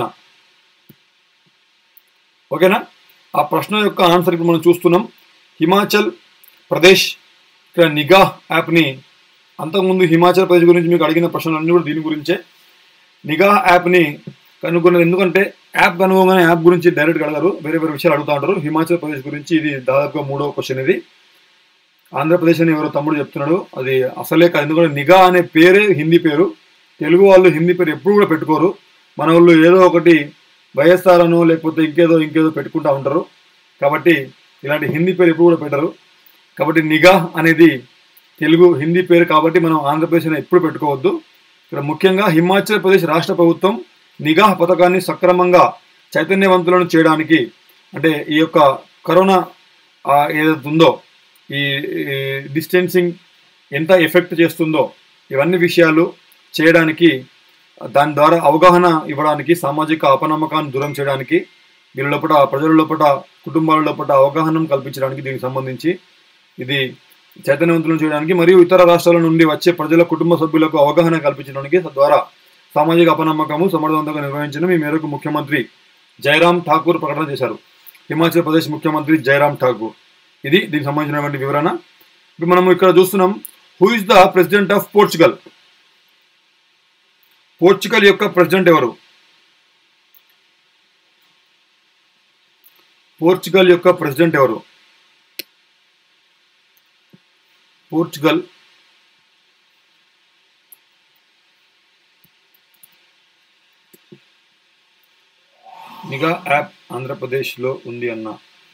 ఓకేనా ఆ ప్రశ్న యొక్క ఆన్సర్ ఇప్పుడు మనం చూస్తున్నాం హిమాచల్ ప్రదేశ్ ఇక్కడ నిగా యాప్ని అంతకుముందు హిమాచల్ ప్రదేశ్ గురించి మీకు అడిగిన ప్రశ్నలన్నీ కూడా దీని గురించే నిగా యాప్ని కనుగొన్నది ఎందుకంటే యాప్ కనుగొనగానే యాప్ గురించి డైరెక్ట్గా అడగారు వేరే వేరే విషయాలు అడుగుతూ ఉంటారు హిమాచల్ ప్రదేశ్ గురించి ఇది దాదాపుగా మూడవ క్వశ్చన్ ఇది ఆంధ్రప్రదేశ్ అని ఎవరో తమ్ముడు చెప్తున్నాడు అది అసలే కాదు ఎందుకంటే నిఘా అనే పేరే హిందీ పేరు తెలుగు వాళ్ళు హిందీ పేరు ఎప్పుడు కూడా పెట్టుకోరు మన వాళ్ళు ఏదో ఒకటి వైఎస్ఆర్ అనో లేకపోతే ఇంకేదో ఇంకేదో పెట్టుకుంటా ఉంటారు కాబట్టి ఇలాంటి హిందీ పేరు ఎప్పుడు కూడా పెట్టరు కాబట్టి నిఘా అనేది తెలుగు హిందీ పేరు కాబట్టి మనం ఆంధ్రప్రదేశ్ అని ఎప్పుడు పెట్టుకోవద్దు ఇక్కడ ముఖ్యంగా హిమాచల్ ప్రదేశ్ రాష్ట్ర ప్రభుత్వం నిఘా పథకాన్ని సక్రమంగా చైతన్యవంతులను చేయడానికి అంటే ఈ యొక్క కరోనా ఆ, ఏదైతే ఉందో ఈ ఈ డిస్టెన్సింగ్ ఎంత ఎఫెక్ట్ చేస్తుందో ఇవన్నీ విషయాలు చేయడానికి దాని ద్వారా అవగాహన ఇవ్వడానికి సామాజిక అపనమ్మకాన్ని దూరం చేయడానికి వీళ్ళ లోపల ప్రజల లోపల కుటుంబాల లోపల అవగాహన కల్పించడానికి దీనికి సంబంధించి ఇది చైతన్యవంతులను చేయడానికి మరియు ఇతర రాష్ట్రాల నుండి వచ్చే ప్రజల కుటుంబ సభ్యులకు అవగాహన కల్పించడానికి తద్వారా సామాజిక అపనమ్మకము సమర్థవంతంగా నిర్వహించడం ఈ మేరకు ముఖ్యమంత్రి జయరాం ఠాకూర్ ప్రకటన చేశారు హిమాచల్ ప్రదేశ్ ముఖ్యమంత్రి జయరాం ఠాకూర్ ఇది దీనికి సంబంధించినటువంటి వివరణ ఇప్పుడు మనం ఇక్కడ చూస్తున్నాం who is the president of Portugal Portugal యొక్క ప్రెసిడెంట్ ఎవరు పోర్చుగల్ యొక్క ప్రెసిడెంట్ ఎవరు పోర్చుగల్ నిఘా యాప్ ఆంధ్రప్రదేశ్లో ఉంది అన్న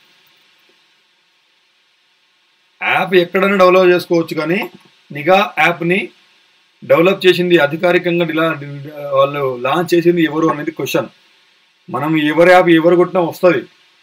యాప్ ఎక్కడైనా డెవలప్ చేసుకోవచ్చు కానీ నిఘా యాప్ని డెవలప్ చేసింది అధికారికంగా ఇలా వాళ్ళు లాంచ్ చేసింది ఎవరు అనేది క్వశ్చన్ మనం ఎవరి యాప్ ఎవరు కొట్టినా వస్తుంది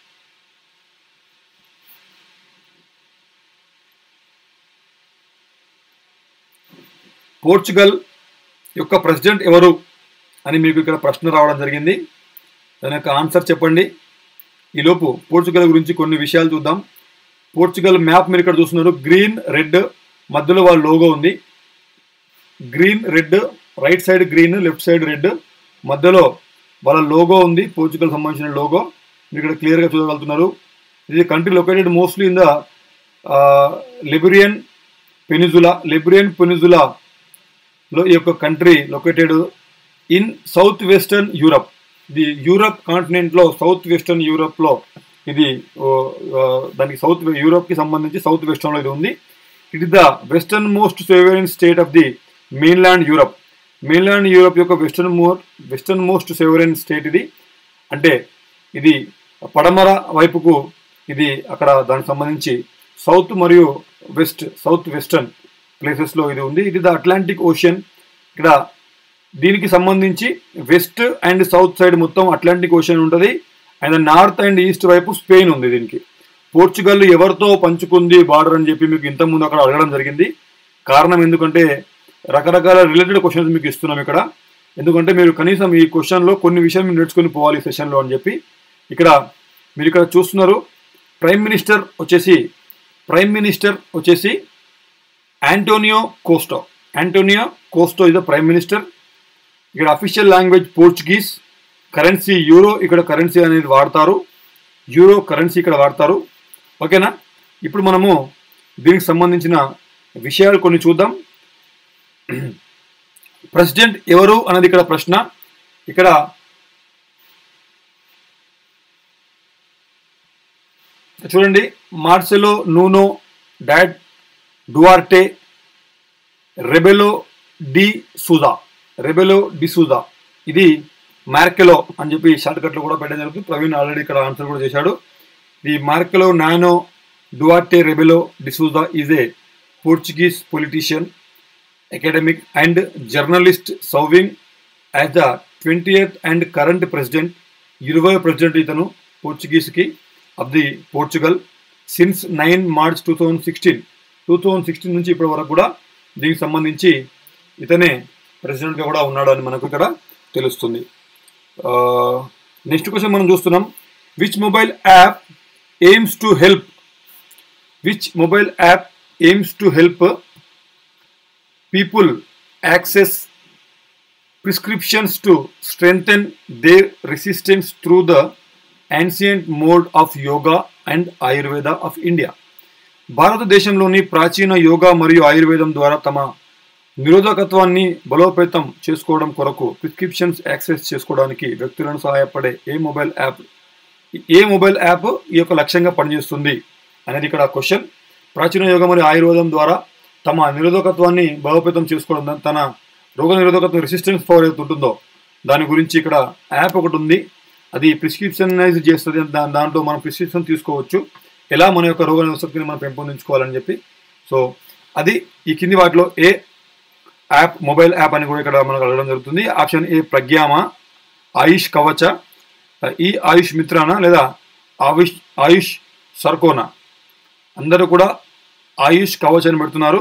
పోర్చుగల్ యొక్క ప్రెసిడెంట్ ఎవరు అని మీకు ఇక్కడ ప్రశ్న రావడం జరిగింది దాని యొక్క ఆన్సర్ చెప్పండి ఈలోపు పోర్చుగల్ గురించి కొన్ని విషయాలు చూద్దాం పోర్చుగల్ మ్యాప్ మీరు ఇక్కడ చూస్తున్నారు గ్రీన్ రెడ్ మధ్యలో వాళ్ళ లోగో ఉంది green red right side green left side red మధ్యలో వాళ్ళ లోగో ఉంది పోర్చుగల్ సంబంధించిన లోగో మీరు ఇక్కడ క్లియర్గా చూడగలుగుతున్నారు ఇది country located mostly in the Liberian peninsula Liberian peninsula లో ఈ యొక్క country located in south western Europe ఇది యూరప్ కాంటినెంట్లో సౌత్ వెస్టర్న్ యూరప్లో ఇది ఓ, ఆ, దానికి సౌత్ యూరప్కి సంబంధించి సౌత్ వెస్టర్న్లో ఇది ఉంది it is the western westernmost sovereign state of the mainland Europe mainland Europe యొక్క western more westernmost sovereign state ఇది అంటే ఇది పడమర వైపుకు ఇది అక్కడ దానికి సంబంధించి సౌత్ మరియు వెస్ట్ సౌత్ వెస్టర్న్ ప్లేసెస్లో ఇది ఉంది ఇది ద అట్లాంటిక్ ఓషన్ ఇక్కడ దీనికి సంబంధించి వెస్ట్ అండ్ సౌత్ సైడ్ మొత్తం అట్లాంటిక్ ఓషన్ ఉంటుంది అండ్ నార్త్ అండ్ ఈస్ట్ వైపు స్పెయిన్ ఉంది దీనికి పోర్చుగల్ ఎవరితో పంచుకుంది బార్డర్ అని చెప్పి మీకు ఇంతకుముందు అక్కడ అడగడం జరిగింది కారణం ఎందుకంటే రకరకాల రిలేటెడ్ క్వశ్చన్స్ మీకు ఇస్తున్నాం ఇక్కడ ఎందుకంటే మీరు కనీసం ఈ క్వశ్చన్లో కొన్ని విషయాలు మీరు నేర్చుకొని పోవాలి ఈ సెషన్లో అని చెప్పి ఇక్కడ మీరు ఇక్కడ చూస్తున్నారు ప్రైమ్ మినిస్టర్ వచ్చేసి ప్రైమ్ మినిస్టర్ వచ్చేసి Antonio Costa Antonio Costa is the prime minister ఇక్కడ official language Portuguese currency euro ఇక్కడ కరెన్సీ అనేది వాడతారు యూరో కరెన్సీ ఇక్కడ వాడతారు ఓకేనా ఇప్పుడు మనము దీనికి సంబంధించిన విషయాలు కొన్ని చూద్దాం ప్రెసిడెంట్ ఎవరు అన్నది ఇక్కడ ప్రశ్న ఇక్కడ చూడండి మార్సెలో నూనో డాడ్ Duarte Rebelo de Sousa Rebelo de Sousa ఇది మార్కెలో అని చెప్పి షార్ట్ కట్లో కూడా పెట్టడం జరుగుతుంది ప్రవీణ్ ఆల్రెడీ ఇక్కడ ఆన్సర్ కూడా చేశాడు the Marcelo Nuno Duarte Rebelo de Sousa is a Portuguese politician academic and journalist serving as the 20th and current president ఇరవై ప్రెసిడెంట్ ఇతను పోర్చుగీస్కి of the Portugal since nine March two thousand sixteen two thousand sixteen నుంచి ఇప్పటి వరకు కూడా దీనికి సంబంధించి ఇతనే ప్రెసిడెంట్గా కూడా ఉన్నాడు అని మనకు ఇక్కడ తెలుస్తుంది నెక్స్ట్ క్వశ్చన్ మనం చూస్తున్నాం which mobile app aims to help which mobile app aims to help people access prescriptions to strengthen their resistance through the ancient mode of yoga and ayurveda of india భారతదేశంలోని ప్రాచీన యోగా మరియు ఆయుర్వేదం ద్వారా తమ నిరోధకత్వాన్ని బలోపేతం చేసుకోవడం కొరకు ప్రిస్క్రిప్షన్స్ యాక్సెస్ చేసుకోవడానికి వ్యక్తులను సహాయపడే ఏ మొబైల్ యాప్ ఏ మొబైల్ యాప్ ఈ యొక్క లక్ష్యంగా పనిచేస్తుంది అనేది ఇక్కడ క్వశ్చన్ ప్రాచీన యోగ మరియు ఆయుర్వేదం ద్వారా తమ నిరోధకత్వాన్ని బలోపేతం చేసుకోవడం తన రోగ నిరోధకత్వం రెసిస్టెన్స్ పవర్ ఏదైతే ఉంటుందో దాని గురించి ఇక్కడ యాప్ ఒకటి ఉంది అది ప్రిస్క్రిప్షనైజ్ చేస్తుంది దా- దాంట్లో మనం ప్రిస్క్రిప్షన్ తీసుకోవచ్చు ఎలా మన యొక్క రోగ నిరోధకతని మనం పెంపొందించుకోవాలని చెప్పి సో అది ఈ కింది వాటిలో ఏ యాప్ మొబైల్ యాప్ అని కూడా ఇక్కడ మనకు అడగడం జరుగుతుంది ఆప్షన్ ఏ ప్రజ్ఞామా ఆయుష్ కవచ ఈ ఆయుష్ మిత్రానా లేదా ఆయుష్ ఆయుష్ సర్కోనా అందరూ కూడా ఆయుష్ కవచ్ అని పెడుతున్నారు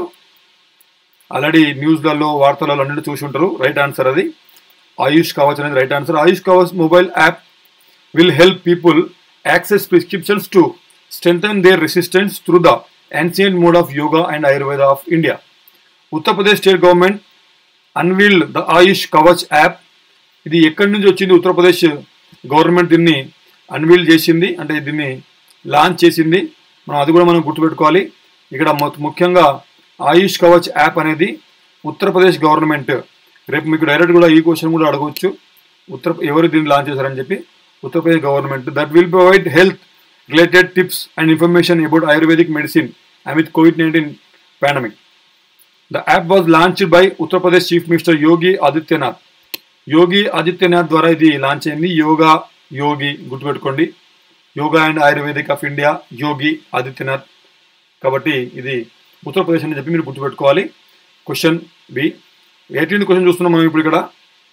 ఆల్రెడీ న్యూస్లలో వార్తలలో అన్నిటి చూసి ఉంటారు రైట్ ఆన్సర్ అది ఆయుష్ కవచ్ అనేది right answer Ayush Kavach mobile app will help people access prescriptions to strengthen their resistance through the ancient mode of yoga and ayurveda of india Uttar Pradesh state government unveiled the Ayush Kavach app ఇది ఎక్కడి నుంచి వచ్చింది ఉత్తరప్రదేశ్ గవర్నమెంట్ దీన్ని అన్వీల్ చేసింది అంటే దీన్ని లాంచ్ చేసింది మనం అది కూడా మనం గుర్తుపెట్టుకోవాలి ఇక్కడ మొ- ముఖ్యంగా ఆయుష్ కవచ్ యాప్ అనేది ఉత్తరప్రదేశ్ గవర్నమెంట్ రేపు మీకు డైరెక్ట్ కూడా ఈ క్వశ్చన్ కూడా అడగవచ్చు ఉత్తర ఎవరు దీన్ని లాంచ్ చేశారని చెప్పి Uttar Pradesh government that will provide health related tips and information about ayurvedic medicine amid Covid nineteen pandemic the app was launched by Uttar Pradesh chief minister Yogi Adityanath Yogi Adityanath ద్వారా ఇది లాంచ్ అయింది యోగా యోగి గుర్తుపెట్టుకోండి yoga and ayurvedic of India Yogi Adityanath కాబట్టి ఇది ఉత్తరప్రదేశ్ అని చెప్పి మీరు గుర్తుపెట్టుకోవాలి క్వశ్చన్ బి ఎయిటీన్త్ క్వశ్చన్ చూస్తున్నాం మనం ఇప్పుడు ఇక్కడ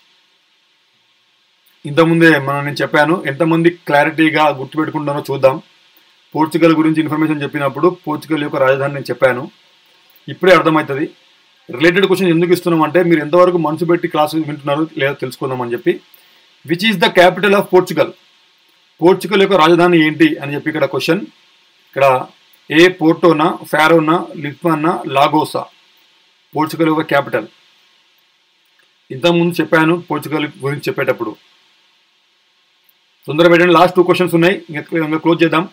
ఇంతకుముందే మనం నేను చెప్పాను ఎంతమంది క్లారిటీగా గుర్తుపెట్టుకుంటానో చూద్దాం పోర్చుగల్ గురించి ఇన్ఫర్మేషన్ చెప్పినప్పుడు పోర్చుగల్ యొక్క రాజధాని నేను చెప్పాను ఇప్పుడే అర్థమవుతుంది రిలేటెడ్ క్వశ్చన్ ఎందుకు ఇస్తున్నాం అంటే మీరు ఎంతవరకు మనసు పెట్టి క్లాసు వింటున్నారు లేదా తెలుసుకుందామని చెప్పి which is the capital of Portugal Portugal యొక్క రాజధాని ఏంటి అని చెప్పి ఇక్కడ క్వశ్చన్ ఇక్కడ ఏ పోర్టోనా ఫారోనా లిస్బానా లాగోసా పోర్చుగల్ యొక్క క్యాపిటల్ ఇంతకుముందు చెప్పాను పోర్చుగల్ గురించి చెప్పేటప్పుడు తొందర పెట్టండి లాస్ట్ టూ క్వశ్చన్స్ ఉన్నాయి ఇంకా ఇంకా క్లోజ్ చేద్దాం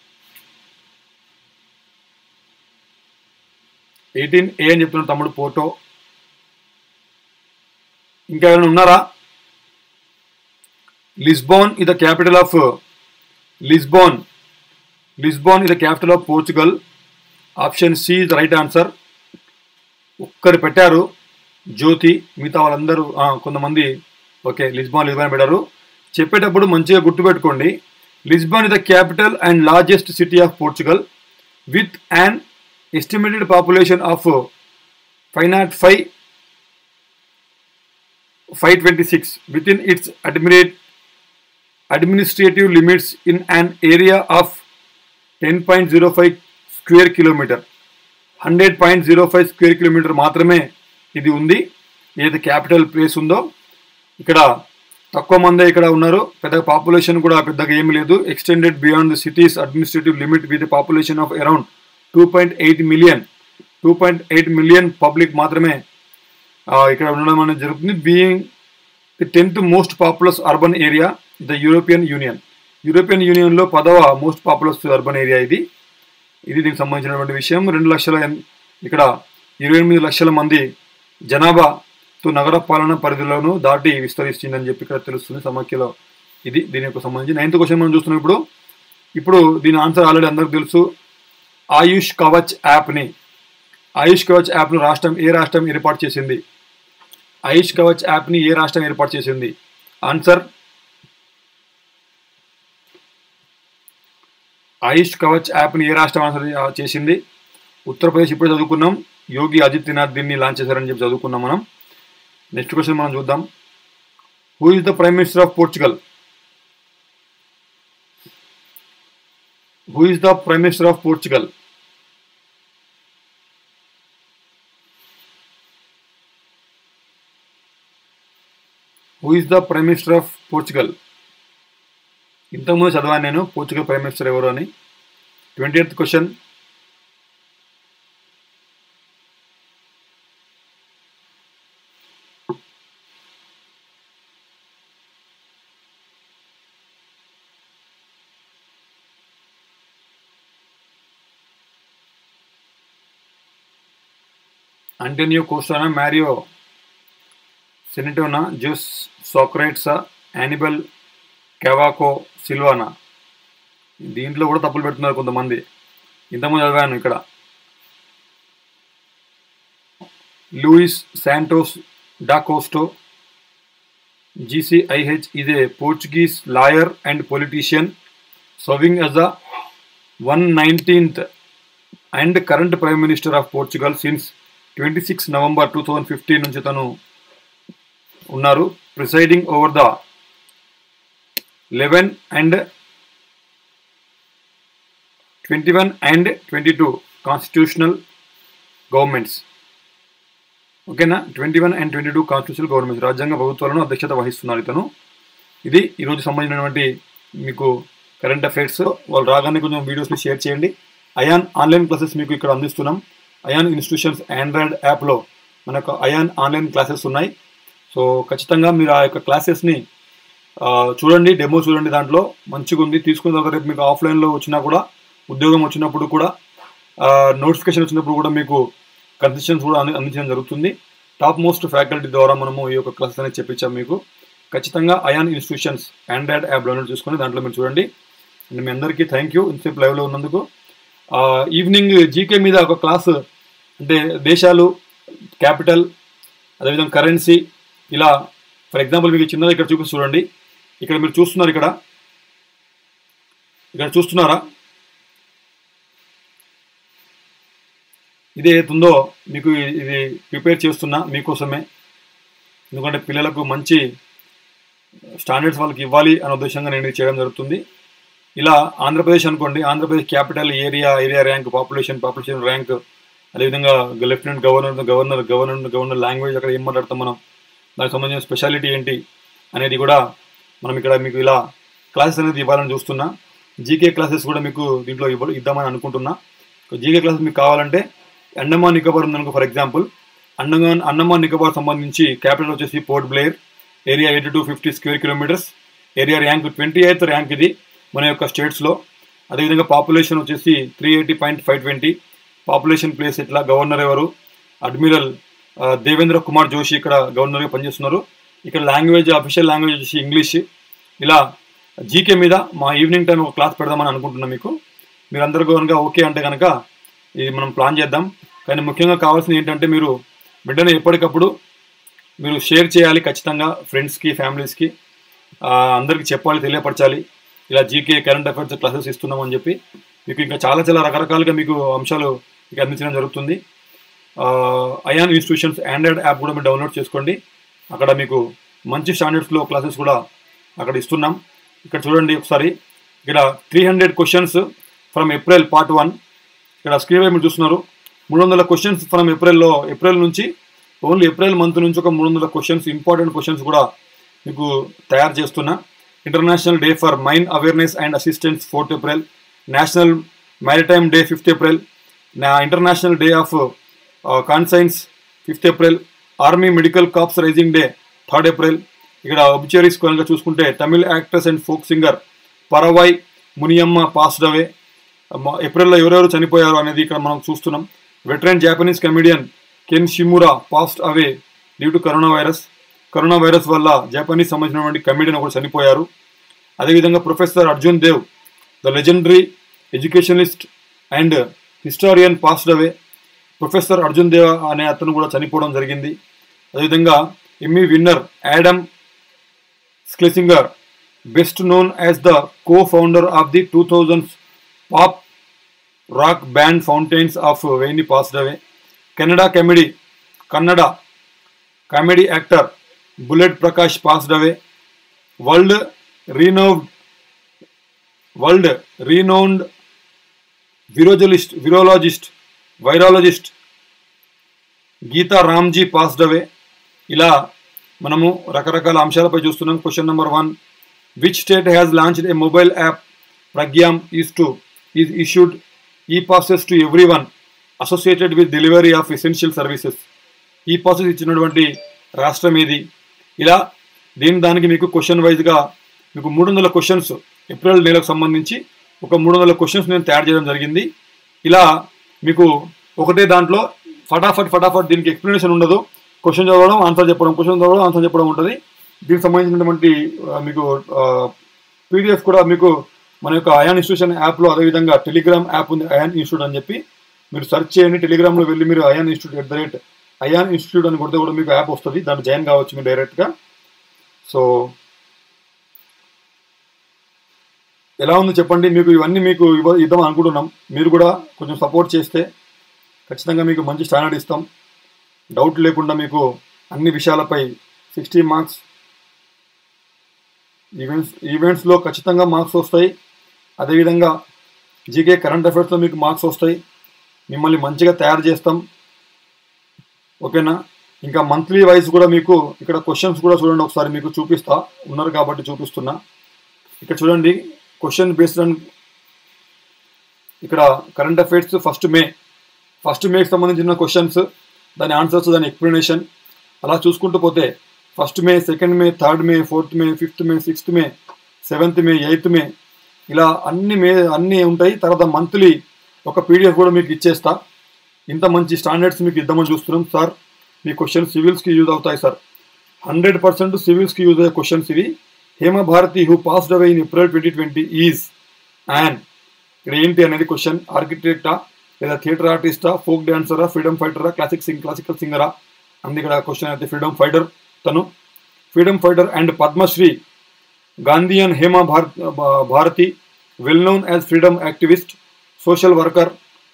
ఎయిటీన్ ఏ అని చెప్తున్నాడు తమ్ముడు పోర్టో ఇంకా ఎవరైనా ఉన్నారా Lisbon is the capital of Lisbon Lisbon is the capital of Portugal option C is the right answer ఒక్కరు పెట్టారు జ్యోతి మిగతా వాళ్ళందరూ ఆ, కొంతమంది ఓకే లిస్బాన్ లిస్బాన్ పెట్టారు చెప్పేటప్పుడు మంచిగా గుర్తుపెట్టుకోండి Lisbon is the capital and largest city of Portugal with an estimated population of five nought five five twenty six within its అడ్మిరేట్ administrative limits in an area of ten point zero five square kilometer hundred point zero five square kilometer మాత్రమే ఇది ఉంది ఏది క్యాపిటల్ ప్లేస్ ఉందో ఇక్కడ తక్కువ మందే ఇక్కడ ఉన్నారు పెద్దగా పాపులేషన్ కూడా పెద్దగా ఏమీ లేదు extended beyond the city's administrative limit with population of around two point eight million two point eight million public మాత్రమే ఆ, ఇక్కడ ఉండడం అనేది జరుగుతుంది being the tenth most populous urban area the European union European యూనియన్లో పదవ మోస్ట్ పాపులస్ అర్బన్ ఏరియా ఇది ఇది దీనికి సంబంధించినటువంటి విషయం రెండు లక్షల ఎన్- ఇక్కడ ఇరవై ఎనిమిది లక్షల మంది జనాభాతో నగర పాలన పరిధిలోనూ దాటి విస్తరిస్తుందని చెప్పి ఇక్కడ తెలుస్తుంది సమాఖ్యలో ఇది దీని యొక్క సంబంధించి నైన్త్ క్వశ్చన్ మనం చూస్తున్నాం ఇప్పుడు ఇప్పుడు దీని ఆన్సర్ ఆల్రెడీ అందరికి తెలుసు ఆయుష్ కవచ్ యాప్ని ఆయుష్ కవచ్ యాప్ను రాష్ట్రం ఏ రాష్ట్రం ఏర్పాటు చేసింది ఆయుష్ కవచ్ యాప్ని ఏ రాష్ట్రం ఏర్పాటు చేసింది ఆన్సర్ ఆయుష్ కవచ్ యాప్ని ఏ రాష్ట్రం ఆన్సర్ చేసింది ఉత్తరప్రదేశ్ ఇప్పుడు చదువుకున్నాం యోగి ఆదిత్యనాథ్ దీన్ని లాంచ్ చేశారని చెప్పి చదువుకున్నాం మనం నెక్స్ట్ క్వశ్చన్ మనం చూద్దాం who is the prime minister of Portugal who is the prime minister of Portugal who is the prime minister of Portugal ఇంతకుముందు చదివాను నేను పోర్చుగల్ ప్రైమ్ మినిస్టర్ ఎవరు అని ట్వంటీ ఎయిత్ క్వశ్చన్ అంటోనియో కోస్టానా మ్యారియో సెనిటోనా జూస్ సోక్రైట్సా యానిబల్ కెవాకో సిల్వానా దీంట్లో కూడా తప్పులు పెడుతున్నారు కొంతమంది ఇంతకుముందు చదివాను ఇక్కడ Luis Santos da Costa GCIH is a Portuguese lawyer and politician serving as the 119th and current Prime Minister of Portugal since 26 November two thousand fifteen నుంచి తను ఉన్నారు presiding over the eleven and twenty one and twenty two constitutional governments ఓకేనా twenty one and twenty two constitutional governments రాజ్యాంగ ప్రభుత్వాలను అధ్యక్షత వహిస్తున్నారు ఇతను ఇది ఈరోజు సంబంధించినటువంటి మీకు కరెంట్ అఫైర్స్ వాళ్ళు రాగానే కొంచెం వీడియోస్ని షేర్ చేయండి అయాన్ ఆన్లైన్ క్లాసెస్ మీకు ఇక్కడ అందిస్తున్నాం అయాన్ ఇన్స్టిట్యూషన్స్ ఆండ్రాయిడ్ యాప్లో మనకు అయాన్ ఆన్లైన్ క్లాసెస్ ఉన్నాయి సో ఖచ్చితంగా మీరు ఆ యొక్క క్లాసెస్ని ఆ, చూడండి డెమో చూడండి దాంట్లో మంచిగా ఉంది తీసుకున్న తర్వాత రేపు మీకు ఆఫ్లైన్లో వచ్చినా కూడా ఉద్యోగం వచ్చినప్పుడు కూడా నోటిఫికేషన్ వచ్చినప్పుడు కూడా మీకు కన్సెషన్స్ కూడా అంది- అందించడం జరుగుతుంది టాప్ మోస్ట్ ఫ్యాకల్టీ ద్వారా మనము ఈ యొక్క క్లాసెస్ అనేది చెప్పించాం మీకు ఖచ్చితంగా Ayaan institutions android app download చేసుకొని దాంట్లో మీరు చూడండి అండ్ మీ అందరికీ థ్యాంక్ యూ ఇంతసేపు లైవ్లో ఉన్నందుకు ఆ, ఈవినింగ్ జీకే మీద ఒక క్లాస్ అంటే దేశాలు క్యాపిటల్ అదేవిధంగా కరెన్సీ ఇలా ఫర్ ఎగ్జాంపుల్ మీకు చిన్నది ఇక్కడ చూపిస్తూ చూడండి ఇక్కడ మీరు చూస్తున్నారు ఇక్కడ ఇక్కడ చూస్తున్నారా ఇది ఏదైతుందో మీకు ఇది ప్రిపేర్ చేస్తున్నా మీకోసమే ఎందుకంటే పిల్లలకు మంచి స్టాండర్డ్స్ వాళ్ళకి ఇవ్వాలి అనే ఉద్దేశంగా నేను ఇది చేయడం జరుగుతుంది ఇలా ఆంధ్రప్రదేశ్ అనుకోండి Andhra Pradesh capital area area rank population population rank అదేవిధంగా lieutenant governor governor governor governor language అక్కడ ఏం మాట్లాడతాం మనం దానికి సంబంధించిన స్పెషాలిటీ ఏంటి అనేది కూడా మనం ఇక్కడ మీకు ఇలా క్లాసెస్ అనేది ఇవ్వాలని చూస్తున్నా జీకే క్లాసెస్ కూడా మీకు దీంట్లో ఇవ్వ ఇద్దామని అనుకుంటున్నా జీకే క్లాసెస్ మీకు కావాలంటే అండమాన్ నికోబార్ ఉందనుకో ఫర్ ఎగ్జాంపుల్ అండమాన్ అండమాన్ నికోబార్ సంబంధించి క్యాపిటల్ వచ్చేసి Port Blair area eighty two fifty square kilometers area rank twenty eighth rank ఇది మన యొక్క స్టేట్స్లో అదేవిధంగా పాపులేషన్ వచ్చేసి three eighty point five twenty population place ఇట్లా గవర్నర్ ఎవరు అడ్మిరల్ ఆ, దేవేంద్ర కుమార్ జోషి ఇక్కడ గవర్నర్గా పనిచేస్తున్నారు ఇక్కడ లాంగ్వేజ్ అఫీషియల్ లాంగ్వేజ్ వచ్చేసి ఇంగ్లీష్ ఇలా జీకే మీద మా ఈవినింగ్ టైం ఒక క్లాస్ పెడదామని అనుకుంటున్నాం మీకు మీరందరూ కనుక ఓకే అంటే కనుక ఇది మనం ప్లాన్ చేద్దాం కానీ ముఖ్యంగా కావాల్సింది ఏంటంటే మీరు వెంటనే ఎప్పటికప్పుడు మీరు షేర్ చేయాలి ఖచ్చితంగా ఫ్రెండ్స్కి ఫ్యామిలీస్కి అందరికీ చెప్పాలి తెలియపరచాలి ఇలా జీకే కరెంట్ అఫైర్స్ క్లాసెస్ ఇస్తున్నామని చెప్పి మీకు ఇంకా చాలా చాలా రకరకాలుగా మీకు అంశాలు మీకు అందించడం జరుగుతుంది అయాన్ ఇన్స్టిట్యూషన్స్ ఆండ్రాయిడ్ యాప్ కూడా మీరు డౌన్లోడ్ చేసుకోండి అక్కడ మీకు మంచి స్టాండర్డ్స్లో క్లాసెస్ కూడా అక్కడ ఇస్తున్నాం ఇక్కడ చూడండి ఒకసారి ఇక్కడ three hundred questions from April part one ఇక్కడ స్క్రీన్ పై మీరు చూస్తున్నారు మూడు వందల క్వశ్చన్స్ ఫ్రమ్ ఏప్రిల్లో ఏప్రిల్ నుంచి ఓన్లీ ఏప్రిల్ మంత్ నుంచి ఒక మూడు వందల క్వశ్చన్స్ ఇంపార్టెంట్ క్వశ్చన్స్ కూడా మీకు తయారు చేస్తున్నా international day for mine awareness and assistance fourth April national maritime day fifth April నా international day of conscience fifth April army medical corps raising day third April ఇక్కడ ఒబిచరీస్ కనుక చూసుకుంటే Tamil actress and folk singer Paravai Muniyamma passed away ఏప్రిల్లో ఎవరెవరు చనిపోయారు అనేది ఇక్కడ మనం చూస్తున్నాం veteran Japanese comedian Ken Shimura passed away due to corona virus corona virus వల్ల జపానీస్ సంబంధించినటువంటి కమెడియన్ ఒకరు చనిపోయారు అదేవిధంగా professor Arjun Dev the legendary educationist and historian passed away professor Arjun Dev అనే అతను కూడా చనిపోవడం జరిగింది అదేవిధంగా Emmy winner Adam Schlesinger best known as the co founder of the two thousand pop rock band Fountains of Wayne passed away Canada comedy Kannada comedy actor Bullet Prakash passed away world renowned world renowned virologist virologist virologist Gita Ramjee passed away ఇలా మనము రకరకాల అంశాలపై చూస్తున్నాం question number one which state has launched a mobile app Pragyaam is to is issued e passes to everyone associated with delivery of essential services e passes ఇచ్చినటువంటి రాష్ట్రం ఏది ఇలా దీని దానికి మీకు క్వశ్చన్ వైజ్గా మీకు మూడు వందల క్వశ్చన్స్ ఏప్రిల్ నెలకు సంబంధించి ఒక మూడు వందల క్వశ్చన్స్ నేను తయారు చేయడం జరిగింది ఇలా మీకు ఒకటే దాంట్లో ఫటాఫట్ ఫటాఫట్ దీనికి ఎక్స్ప్లెనేషన్ ఉండదు క్వశ్చన్ చదవడం ఆన్సర్ చెప్పడం క్వశ్చన్ చదవడం ఆన్సర్ చెప్పడం ఉంటుంది దీనికి సంబంధించినటువంటి ఆ, మీకు పీడిఎఫ్ కూడా మీకు మన యొక్క అయాన్ ఇన్స్టిట్యూషన్ యాప్లో అదేవిధంగా టెలిగ్రామ్ యాప్ ఉంది అయాన్ ఇన్స్టిట్యూట్ అని చెప్పి మీరు సెర్చ్ చేయండి టెలిగ్రామ్లో వెళ్ళి మీరు Ayaan institute at the rate Ayaan institute అని కొడితే కూడా మీకు యాప్ వస్తుంది దాంట్లో జాయిన్ కావచ్చు మీరు డైరెక్ట్గా సో ఎలా ఉందో చెప్పండి మీకు ఇవన్నీ మీకు ఇవ్వ ఇద్దాం అనుకుంటున్నాం మీరు కూడా కొంచెం సపోర్ట్ చేస్తే ఖచ్చితంగా మీకు మంచి స్టాండర్డ్ ఇస్తాం డౌట్ లేకుండా మీకు అన్ని విషయాలపై సిక్స్టీ మార్క్స్ ఈవెంట్స్ ఈవెంట్స్లో ఖచ్చితంగా మార్క్స్ వస్తాయి అదేవిధంగా జీకే కరెంట్ అఫైర్స్లో మీకు మార్క్స్ వస్తాయి మిమ్మల్ని మంచిగా తయారు చేస్తాం ఓకేనా ఇంకా మంత్లీ వైజ్ కూడా మీకు ఇక్కడ క్వశ్చన్స్ కూడా చూడండి ఒకసారి మీకు చూపిస్తా ఉన్నారు కాబట్టి చూపిస్తున్నా ఇక్కడ చూడండి క్వశ్చన్ బేస్డ్ ఆన్ ఇక్కడ current affairs first May first మేకి సంబంధించిన క్వశ్చన్స్ దాని ఆన్సర్స్ దాని ఎక్స్ప్లెనేషన్ అలా చూసుకుంటూ పోతే first May second May third May fourth May fifth May sixth May seventh May eighth May ఇలా అన్ని మే అన్నీ ఉంటాయి తర్వాత మంత్లీ ఒక పీడిఎఫ్ కూడా మీకు ఇచ్చేస్తా ఇంత మంచి స్టాండర్డ్స్ మీకు ఇద్దామని చూస్తున్నాం సార్ మీ క్వశ్చన్ సివిల్స్కి యూజ్ అవుతాయి సార్ హండ్రెడ్ పర్సెంట్ సివిల్స్కి యూజ్ అయ్యే క్వశ్చన్స్ ఇవి Hema Bharati who passed away in April twenty twenty is and ఇక్కడ ఏంటి అనేది క్వశ్చన్ ఆర్కిటెక్టా లేదా థియేటర్ ఆర్టిస్టా ఫోక్ డాన్సరా ఫ్రీడమ్ ఫైటరా క్లాసిక్ సింగ్ క్లాసికల్ సింగరా అంది ఇక్కడ క్వశ్చన్ అయితే ఫ్రీడమ్ ఫైటర్ తను freedom fighter and Padma Shri Gandhian Hema Bharat Bharati well known as freedom activist social worker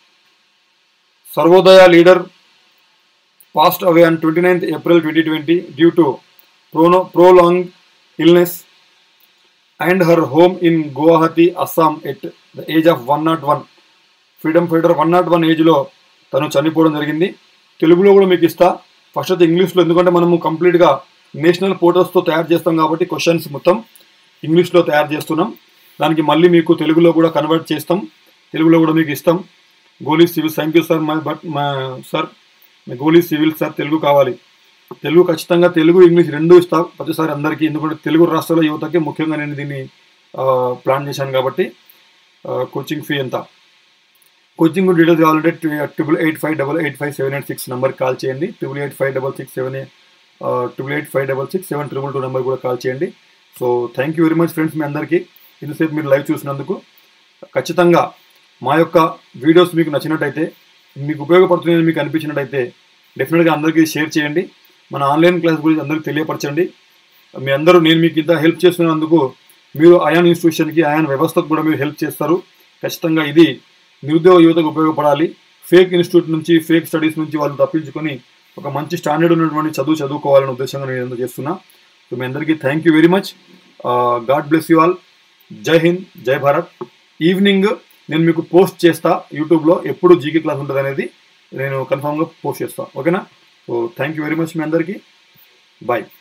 Sarvodaya leader passed away on 29th April 2020 due to prono- prolonged illness and her home in Guwahati, Assam at the age of 101. Freedom fighter one nought one ఏజ్లో తను చనిపోవడం జరిగింది తెలుగులో కూడా మీకు ఇస్తా ఫస్ట్ అయితే ఇంగ్లీష్లో ఎందుకంటే మనము కంప్లీట్గా నేషనల్ పోర్టల్స్తో తయారు చేస్తాం కాబట్టి క్వశ్చన్స్ మొత్తం ఇంగ్లీష్లో తయారు చేస్తున్నాం దానికి మళ్ళీ మీకు తెలుగులో కూడా కన్వర్ట్ చేస్తాం తెలుగులో కూడా మీకు ఇస్తాం గోలీ సివిల్ థ్యాంక్ యూ సార్ మై బట్ మా సార్ గోలీ సివిల్ సార్ తెలుగు కావాలి తెలుగు ఖచ్చితంగా తెలుగు ఇంగ్లీష్ రెండు ఇస్తా ప్రతిసారి అందరికీ ఎందుకంటే తెలుగు రాష్ట్రాల యువతకి ముఖ్యంగా నేను దీన్ని ఆ, ప్లాన్ చేశాను కాబట్టి ఆ, కోచింగ్ ఫీ ఎంత కోచింగ్ డీటెయిల్స్ కావాలంటే triple eight five double eight five seven eight six నెంబర్కి కాల్ చేయండి triple eight five double six seven triple eight five double six seven triple two number కూడా కాల్ చేయండి so thank you very much friends మీ అందరికీ ఇంతసేపు మీరు లైవ్ చూసినందుకు ఖచ్చితంగా మా యొక్క వీడియోస్ మీకు నచ్చినట్టయితే మీకు ఉపయోగపడుతున్నాయని మీకు అనిపించినట్టయితే డెఫినెట్గా అందరికీ షేర్ చేయండి మన ఆన్లైన్ క్లాస్ గురించి అందరికీ తెలియపరచండి మీ అందరూ నేను మీకు ఇంత హెల్ప్ చేస్తున్నందుకు మీరు అయాన్ ఇన్స్టిట్యూషన్కి అయాన్ వ్యవస్థకు కూడా మీరు హెల్ప్ చేస్తారు ఖచ్చితంగా ఇది నిరుద్యోగ యువతకు ఉపయోగపడాలి ఫేక్ ఇన్స్టిట్యూట్ నుంచి ఫేక్ స్టడీస్ నుంచి వాళ్ళు తప్పించుకొని ఒక మంచి స్టాండర్డ్ ఉన్నటువంటి చదువు చదువుకోవాలనే ఉద్దేశంగా నేను ఎందుకు చేస్తున్నా సో మీ అందరికీ thank you very much god bless you all Jai Hind జై భారత్ ఈవినింగ్ నేను మీకు పోస్ట్ చేస్తా యూట్యూబ్లో ఎప్పుడు జీకే క్లాస్ ఉంటుంది అనేది నేను కన్ఫామ్గా పోస్ట్ చేస్తాను ఓకేనా so thank you very much మీ అందరికీ బాయ్